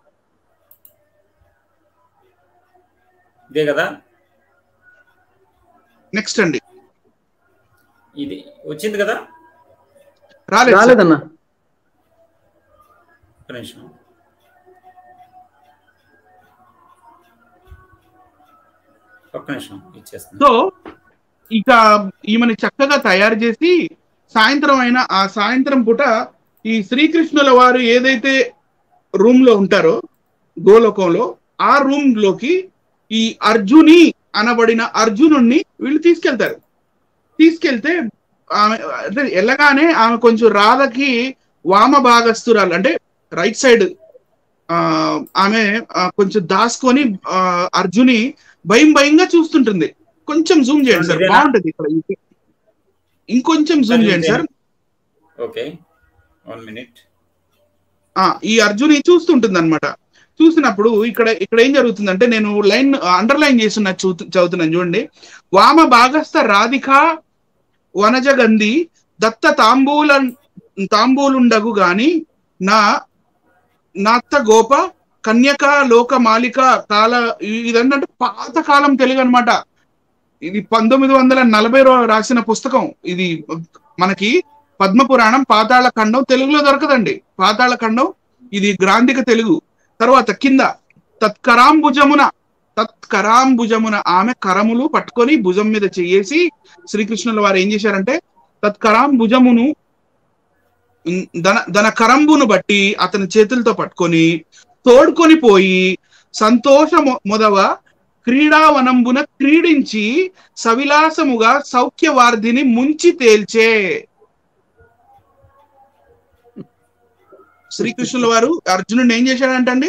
S4: ఇదే కదా
S7: నెక్స్ట్ అండి
S4: ఇది వచ్చింది కదా
S7: రాలేదు సార్.
S6: రాలేదన్న
S4: ఒక్క నిమిషం ఒక్క నిమిషం ఇచ్చేస్తాను
S7: సో ఇక ఈమెని చక్కగా తయారు చేసి సాయంత్రం అయిన ఆ సాయంత్రం పూట ఈ శ్రీకృష్ణుల వారు ఏదైతే రూమ్ లో ఉంటారో గోలోకంలో ఆ రూమ్ లోకి ఈ అర్జుని అనబడిన అర్జునుణ్ణి వీళ్ళు తీసుకెళ్తారు తీసుకెళ్తే ఆమె అంటే వెళ్ళగానే ఆమె కొంచెం రాధకి వామ భాగస్తురాలు అంటే రైట్ సైడ్ ఆ ఆమె ఆ, కొంచెం దాచుకొని ఆ, అర్జుని భయం భయంగా చూస్తుంటుంది కొంచెం జూమ్ చేయండి సార్
S4: ఇదేనా?
S7: బాగుంటది ఇక్కడ ఇంకొంచెం జూమ్ చేయండి సార్
S4: ఓకే వన్ మినిట్
S7: ఆ ఈ అర్జుని చూస్తుంటుంది అనమాట చూసినప్పుడు ఇక్కడ ఇక్కడ ఏం జరుగుతుందంటే నేను లైన్ అండర్లైన్ చేస్తున్న చూ- చదువుతున్నాను చూడండి వామ భాగస్థ రాధిక వనజగంధి దత్త తాంబూల తాంబూలుండగు గాని నా నాత్త గోప కన్యక లోక మాలిక కాల ఇదంటే పాత కాలం తెలుగు అన్నమాట ఇది పంతొమ్మిది వందల నలభైలో రాసిన పుస్తకం ఇది మనకి పద్మపురాణం పాతాళ ఖండం తెలుగులో దొరకదండి పాతాళ ఖండం ఇది గ్రాంధిక తెలుగు తర్వాత కింద తత్కరాంబుజమున తత్కరాంబుజమున ఆమె కరములు పట్టుకొని భుజం మీద చెయ్యేసి శ్రీకృష్ణుల వారు ఏం చేశారంటే తత్కరాంబుజమును ఉమ్, దన దన కరంబును బట్టి అతని చేతులతో పట్టుకొని తోడుకొని పోయి సంతోష మొదవ క్రీడావనంబున క్రీడించి సవిలాసముగా సౌఖ్యవార్ధిని ముంచి తేల్చే శ్రీకృష్ణుల వారు అర్జునుడు ఏం చేశాడంటండి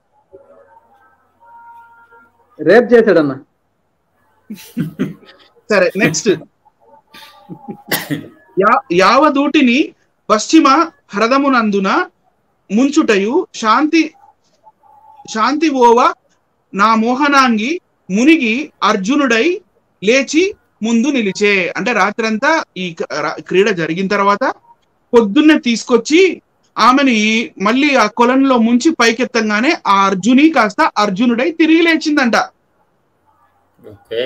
S6: రేప్ చేశాడన్న
S7: సరే నెక్స్ట్ యావదూటిని పశ్చిమ హ్రదమునందున ముంచుటయు శాంతి శాంతి ఓవ నా మోహనాంగి మునిగి అర్జునుడై లేచి ముందు నిలిచే అంటే రాత్రంతా ఈ క- రా- క్రీడ జరిగిన తర్వాత పొద్దున్నే తీసుకొచ్చి ఆమెని మళ్ళీ ఆ కొలంలో ముంచి పైకెత్తంగానే ఆ అర్జుని కాస్త అర్జునుడై తిరిగి లేచిందంట
S4: ఓకే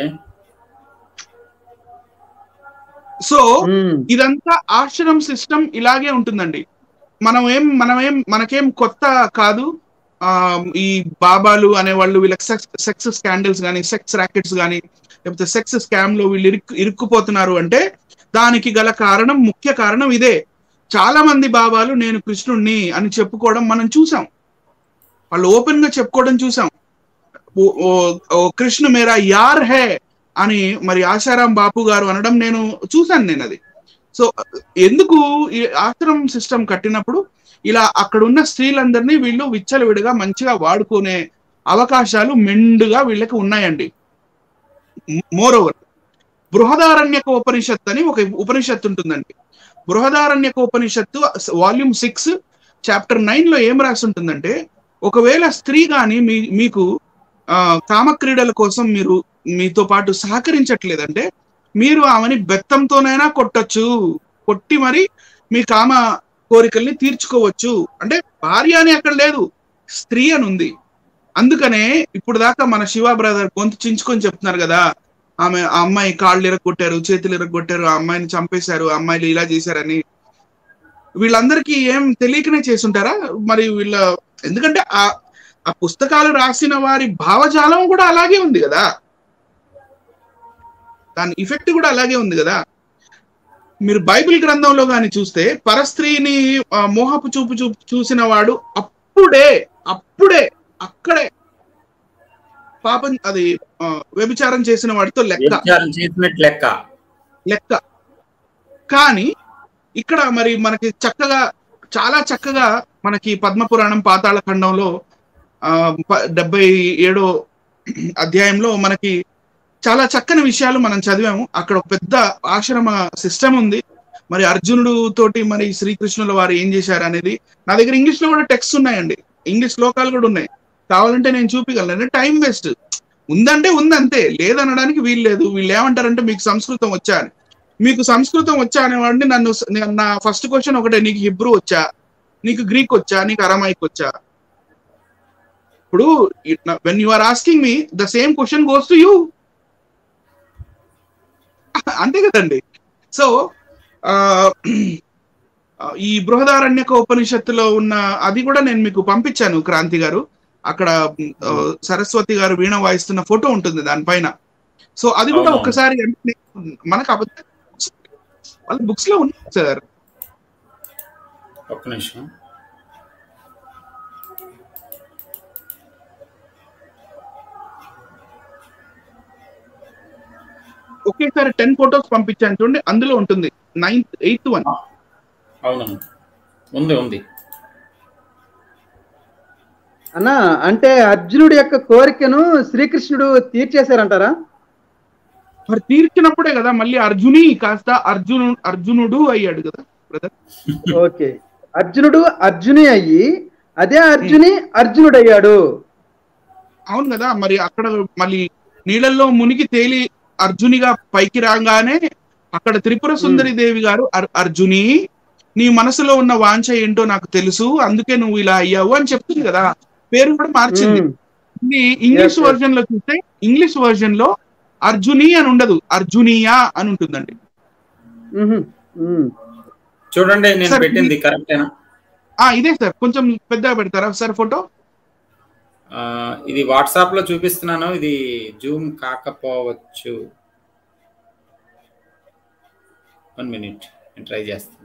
S7: సో
S6: ఉమ్,
S7: ఇదంతా ఆశ్రమం సిస్టమ్ ఇలాగే ఉంటుందండి మనం ఏం మనం ఏం మనకేం కొత్త కాదు ఆ ఈ బాబాలు అనేవాళ్ళు వీళ్ళకి సెక్స్ సెక్స్ స్కాండల్స్ కానీ సెక్స్ ర్యాకెట్స్ కానీ లేకపోతే సెక్స్ స్కామ్ లో వీళ్ళు ఇరుక్కు ఇరుక్కుపోతున్నారు అంటే దానికి గల కారణం ముఖ్య కారణం ఇదే చాలా మంది బాబాలు నేను కృష్ణుణ్ణి అని చెప్పుకోవడం మనం చూసాం వాళ్ళు ఓపెన్ గా చెప్పుకోవడం చూసాం ఓ- ఓ- ఓ కృష్ణ మేరా యార్ హే అని మరి ఆశారాం బాపు గారు అనడం నేను చూశాను నేను అది సో ఎందుకు ఈ ఆశ్రమం సిస్టమ్ కట్టినప్పుడు ఇలా అక్కడ ఉన్న స్త్రీలందరినీ వీళ్ళు విచ్చలవిడిగా మంచిగా వాడుకునే అవకాశాలు మెండుగా వీళ్ళకి ఉన్నాయండి మోర్ ఓవర్ బృహదారణ్యక ఉపనిషత్ అని ఒక ఉపనిషత్తు ఉంటుందండి బృహదారణ్యక ఉపనిషత్తు వాల్యూమ్ సిక్స్ చాప్టర్ నైన్ లో ఏం రాసి ఉంటుందంటే ఒకవేళ స్త్రీ గాని మీ మీకు ఆ కామక్రీడల కోసం మీరు మీతో పాటు సహకరించట్లేదంటే మీరు ఆమెని బెత్తంతోనైనా కొట్టొచ్చు కొట్టి మరి మీ కామ కోరికల్ని తీర్చుకోవచ్చు అంటే భార్య అని అక్కడ లేదు స్త్రీ అని ఉంది అందుకనే ఇప్పుడు దాకా మన శివ బ్రదర్ గొంతు చించుకొని చెప్తున్నారు కదా ఆమె ఆ అమ్మాయి కాళ్ళు ఇరగొట్టారు చేతులు ఇరగొట్టారు ఆ అమ్మాయిని చంపేశారు ఆ అమ్మాయిలు ఇలా చేశారని వీళ్ళందరికీ ఏం తెలియకనే చేసుంటారా మరి వీళ్ళ ఎందుకంటే ఆ ఆ పుస్తకాలు రాసిన వారి భావజాలం కూడా అలాగే ఉంది కదా దాని ఇఫెక్ట్ కూడా అలాగే ఉంది కదా మీరు బైబిల్ గ్రంథంలో కానీ చూస్తే పరస్త్రీని ఆ, మోహపు చూపు చూపు చూసిన వాడు అప్పుడే అప్పుడే అక్కడే పాపం అది ఆ, వ్యభిచారం చేసిన వాడితో లెక్క
S4: వ్యభిచారం చేసినట్టు లెక్క
S7: లెక్క కానీ ఇక్కడ మరి మనకి చక్కగా చాలా చక్కగా మనకి పద్మపురాణం పాతాళ ఖండంలో ఆ, ప- డెబ్బై ఏడో అధ్యాయంలో మనకి చాలా చక్కని విషయాలు మనం చదివాము అక్కడ ఒక పెద్ద ఆశ్రమ సిస్టమ్ ఉంది మరి అర్జునుడు తోటి మరి శ్రీకృష్ణుల వారు ఏం చేశారు అనేది నా దగ్గర ఇంగ్లీష్ లో కూడా టెక్స్ట్ ఉన్నాయండి ఇంగ్లీష్ శ్లోకాలు కూడా ఉన్నాయి కావాలంటే నేను చూపించగలను టైం వేస్ట్ ఉందంటే ఉందంతే లేదనడానికి వీలు లేదు వీళ్ళు ఏమంటారంటే మీకు సంస్కృతం వచ్చా అని మీకు సంస్కృతం వచ్చా అనేవాడిని నన్ను నేను- నా ఫస్ట్ క్వశ్చన్ ఒకటే నీకు హిబ్రూ వచ్చా నీకు గ్రీక్ వచ్చా నీకు అరమైక్ వచ్చా ఇప్పుడు when you are asking me the same question goes to you అంతే కదండి సో ఈ బృహదారణ్యక ఉపనిషత్తులో ఉన్న అది కూడా నేను మీకు పంపించాను క్రాంతి గారు అక్కడ ఆ, సరస్వతి గారు వీణ వాయిస్తున్న ఫోటో ఉంటుంది దానిపైన సో అది కూడా
S4: అవునవును.
S7: ఒక్కసారి అంటే మనకు అబద్ధం వాళ్ళ బుక్స్ లో ఉంది సార్
S4: ఒక్క నిమిషం
S7: ఒకేసారి టెన్ ఫోటోస్ పంపించాను చూడండి అందులో ఉంటుంది నైన్త్ ఎయిత్ వన్
S4: అవునవును ఉంది ఉంది
S6: అన్న అంటే అర్జునుడి యొక్క కోరికను శ్రీకృష్ణుడు తీర్చేశారంటారా
S7: మరి తీర్చినప్పుడే కదా మళ్ళీ అర్జుని కాస్త అర్జును అర్జునుడు అయ్యాడు కదా బ్రదర్
S6: ఓకే అర్జునుడు అర్జుని అయ్యి అదే అర్జుని అర్జునుడు అయ్యాడు
S7: అవును కదా మరి అక్కడ మళ్ళీ నీళ్ళల్లో మునిగి తేలి అర్జునిగా పైకి రాగానే అక్కడ త్రిపుర సుందరి దేవి గారు "అర్- అర్జుని నీ మనసులో ఉన్న వాంఛ ఏంటో నాకు తెలుసు అందుకే నువ్వు ఇలా అయ్యావు అని చెప్తుంది కదా పేరు కూడా మార్చింది
S6: ఉమ్,
S7: ఇది ఇంగ్లీష్
S6: Yes, yes.
S7: వర్జన్ లో చూస్తే ఇంగ్లీష్ వర్జన్ లో అర్జుని అని ఉండదు అర్జునియా అని ఉంటుందండి
S6: ఉహు, ఉమ్.
S4: చూడండి నేను
S7: సార్,
S4: పెట్టింది కరెక్టేనా
S7: ఆ ఇదే సార్ కొంచెం పెద్దగా పెడతారా సార్ ఫోటో
S4: ఆ, ఇది వాట్సాప్ లో చూపిస్తున్నాను ఇది జూమ్ కాకపోవచ్చు వన్ మినిట్ నేను ట్రై చేస్తాను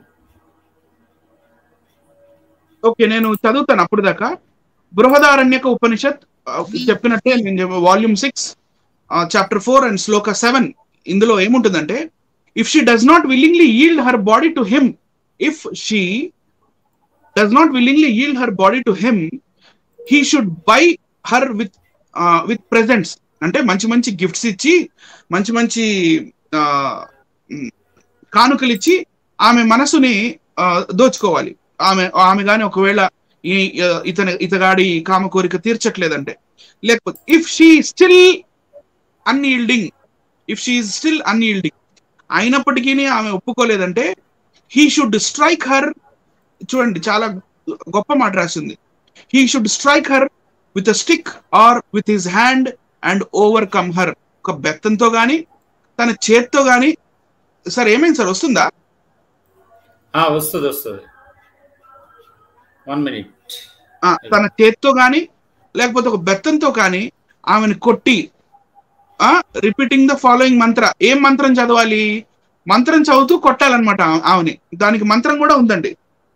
S7: ఓకే నేను చదువుతాను అప్పుడు దాకా బృహదారణ్యక ఉపనిషత్ ఆ, చెప్పినట్టే నేను volume six chapter four and shloka seven ఇందులో ఏముంటుందంటే if she does not willingly yield her body to him if she does not willingly yield her body to him he should buy her with with presents అంటే మంచి మంచి gifts ఇచ్చి మంచి మంచి ఆ, మ్, కానుకలు ఇచ్చి ఆమె మనసుని ఆ, దోచుకోవాలి ఆమె ఆమె గాని ఒకవేళ ఈ ఆ, ఇతని ఇతగాడి కామ కోరిక తీర్చట్లేదంటే లేకపోతే if she still unyielding if she still unyielding అయినప్పటికీ ఆమె ఒప్పుకోలేదంటే హీ షుడ్ స్ట్రైక్ హర్ చూడండి చాలా గొప్ప మాట రాసింది he should strike her with a stick or with his hand and overcome her ఒక బెత్తంతో గాని తన చేత్తో గాని సార్ ఏమైంది సార్ వస్తుందా
S4: ఆ, వస్తుంది వస్తుంది వన్ మినిట్
S7: ఆ, తన చేత్తో గాని లేకపోతే ఒక బెత్తంతో కానీ ఆమెను కొట్టి ఆ రిపీటింగ్ ద ఫాలోయింగ్ మంత్ర ఏం మంత్రం చదవాలి మంత్రం చదువుతూ కొట్టాలన్నమాట ఆ- ఆమెని దానికి మంత్రం కూడా ఉందండి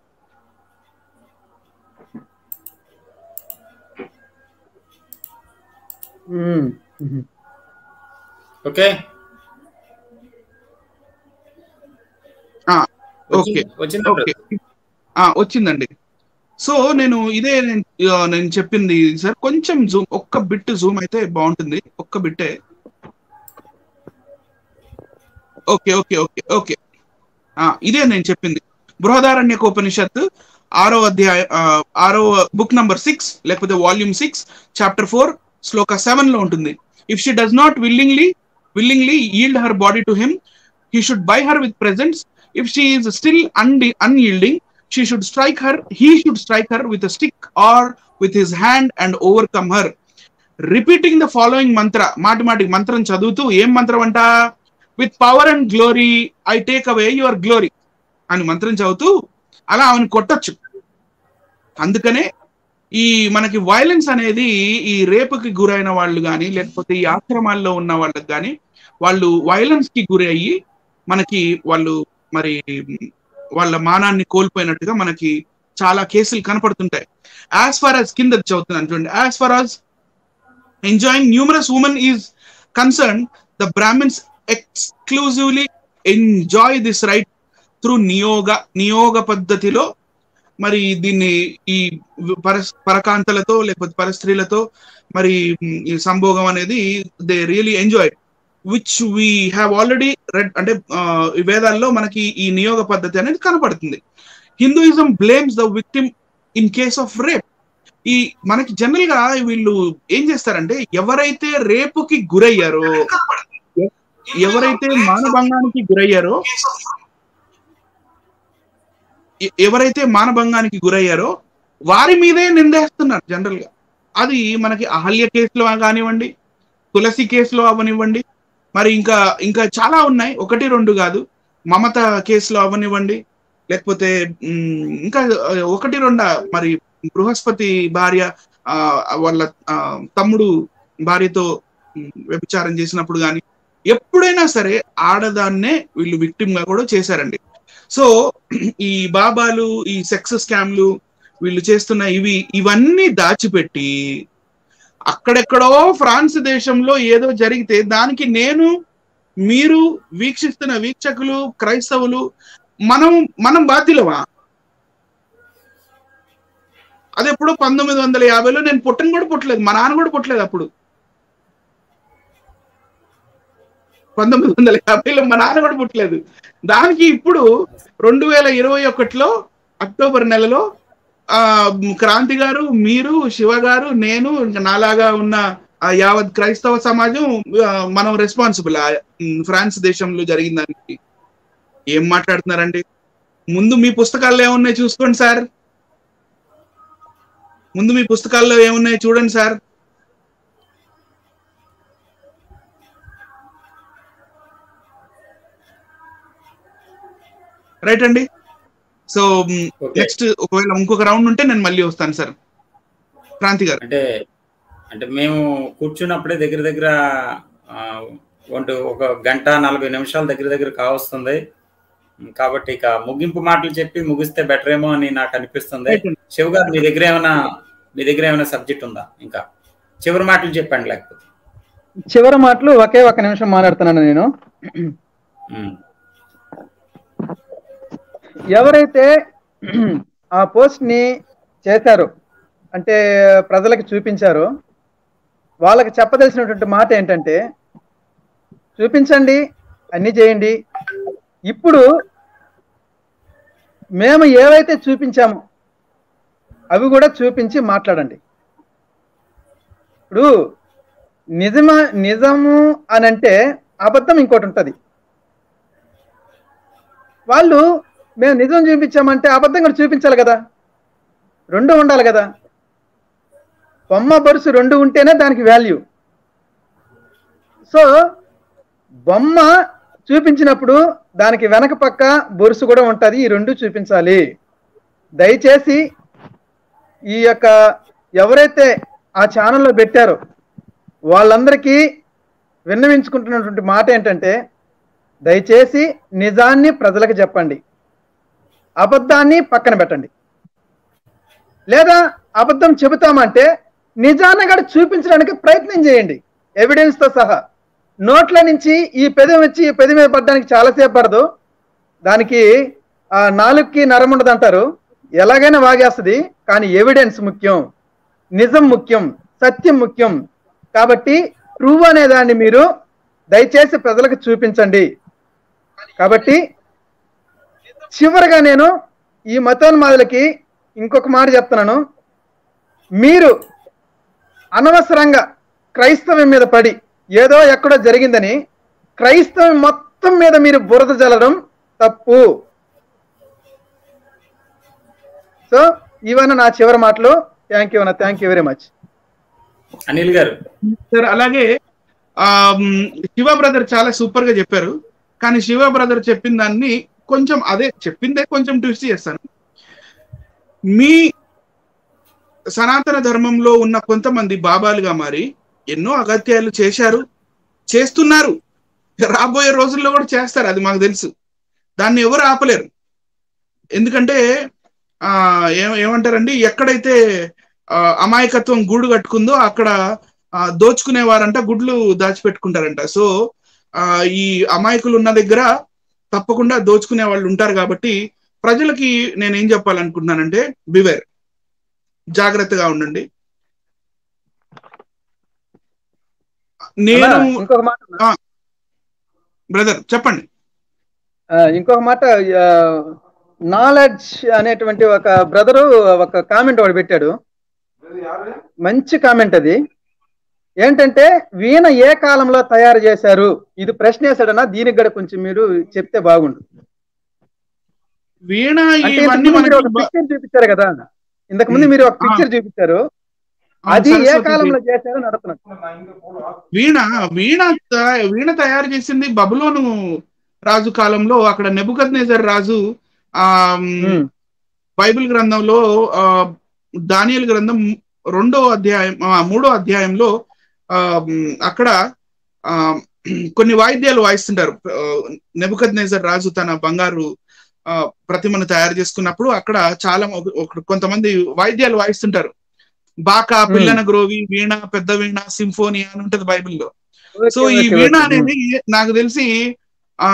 S6: ఉమ్, ఉహు.
S4: ఓకే
S7: ఆ, ఓకే
S4: వచ్చిందా
S7: ఓకే ఆ, వచ్చిందండి సో నేను ఇదే నేను ఆ, నేను చెప్పింది సార్ కొంచెం జూమ్ ఒక్క బిట్ జూమ్ అయితే బాగుంటుంది ఒక్క బిట్టే ఓకే ఓకే ఓకే ఓకే ఆ, ఇదే నేను చెప్పింది బృహదారణ్యక ఉపనిషత్తు ఆరో అధ్యాయ ఆ, ఆరో బుక్ నంబర్ సిక్స్ లేకపోతే volume six chapter four shloka seven లో ఉంటుంది if she does not willingly willingly yield her body to him he should buy her with presents if she is still unyielding she should strike her he should strike her with a stick or with his hand and overcome her repeating the following mantra మాటి మాటికి మంత్రం చదువుతూ ఏం మంత్రం అంట with power and glory I take away your glory అని మంత్రం చదువుతూ అలా ఆమెను కొట్టొచ్చు అందుకనే ఈ మనకి వైలెన్స్ అనేది ఈ రేపుకి గురైన వాళ్ళు కానీ లేకపోతే ఈ ఆశ్రమాల్లో ఉన్న వాళ్ళకి కానీ వాళ్ళు వైలెన్స్ కి గురి అయ్యి మనకి వాళ్ళు మరి వాళ్ళ మానాన్ని కోల్పోయినట్టుగా మనకి చాలా కేసులు కనపడుతుంటాయి యాజ్ ఫార్ యాజ్ కింద చదువుతున్నాను చూడండి as far as enjoying numerous women is concerned, the Brahmins exclusively enjoy this right through niyoga niyoga పద్ధతిలో మరి దీన్ని ఈ పర పరకాంతలతో లేకపోతే పరస్త్రీలతో మరి మ్, ఈ సంభోగం అనేది they really enjoy which we have already read అంటే ఆ, ఈ వేదాల్లో మనకి ఈ నియోగ పద్ధతి అనేది కనపడుతుంది Hinduism blames the victim in case of rape ఈ మనకి జనరల్ గా వీళ్ళు ఏం చేస్తారంటే ఎవరైతే రేపుకి గురయ్యారో ఎవరైతే మానభంగానికి గురయ్యారో ఎ- ఎవరైతే మానభంగానికి గురయ్యారో వారి మీదే నిందేస్తున్నారు జనరల్ గా అది మనకి అహల్య కేసులో కానివ్వండి తులసి కేసులో అవనివ్వండి మరి ఇంకా ఇంకా చాలా ఉన్నాయి ఒకటి రెండు కాదు మమత కేసులో అవనివ్వండి లేకపోతే ఉమ్, ఇంకా ఆ, ఒకటి రెండ మరి బృహస్పతి భార్య ఆ, వాళ్ళ ఆ, తమ్ముడు భార్యతో ఉమ్, వ్యభిచారం చేసినప్పుడు కానీ ఎప్పుడైనా సరే ఆడదాన్నే వీళ్ళు విక్టిమ్ గా కూడా చేశారండి సో ఈ బాబాలు ఈ సెక్స్ స్కామ్లు వీళ్ళు చేస్తున్న ఇవి ఇవన్నీ దాచిపెట్టి అక్కడెక్కడో ఫ్రాన్స్ దేశంలో ఏదో జరిగితే దానికి నేను మీరు వీక్షిస్తున్న వీక్షకులు క్రైస్తవులు మనం మనం బాధ్యులమా అది ఎప్పుడో పంతొమ్మిది వందల యాభైలో నేను పుట్టను కూడా పుట్టలేదు మా నాన్న కూడా పుట్టలేదు అప్పుడు పంతొమ్మిది వందల యాభైలో మా నాన్న కూడా పుట్టలేదు దానికి ఇప్పుడు రెండు వేల ఇరవై ఒకటిలో అక్టోబర్ నెలలో ఆ క్రాంతి గారు మీరు శివ గారు నేను ఇంకా నాలాగా ఉన్న ఆ యావత్ క్రైస్తవ సమాజం ఆ, మనం రెస్పాన్సిబుల్ ఫ్రాన్స్ దేశంలో జరిగిన దానికి ఏం మాట్లాడుతున్నారండి ముందు మీ పుస్తకాల్లో ఏమున్నాయి చూసుకోండి సార్ ముందు మీ పుస్తకాల్లో ఏమున్నాయి చూడండి సార్ రైట్ అండి సో
S4: Okay.
S7: నెక్స్ట్ ఒకవేళ ఇంకొక రౌండ్ ఉంటే నేను మళ్ళీ వస్తాను సార్ క్రాంతి గారు
S4: అంటే అంటే మేము కూర్చున్నప్పుడే దగ్గర దగ్గర ఆ, ఒంటి ఒక గంట నలభై నిమిషాల దగ్గర దగ్గర కావస్తుంది కాబట్టి ఇక ముగింపు మాటలు చెప్పి ముగిస్తే బెటర్ ఏమో అని నాకు అనిపిస్తుంది
S7: Right అండి.
S4: శివ గారు మీ దగ్గర ఏమైనా మీ దగ్గర ఏమైనా సబ్జెక్ట్ ఉందా ఇంకా చివరి మాటలు చెప్పండి లేకపోతే
S6: చివరి మాటలు ఒకే ఒక నిమిషం మాట్లాడుతున్నాను నేను
S4: ఉమ్.
S6: ఎవరైతే ఆ పోస్ట్ ని చేశారో అంటే ప్రజలకు చూపించారో వాళ్ళకి చెప్పదలసినటువంటి మాట ఏంటంటే చూపించండి అన్ని చేయండి ఇప్పుడు మేము ఏవైతే చూపించామో అవి కూడా చూపించి మాట్లాడండి ఇప్పుడు నిజమా నిజము అని అంటే అబద్ధం ఇంకోటి ఉంటుంది వాళ్ళు మేము నిజం చూపించామంటే అబద్ధం కూడా చూపించాలి కదా రెండు ఉండాలి కదా బొమ్మ బరుసు రెండు ఉంటేనే దానికి వాల్యూ సో బొమ్మ చూపించినప్పుడు దానికి వెనక పక్క బొరుసు కూడా ఉంటుంది ఈ రెండు చూపించాలి దయచేసి ఈ యొక్క ఎవరైతే ఆ ఛానల్లో పెట్టారో వాళ్ళందరికీ విన్నవించుకుంటున్నటువంటి మాట ఏంటంటే దయచేసి నిజాన్ని ప్రజలకు చెప్పండి అబద్ధాన్ని పక్కన పెట్టండి లేదా అబద్ధం చెబుతామంటే నిజాన్ని కూడా చూపించడానికి ప్రయత్నం చేయండి ఎవిడెన్స్ తో సహా నోట్ల నుంచి ఈ పెదవి వచ్చి ఈ పెదవి మీద పడడానికి చాలాసేపు పడదు దానికి ఆ నాలుగుకి నరం ఉండదు అంటారు ఎలాగైనా వాగేస్తుంది కానీ ఎవిడెన్స్ ముఖ్యం నిజం ముఖ్యం సత్యం ముఖ్యం కాబట్టి ట్రూ అనే దాన్ని మీరు దయచేసి ప్రజలకు చూపించండి కాబట్టి చివరిగా నేను ఈ మతోన్మాదులకి ఇంకొక మాట చెప్తున్నాను మీరు అనవసరంగా క్రైస్తవం మీద పడి ఏదో ఎక్కడో జరిగిందని క్రైస్తవం మొత్తం మీద మీరు బురద జల్లడం తప్పు సో ఇవన్న నా చివరి మాటలు థ్యాంక్ యూ అన్న thank you very much
S4: Anil గారు
S7: సార్ అలాగే ఆ మ్, శివ బ్రదర్ చాలా సూపర్ గా చెప్పారు కానీ శివ బ్రదర్ చెప్పిన దాన్ని కొంచెం అదే చెప్పిందే కొంచెం ట్విస్ట్ చేస్తాను మీ సనాతన ధర్మంలో ఉన్న కొంతమంది బాబాలుగా మారి ఎన్నో అగత్యాలు చేశారు చేస్తున్నారు రాబోయే రోజుల్లో కూడా చేస్తారు అది మాకు తెలుసు దాన్ని ఎవరు ఆపలేరు ఎందుకంటే ఆ ఏం- ఏమంటారండి ఎక్కడైతే ఆ, అమాయకత్వం గూడు కట్టుకుందో అక్కడ ఆ, దోచుకునేవారంట గుడ్లు దాచిపెట్టుకుంటారంట సో ఆ, ఈ అమాయకులు ఉన్న దగ్గర తప్పకుండా దోచుకునే వాళ్ళు ఉంటారు కాబట్టి ప్రజలకి నేను ఏం చెప్పాలనుకుంటున్నానంటే బివేర్ జాగ్రత్తగా ఉండండి నేను
S6: అన్నా, ఇంకొక మాట అన్నా.
S7: బ్రదర్ చెప్పండి
S6: ఆ, ఇంకొక మాట నాలెడ్జ్ అనేటువంటి ఒక బ్రదరు ఒక కామెంట్ ఒకటి పెట్టాడు మంచి కామెంట్ అది ఏంటంటే వీణ ఏ కాలంలో తయారు చేశారు ఇది ప్రశ్న వేసాడన్నా దీనికి కూడా కొంచెం మీరు చెప్తే బాగుండు
S7: వీణ
S6: అంటే
S7: ఇవన్నీ
S6: ఇంతకు ముందు మీరు ఒక
S7: మనకి బ-
S6: పిక్చర్ చూపించారు కదా ఇంతకు ముందు మీరు ఒక
S7: ఆ.
S6: పిక్చర్ చూపించారు
S7: అవును,
S6: అది ఏ
S7: సరస్వతి
S6: కాలంలో చేశారని అడుగుతున్నాను
S7: వీణ వీణ త- వీణ తయారు చేసింది బబులోను రాజు కాలంలో అక్కడ నెబుకద్నేజర్ రాజు ఆ
S6: ఉమ్,
S7: బైబిల్ గ్రంథంలో ఆ దానియల్ గ్రంథం రెండో అధ్యాయం ఆ, మూడో అధ్యాయంలో ఆ మ్, అక్కడ ఆ కొన్ని వాయిద్యాలు వాయిస్తుంటారు నెబుకద్నేజర్ రాజు తన బంగారు ఆ, ప్రతిమను తయారు చేసుకున్నప్పుడు అక్కడ చాలా ఒక- ఒక- కొంతమంది వాయిద్యాలు వాయిస్తుంటారు బాకా పిల్లన గ్రోవి వీణ పెద్ద వీణ సింఫోనీ అని ఉంటది బైబిల్లో
S6: ఓకే,
S7: సో ఈ
S6: ఓకే,
S7: వీణ
S6: ఓకే.
S7: అనేది నాకు తెలిసి ఆ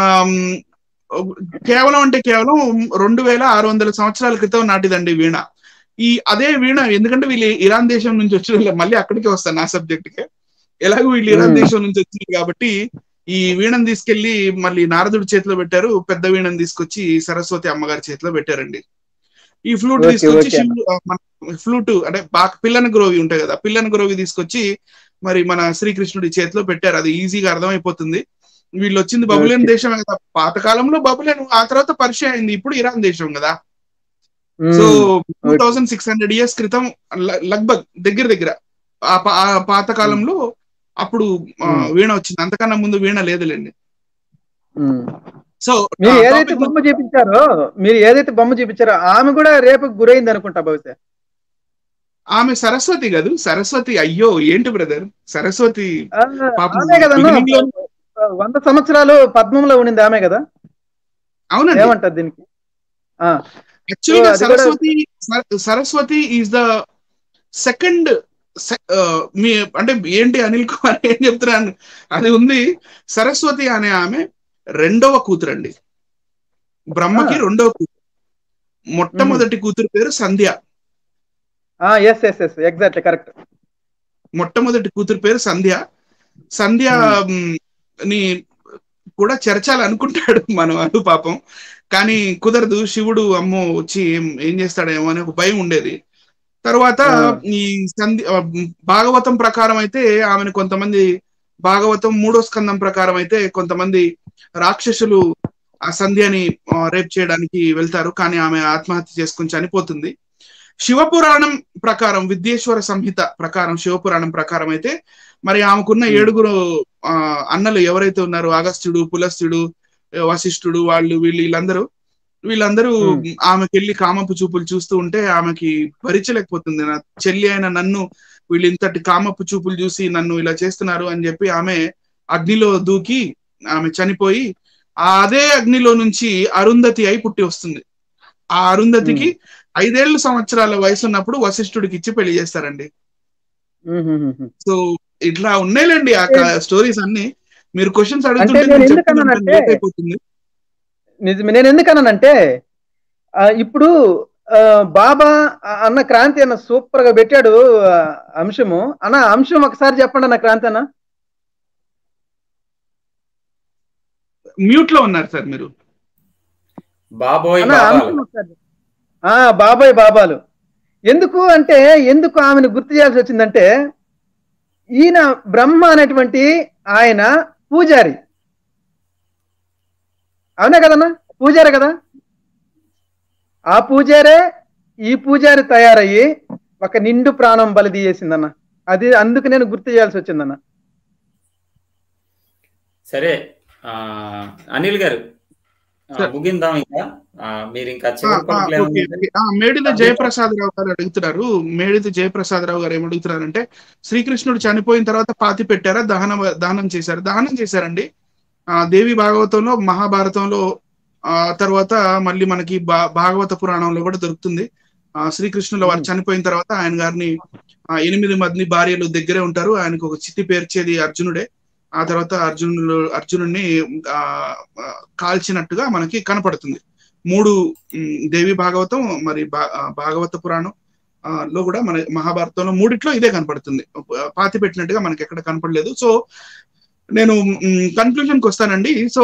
S7: కేవలం అంటే కేవలం రెండు వేల ఆరు వందల సంవత్సరాల క్రితం నాటిదండి వీణ ఈ అదే వీణ ఎందుకంటే వీళ్ళు ఇరాన్ దేశం నుంచి వచ్చిన వాళ్ళు- మళ్ళీ అక్కడికే వస్తాను నా సబ్జెక్ట్ కి ఎలాగో వీళ్ళు ఇరాన్
S6: Hmm.
S7: దేశం నుంచి వచ్చింది కాబట్టి ఈ వీణను తీసుకెళ్లి మళ్ళీ నారదుడి చేతిలో పెట్టారు పెద్ద వీణను తీసుకొచ్చి సరస్వతి అమ్మగారి చేతిలో పెట్టారండి ఈ ఫ్లూట్
S6: ఓకే,
S7: తీసుకొచ్చి
S6: ఓకే.
S7: శివుడు- ఆ, మన ఫ్లూట్ అంటే బాగా పిల్లన గ్రోవి ఉంటాయి కదా పిల్లన గ్రోవి తీసుకొచ్చి మరి మన శ్రీకృష్ణుడి చేతిలో పెట్టారు అది ఈజీగా అర్థమైపోతుంది వీళ్ళు వచ్చింది బబులేన్
S6: ఓకే.
S7: దేశం కదా పాతకాలంలో బబులేన్ ఆ తర్వాత పరిచయం అయింది ఇప్పుడు ఇరాన్ దేశం కదా
S6: um,
S7: so two thousand six hundred years క్రితం ల- లగ్భగ్ దగ్గర దగ్గర ఆ పా- ఆ పాత కాలంలో అప్పుడు ఆ,
S6: Hmm.
S7: వీణ వచ్చింది అంతకన్నా ముందు వీణ లేదులేండి
S6: ఉమ్.
S7: సో
S6: మీరు
S7: ఆ
S6: ఏదైతే
S7: topic
S6: బొమ్మ చూపించారో మీరు ఏదైతే బొమ్మ చూపించారో ఆమె కూడా రేపు గురైంది అనుకుంటా బహుశా
S7: ఆమె సరస్వతి కాదు సరస్వతి అయ్యో ఏంటి బ్రదర్ సరస్వతి
S6: ఆ,
S7: పాపం
S6: ఆమె కదన్నా
S7: beginning లో-
S6: వంద సంవత్సరాలు పద్మంలో ఉండింది ఆమె కదా
S7: అవునండి
S6: ఏమంటారు దీనికి ఆ,
S7: యాక్చువల్ గా
S6: అది కూడా-
S7: సరస్వతి సర- సరస్వతి ఈజ్ ద సెకండ్ మీ అంటే ఏంటి అనిల్ కుమార్ ఏం చెప్తున్నాను అది ఉంది సరస్వతి అనే ఆమె రెండవ కూతురండి బ్రహ్మకి
S6: ఆ.
S7: రెండవ కూతురు మొట్టమొదటి కూతురు పేరు Sandhya
S6: yes yes yes exactly correct
S7: మొట్టమొదటి కూతురు పేరు సంధ్య సంధ్య మ్, ని కూడా చేర్చాలనుకుంటాడు మనవాడు పాపం కానీ కుదరదు శివుడు అమ్మో వచ్చి ఏం ఏం చేస్తాడేమో అనే ఒక భయం ఉండేది తర్వాత
S6: ఆ.
S7: ఈ సంధి ఆ, భాగవతం ప్రకారం అయితే ఆమెను కొంతమంది భాగవతం మూడో స్కందం ప్రకారం అయితే కొంతమంది రాక్షసులు ఆ సంధ్యని ఆ, రేప్ చేయడానికి వెళ్తారు కానీ ఆమె ఆత్మహత్య చేసుకుని చనిపోతుంది శివపురాణం ప్రకారం విద్యేశ్వర సంహిత ప్రకారం శివపురాణం ప్రకారం అయితే మరి ఆమెకున్న ఏడుగురు ఆ, అన్నలు ఎవరైతే ఉన్నారో అగస్త్యుడు పులస్త్యుడు వశిష్ఠుడు వాళ్ళు వీళ్ళు వీళ్ళందరూ వీళ్ళందరూ
S6: Hmm.
S7: ఆమెకి వెళ్ళి కామపు చూపులు చూస్తూ ఉంటే ఆమెకి భరించలేకపోతుంది నా చెల్లి అయిన నన్ను వీళ్ళు ఇంతటి కామపు చూపులు చూసి నన్ను ఇలా చేస్తున్నారు అని చెప్పి ఆమె అగ్నిలో దూకి ఆమె చనిపోయి ఆ అదే అగ్నిలో నుంచి అరుంధతి అయి పుట్టి వస్తుంది ఆ అరుంధతికి ఐదేళ్ల సంవత్సరాల వయసు ఉన్నప్పుడు వశిష్ఠుడికి ఇచ్చి పెళ్లి చేస్తారండి సో ఇట్లా ఉన్నాయిలేండి ఆ స్టోరీస్ అన్ని మీరు క్వశ్చన్స్ అడుగుతుంటే
S6: నేను
S7: నేను
S6: ఎందుకు
S7: చెప్తుంటే
S6: అన్నానంటే-
S7: late అయిపోతుంది
S6: నిజమే నేను ఎందుకన్నానంటే ఆ, ఇప్పుడు ఆ, బాబా ఆ, అన్న క్రాంతి అన్న సూపర్ గా పెట్టాడు ఆ, అంశము అన్న అంశం ఒకసారి చెప్పండి అన్న క్రాంతి అన్న
S7: మ్యూట్ లో ఉన్నారు సార్ మీరు
S4: బాబోయ్
S6: అన్న
S4: బాబాలు
S6: అంశం ఒకసారి ఆ బాబాయ్ బాబాలు ఎందుకు అంటే ఎందుకు ఆమెను గుర్తు చేయాల్సి వచ్చిందంటే ఈయన బ్రహ్మ అనేటువంటి ఆయన పూజారి అవునా కదన్నా పూజారి కదా ఆ పూజారే ఈ పూజారి తయారయ్యి ఒక నిండు ప్రాణం బలి తీయేసిందన్న అది అందుకు నేను గుర్తు చేయాల్సి వచ్చిందన్న
S4: సరే ఆ, అనిల్ గారు ఆ,
S7: సార్.
S4: ముగిందాం ఇంకా ఆ, మీరు ఇంకా
S7: ఆ,
S4: చివరి
S7: ఆ,
S4: పలుకులు
S7: ఓకే,
S4: ఏమన్నా
S7: ఓకే. ఆ, మేడిద జయప్రసాద్ రావు గారు అడుగుతున్నారు మేడిద జయప్రసాద్ రావు గారు ఏమడుగుతున్నారంటే శ్రీకృష్ణుడు చనిపోయిన తర్వాత పాతి పెట్టారా దహనం దహనం చేశారు దహనం చేశారండి ఆ దేవి భాగవతంలో మహాభారతంలో ఆ తర్వాత మళ్ళీ మనకి భా- భాగవత పురాణంలో కూడా దొరుకుతుంది ఆ శ్రీకృష్ణుల వారు చనిపోయిన తర్వాత ఆయన గారిని ఆ ఎనిమిది మంది భార్యలు దగ్గరే ఉంటారు ఆయనకు ఒక చితి పేర్చేది అర్జునుడే ఆ తర్వాత అర్జునుడు అర్జునుడిని ఆ ఆ, కాల్చినట్టుగా మనకి కనపడుతుంది మూడు ఉమ్, దేవి భాగవతం మరి భా- ఆ, భాగవత పురాణం ఆ, లో కూడా మన మహాభారతంలో మూడిట్లో ఇదే కనపడుతుంది ఆ, పాతి పెట్టినట్టుగా మనకి ఎక్కడ కనపడలేదు సో నేను కన్క్లూజన్కి వస్తానండి సో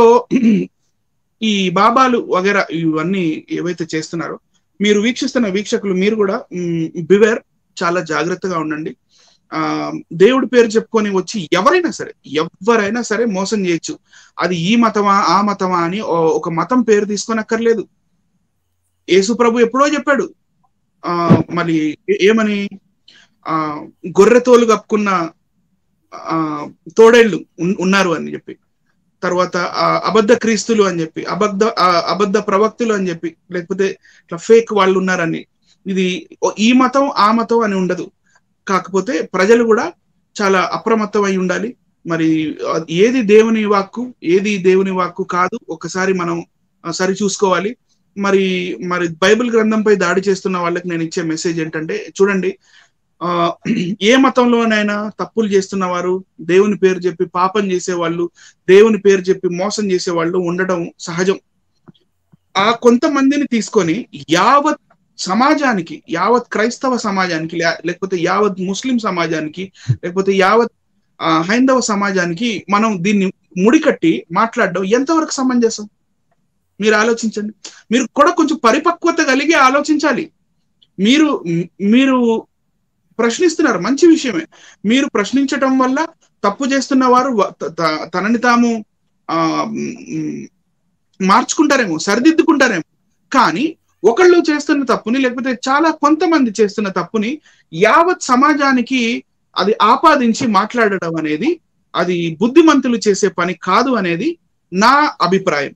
S7: ఈ బాబాలు వగేరా ఇవన్నీ ఏవైతే చేస్తున్నారో మీరు వీక్షిస్తున్న వీక్షకులు మీరు కూడా బివేర్ చాలా జాగ్రత్తగా ఉండండి ఆ దేవుడి పేరు చెప్పుకొని వచ్చి ఎవరైనా సరే ఎవరైనా సరే మోసం చేయొచ్చు అది ఈ మతమా ఆ మతమా అని ఓ- ఒక మతం పేరు తీసుకొని అక్కర్లేదు యేసు ప్రభు ఎప్పుడో చెప్పాడు ఆ మరి ఏ- ఏమని ఆ గొర్రె తోలు కప్పుకున్న ఆ తోడేళ్ళు ఉన్- ఉన్నారు అని చెప్పి తర్వాత ఆ అబద్ధ క్రీస్తులు అని చెప్పి అబద్ధ ఆ అబద్ధ ప్రవక్తులు అని చెప్పి లేకపోతే ఇట్లా ఫేక్ వాళ్ళు ఉన్నారని ఇది ఓ- ఈ మతం ఆ మతం అని ఉండదు కాకపోతే ప్రజలు కూడా చాలా అప్రమత్తమై ఉండాలి మరి ఆ, ఏది దేవుని వాక్కు ఏది దేవుని వాక్కు కాదు ఒకసారి మనం ఆ, సరి చూసుకోవాలి మరి మరి బైబిల్ గ్రంథంపై దాడి చేస్తున్న వాళ్ళకి నేను ఇచ్చే మెసేజ్ ఏంటంటే చూడండి ఆ ఏ మతంలోనైనా తప్పులు చేస్తున్న వారు దేవుని పేరు చెప్పి పాపం చేసేవాళ్ళు దేవుని పేరు చెప్పి మోసం చేసేవాళ్ళు ఉండడం సహజం ఆ కొంతమందిని తీసుకొని యావత్ సమాజానికి యావత్ క్రైస్తవ సమాజానికి లే- లేకపోతే యావత్ ముస్లిం సమాజానికి లేకపోతే యావత్ ఆ, హైందవ సమాజానికి మనం దీన్ని ముడికట్టి మాట్లాడడం ఎంతవరకు సమంజసం మీరు ఆలోచించండి మీరు కూడా కొంచెం పరిపక్వత కలిగి ఆలోచించాలి మీరు మీరు ప్రశ్నిస్తున్నారు మంచి విషయమే మీరు ప్రశ్నించటం వల్ల తప్పు చేస్తున్న వారు వ- త- త- తనని తాము ఆ మ్, మార్చుకుంటారేమో సరిదిద్దుకుంటారేమో కానీ ఒకళ్ళు చేస్తున్న తప్పుని లేకపోతే చాలా కొంతమంది చేస్తున్న తప్పుని యావత్ సమాజానికి అది ఆపాదించి మాట్లాడడం అనేది అది బుద్ధిమంతులు చేసే పని కాదు అనేది నా అభిప్రాయం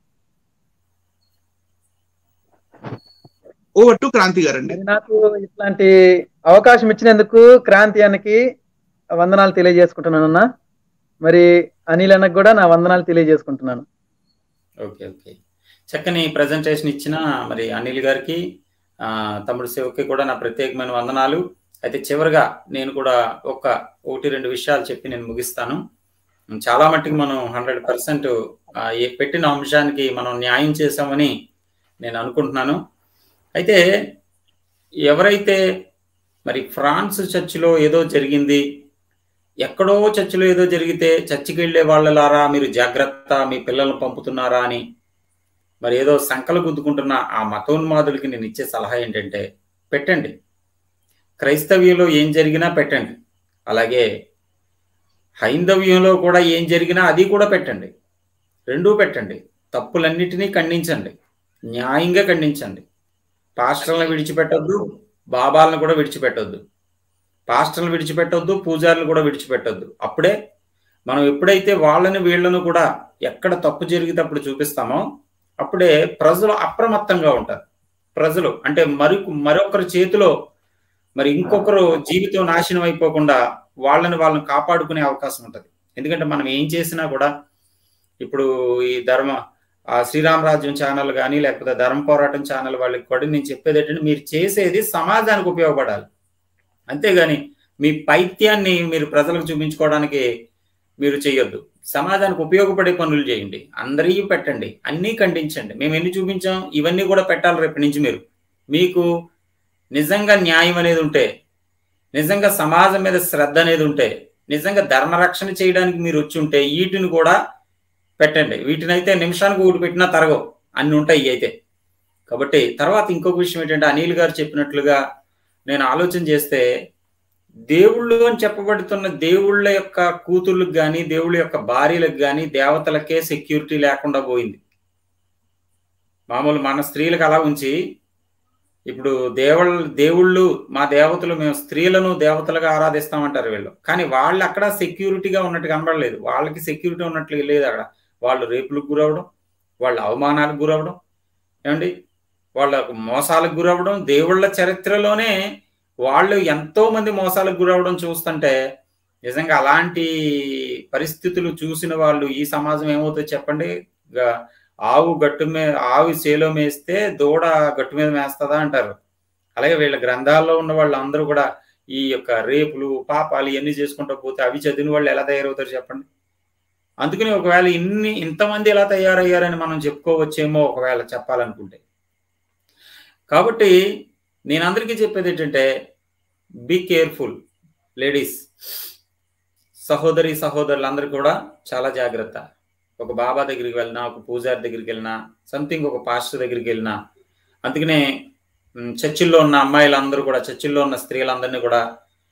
S7: ఓవర్ టు క్రాంతి గారండి
S6: మరి నాకు ఇట్లాంటి అవకాశం ఇచ్చినందుకు క్రాంతి అన్నకి వందనాలు తెలియజేసుకుంటున్నాను అన్న మరి అనిల్ అన్నకు కూడా నా వందనాలు తెలియజేసుకుంటున్నాను
S4: ఓకే ఓకే చక్కని ప్రజెంటేషన్ ఇచ్చిన మరి అనిల్ గారికి ఆ, తమ్ముడు శివకి కూడా నా ప్రత్యేకమైన వందనాలు అయితే చివరిగా నేను కూడా ఒక ఒకటి రెండు విషయాలు చెప్పి నేను ముగిస్తాను చాలా మట్టుకు మనం హండ్రెడ్ పర్సెంట్ పెట్టిన అంశానికి మనం న్యాయం చేశామని నేను అనుకుంటున్నాను అయితే ఎవరైతే మరి ఫ్రాన్స్ చర్చిలో ఏదో జరిగింది ఎక్కడో చర్చిలో ఏదో జరిగితే చర్చికి వెళ్ళే వాళ్ళలారా మీరు జాగ్రత్త మీ పిల్లల్ని పంపుతున్నారా అని మరి ఏదో సంకలు గుద్దుకుంటున్న ఆ మతోన్మాదులకి నేను ఇచ్చే సలహా ఏంటంటే పెట్టండి క్రైస్తవ్యంలో ఏం జరిగినా పెట్టండి అలాగే హైందవ్యంలో కూడా ఏం జరిగినా అది కూడా పెట్టండి రెండూ పెట్టండి తప్పులన్నిటినీ ఖండించండి న్యాయంగా ఖండించండి పాస్టర్లను విడిచిపెట్టొద్దు బాబాలను కూడా విడిచిపెట్టొద్దు పాస్టర్లను విడిచిపెట్టొద్దు పూజారులు కూడా విడిచిపెట్టొద్దు అప్పుడే మనం ఎప్పుడైతే వాళ్ళని వీళ్ళను కూడా ఎక్కడ తప్పు జరిగితే అప్పుడు చూపిస్తామో అప్పుడే ప్రజలు అప్రమత్తంగా ఉంటారు ప్రజలు అంటే మరి మరొకరి చేతిలో మరి ఇంకొకరు జీవితం నాశనం అయిపోకుండా వాళ్ళని వాళ్ళని కాపాడుకునే అవకాశం ఉంటుంది ఎందుకంటే మనం ఏం చేసినా కూడా ఇప్పుడు ఈ ధర్మ ఆ శ్రీరామ్ రాజ్యం ఛానల్ కానీ లేకపోతే ధర్మ పోరాటం ఛానల్ వాళ్ళకి కూడా నేను చెప్పేది ఏంటంటే మీరు చేసేది సమాజానికి ఉపయోగపడాలి అంతేగాని మీ పైత్యాన్ని మీరు ప్రజలకు చూపించుకోవడానికి మీరు చేయొద్దు సమాజానికి ఉపయోగపడే పనులు చేయండి అందరి పెట్టండి అన్నీ ఖండించండి మేము ఎన్ని చూపించాం ఇవన్నీ కూడా పెట్టాలి రేపటి నుంచి మీరు మీకు నిజంగా న్యాయం అనేది ఉంటే నిజంగా సమాజం మీద శ్రద్ధ అనేది ఉంటే నిజంగా ధర్మరక్షణ చేయడానికి మీరు వచ్చి ఉంటే వీటిని కూడా పెట్టండి వీటినైతే నిమిషానికి ఒకటి పెట్టినా తరగవు అన్ని ఉంటాయి ఇవి అయితే కాబట్టి తర్వాత ఇంకొక విషయం ఏంటంటే అనిల్ గారు చెప్పినట్లుగా నేను ఆలోచన చేస్తే దేవుళ్ళు అని చెప్పబడుతున్న దేవుళ్ళ యొక్క కూతుర్లకు కానీ దేవుళ్ళ యొక్క భార్యలకు కానీ దేవతలకే సెక్యూరిటీ లేకుండా పోయింది మామూలు మన స్త్రీలకు అలా ఉంచి ఇప్పుడు దేవుళ్ళ దేవుళ్ళు మా దేవతలు మేము స్త్రీలను దేవతలుగా ఆరాధిస్తామంటారు వీళ్ళు కానీ వాళ్ళు అక్కడ సెక్యూరిటీగా ఉన్నట్టు కనబడలేదు వాళ్ళకి సెక్యూరిటీ ఉన్నట్లు లేదు అక్కడ వాళ్ళు రేపులకు గురవడం వాళ్ళ అవమానాలకు గురవడం ఏమండి వాళ్ళ మోసాలకు గురవడం దేవుళ్ళ చరిత్రలోనే వాళ్ళు ఎంతో మంది మోసాలకు గురవడం చూస్తుంటే నిజంగా అలాంటి పరిస్థితులు చూసిన వాళ్ళు ఈ సమాజం ఏమవుతుందో చెప్పండి ఆవు గట్టు మీద ఆవు చేలో మేస్తే దూడ గట్టు మీద మేస్తుందా అంటారు అలాగే వీళ్ళ గ్రంథాల్లో ఉన్న వాళ్ళందరూ కూడా ఈ యొక్క రేపులు పాపాలు ఇవన్నీ చేసుకుంటూ పోతే అవి చదివిన వాళ్ళు ఎలా తయారవుతారు చెప్పండి అందుకని ఒకవేళ ఇన్ని ఇంతమంది ఎలా తయారయ్యారని మనం చెప్పుకోవచ్చేమో ఒకవేళ చెప్పాలనుకుంటే కాబట్టి నేను అందరికీ చెప్పేది ఏంటంటే బీ కేర్ఫుల్ లేడీస్ సహోదరి సహోదరులందరూ కూడా చాలా జాగ్రత్త ఒక బాబా దగ్గరికి వెళ్ళినా ఒక పూజారి దగ్గరికి వెళ్ళినా సంథింగ్ ఒక పాస్టర్ దగ్గరికి వెళ్ళినా అందుకనే మ్, చర్చిల్లో ఉన్న అమ్మాయిలందరూ కూడా చర్చిల్లో ఉన్న స్త్రీలందరినీ కూడా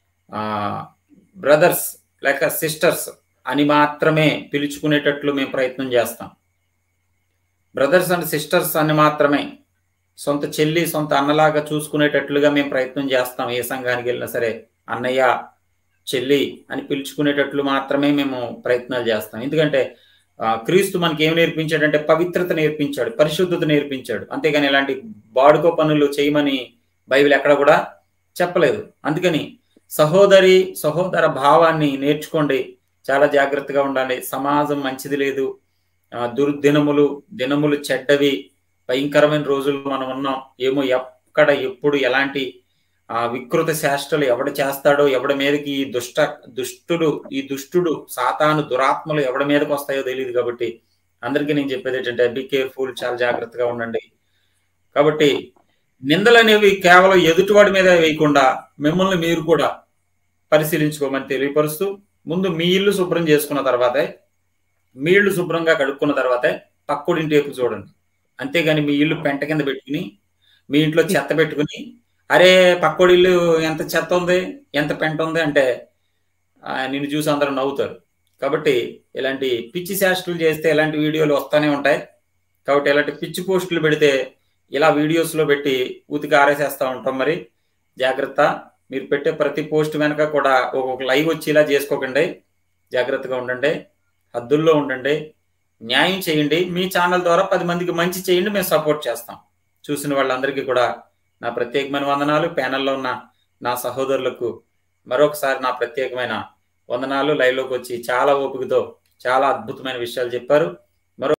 S4: బ్రదర్స్ లేక సిస్టర్స్ అని మాత్రమే పిలుచుకునేటట్లు మేము ప్రయత్నం చేస్తాం బ్రదర్స్ అండ్ సిస్టర్స్ అని మాత్రమే సొంత చెల్లి సొంత అన్నలాగా చూసుకునేటట్లుగా మేము ప్రయత్నం చేస్తాం ఏ సంఘానికి వెళ్ళినా సరే అన్నయ్య చెల్లి అని పిలుచుకునేటట్లు మాత్రమే మేము ప్రయత్నాలు చేస్తాం ఎందుకంటే ఆ, క్రీస్తు మనకి ఏం నేర్పించాడంటే పవిత్రత నేర్పించాడు పరిశుద్ధత నేర్పించాడు అంతేగాని ఇలాంటి బాడుకో పనులు చేయమని బైబిల్ ఎక్కడ కూడా చెప్పలేదు అందుకని సహోదరి సహోదర భావాన్ని నేర్చుకోండి చాలా జాగ్రత్తగా ఉండాలి సమాజం మంచిది లేదు ఆ, దుర్దినములు దినములు చెడ్డవి భయంకరమైన రోజులు మనం ఉన్నాం ఏమో ఎక్కడ ఎప్పుడు ఎలాంటి ఆ వికృత శాస్త్రాలు ఎవడు చేస్తాడో ఎవడి మీదకి ఈ దుష్ట దుష్టుడు ఈ దుష్టుడు సాతాను దురాత్మలు ఎవడి మీదకి వస్తాయో తెలియదు కాబట్టి అందరికీ నేను చెప్పేది ఏంటంటే బీ కేర్ఫుల్ చాలా జాగ్రత్తగా ఉండండి కాబట్టి నిందలు అనేవి కేవలం ఎదుటివాడి మీద వేయకుండా మిమ్మల్ని మీరు కూడా పరిశీలించుకోమని తెలియపరుస్తూ ముందు మీ ఇల్లు శుభ్రం చేసుకున్న తర్వాతే మీ ఇల్లు శుభ్రంగా కడుక్కున్న తర్వాతే పక్కుడింటి వైపు చూడండి అంతేగాని మీ ఇల్లు పెంట కింద పెట్టుకుని మీ ఇంట్లో చెత్త పెట్టుకుని అరే పక్కోడి ఇల్లు ఎంత చెత్త ఉంది ఎంత పెంట ఉంది అంటే ఆ, నిన్ను చూసి అందరూ నవ్వుతారు కాబట్టి ఇలాంటి పిచ్చి శాస్త్రులు చేస్తే ఇలాంటి వీడియోలు వస్తూనే ఉంటాయి కాబట్టి ఇలాంటి పిచ్చి పోస్టులు పెడితే ఇలా వీడియోస్లో పెట్టి ఉతికి ఆరేసేస్తూ ఉంటాం మరి జాగ్రత్త మీరు పెట్టే ప్రతి పోస్ట్ వెనక కూడా ఒక్కొక్క లైవ్ వచ్చి ఇలా చేసుకోకండి జాగ్రత్తగా ఉండండి హద్దుల్లో ఉండండి న్యాయం చేయండి మీ ఛానల్ ద్వారా పది మందికి మంచి చేయండి మేము సపోర్ట్ చేస్తాం చూసిన వాళ్ళందరికీ కూడా నా ప్రత్యేకమైన వందనాలు ప్యానెల్లో ఉన్న నా సహోదరులకు మరొకసారి నా ప్రత్యేకమైన వందనాలు లైవ్లోకి వచ్చి చాలా ఓపికతో చాలా అద్భుతమైన విషయాలు చెప్పారు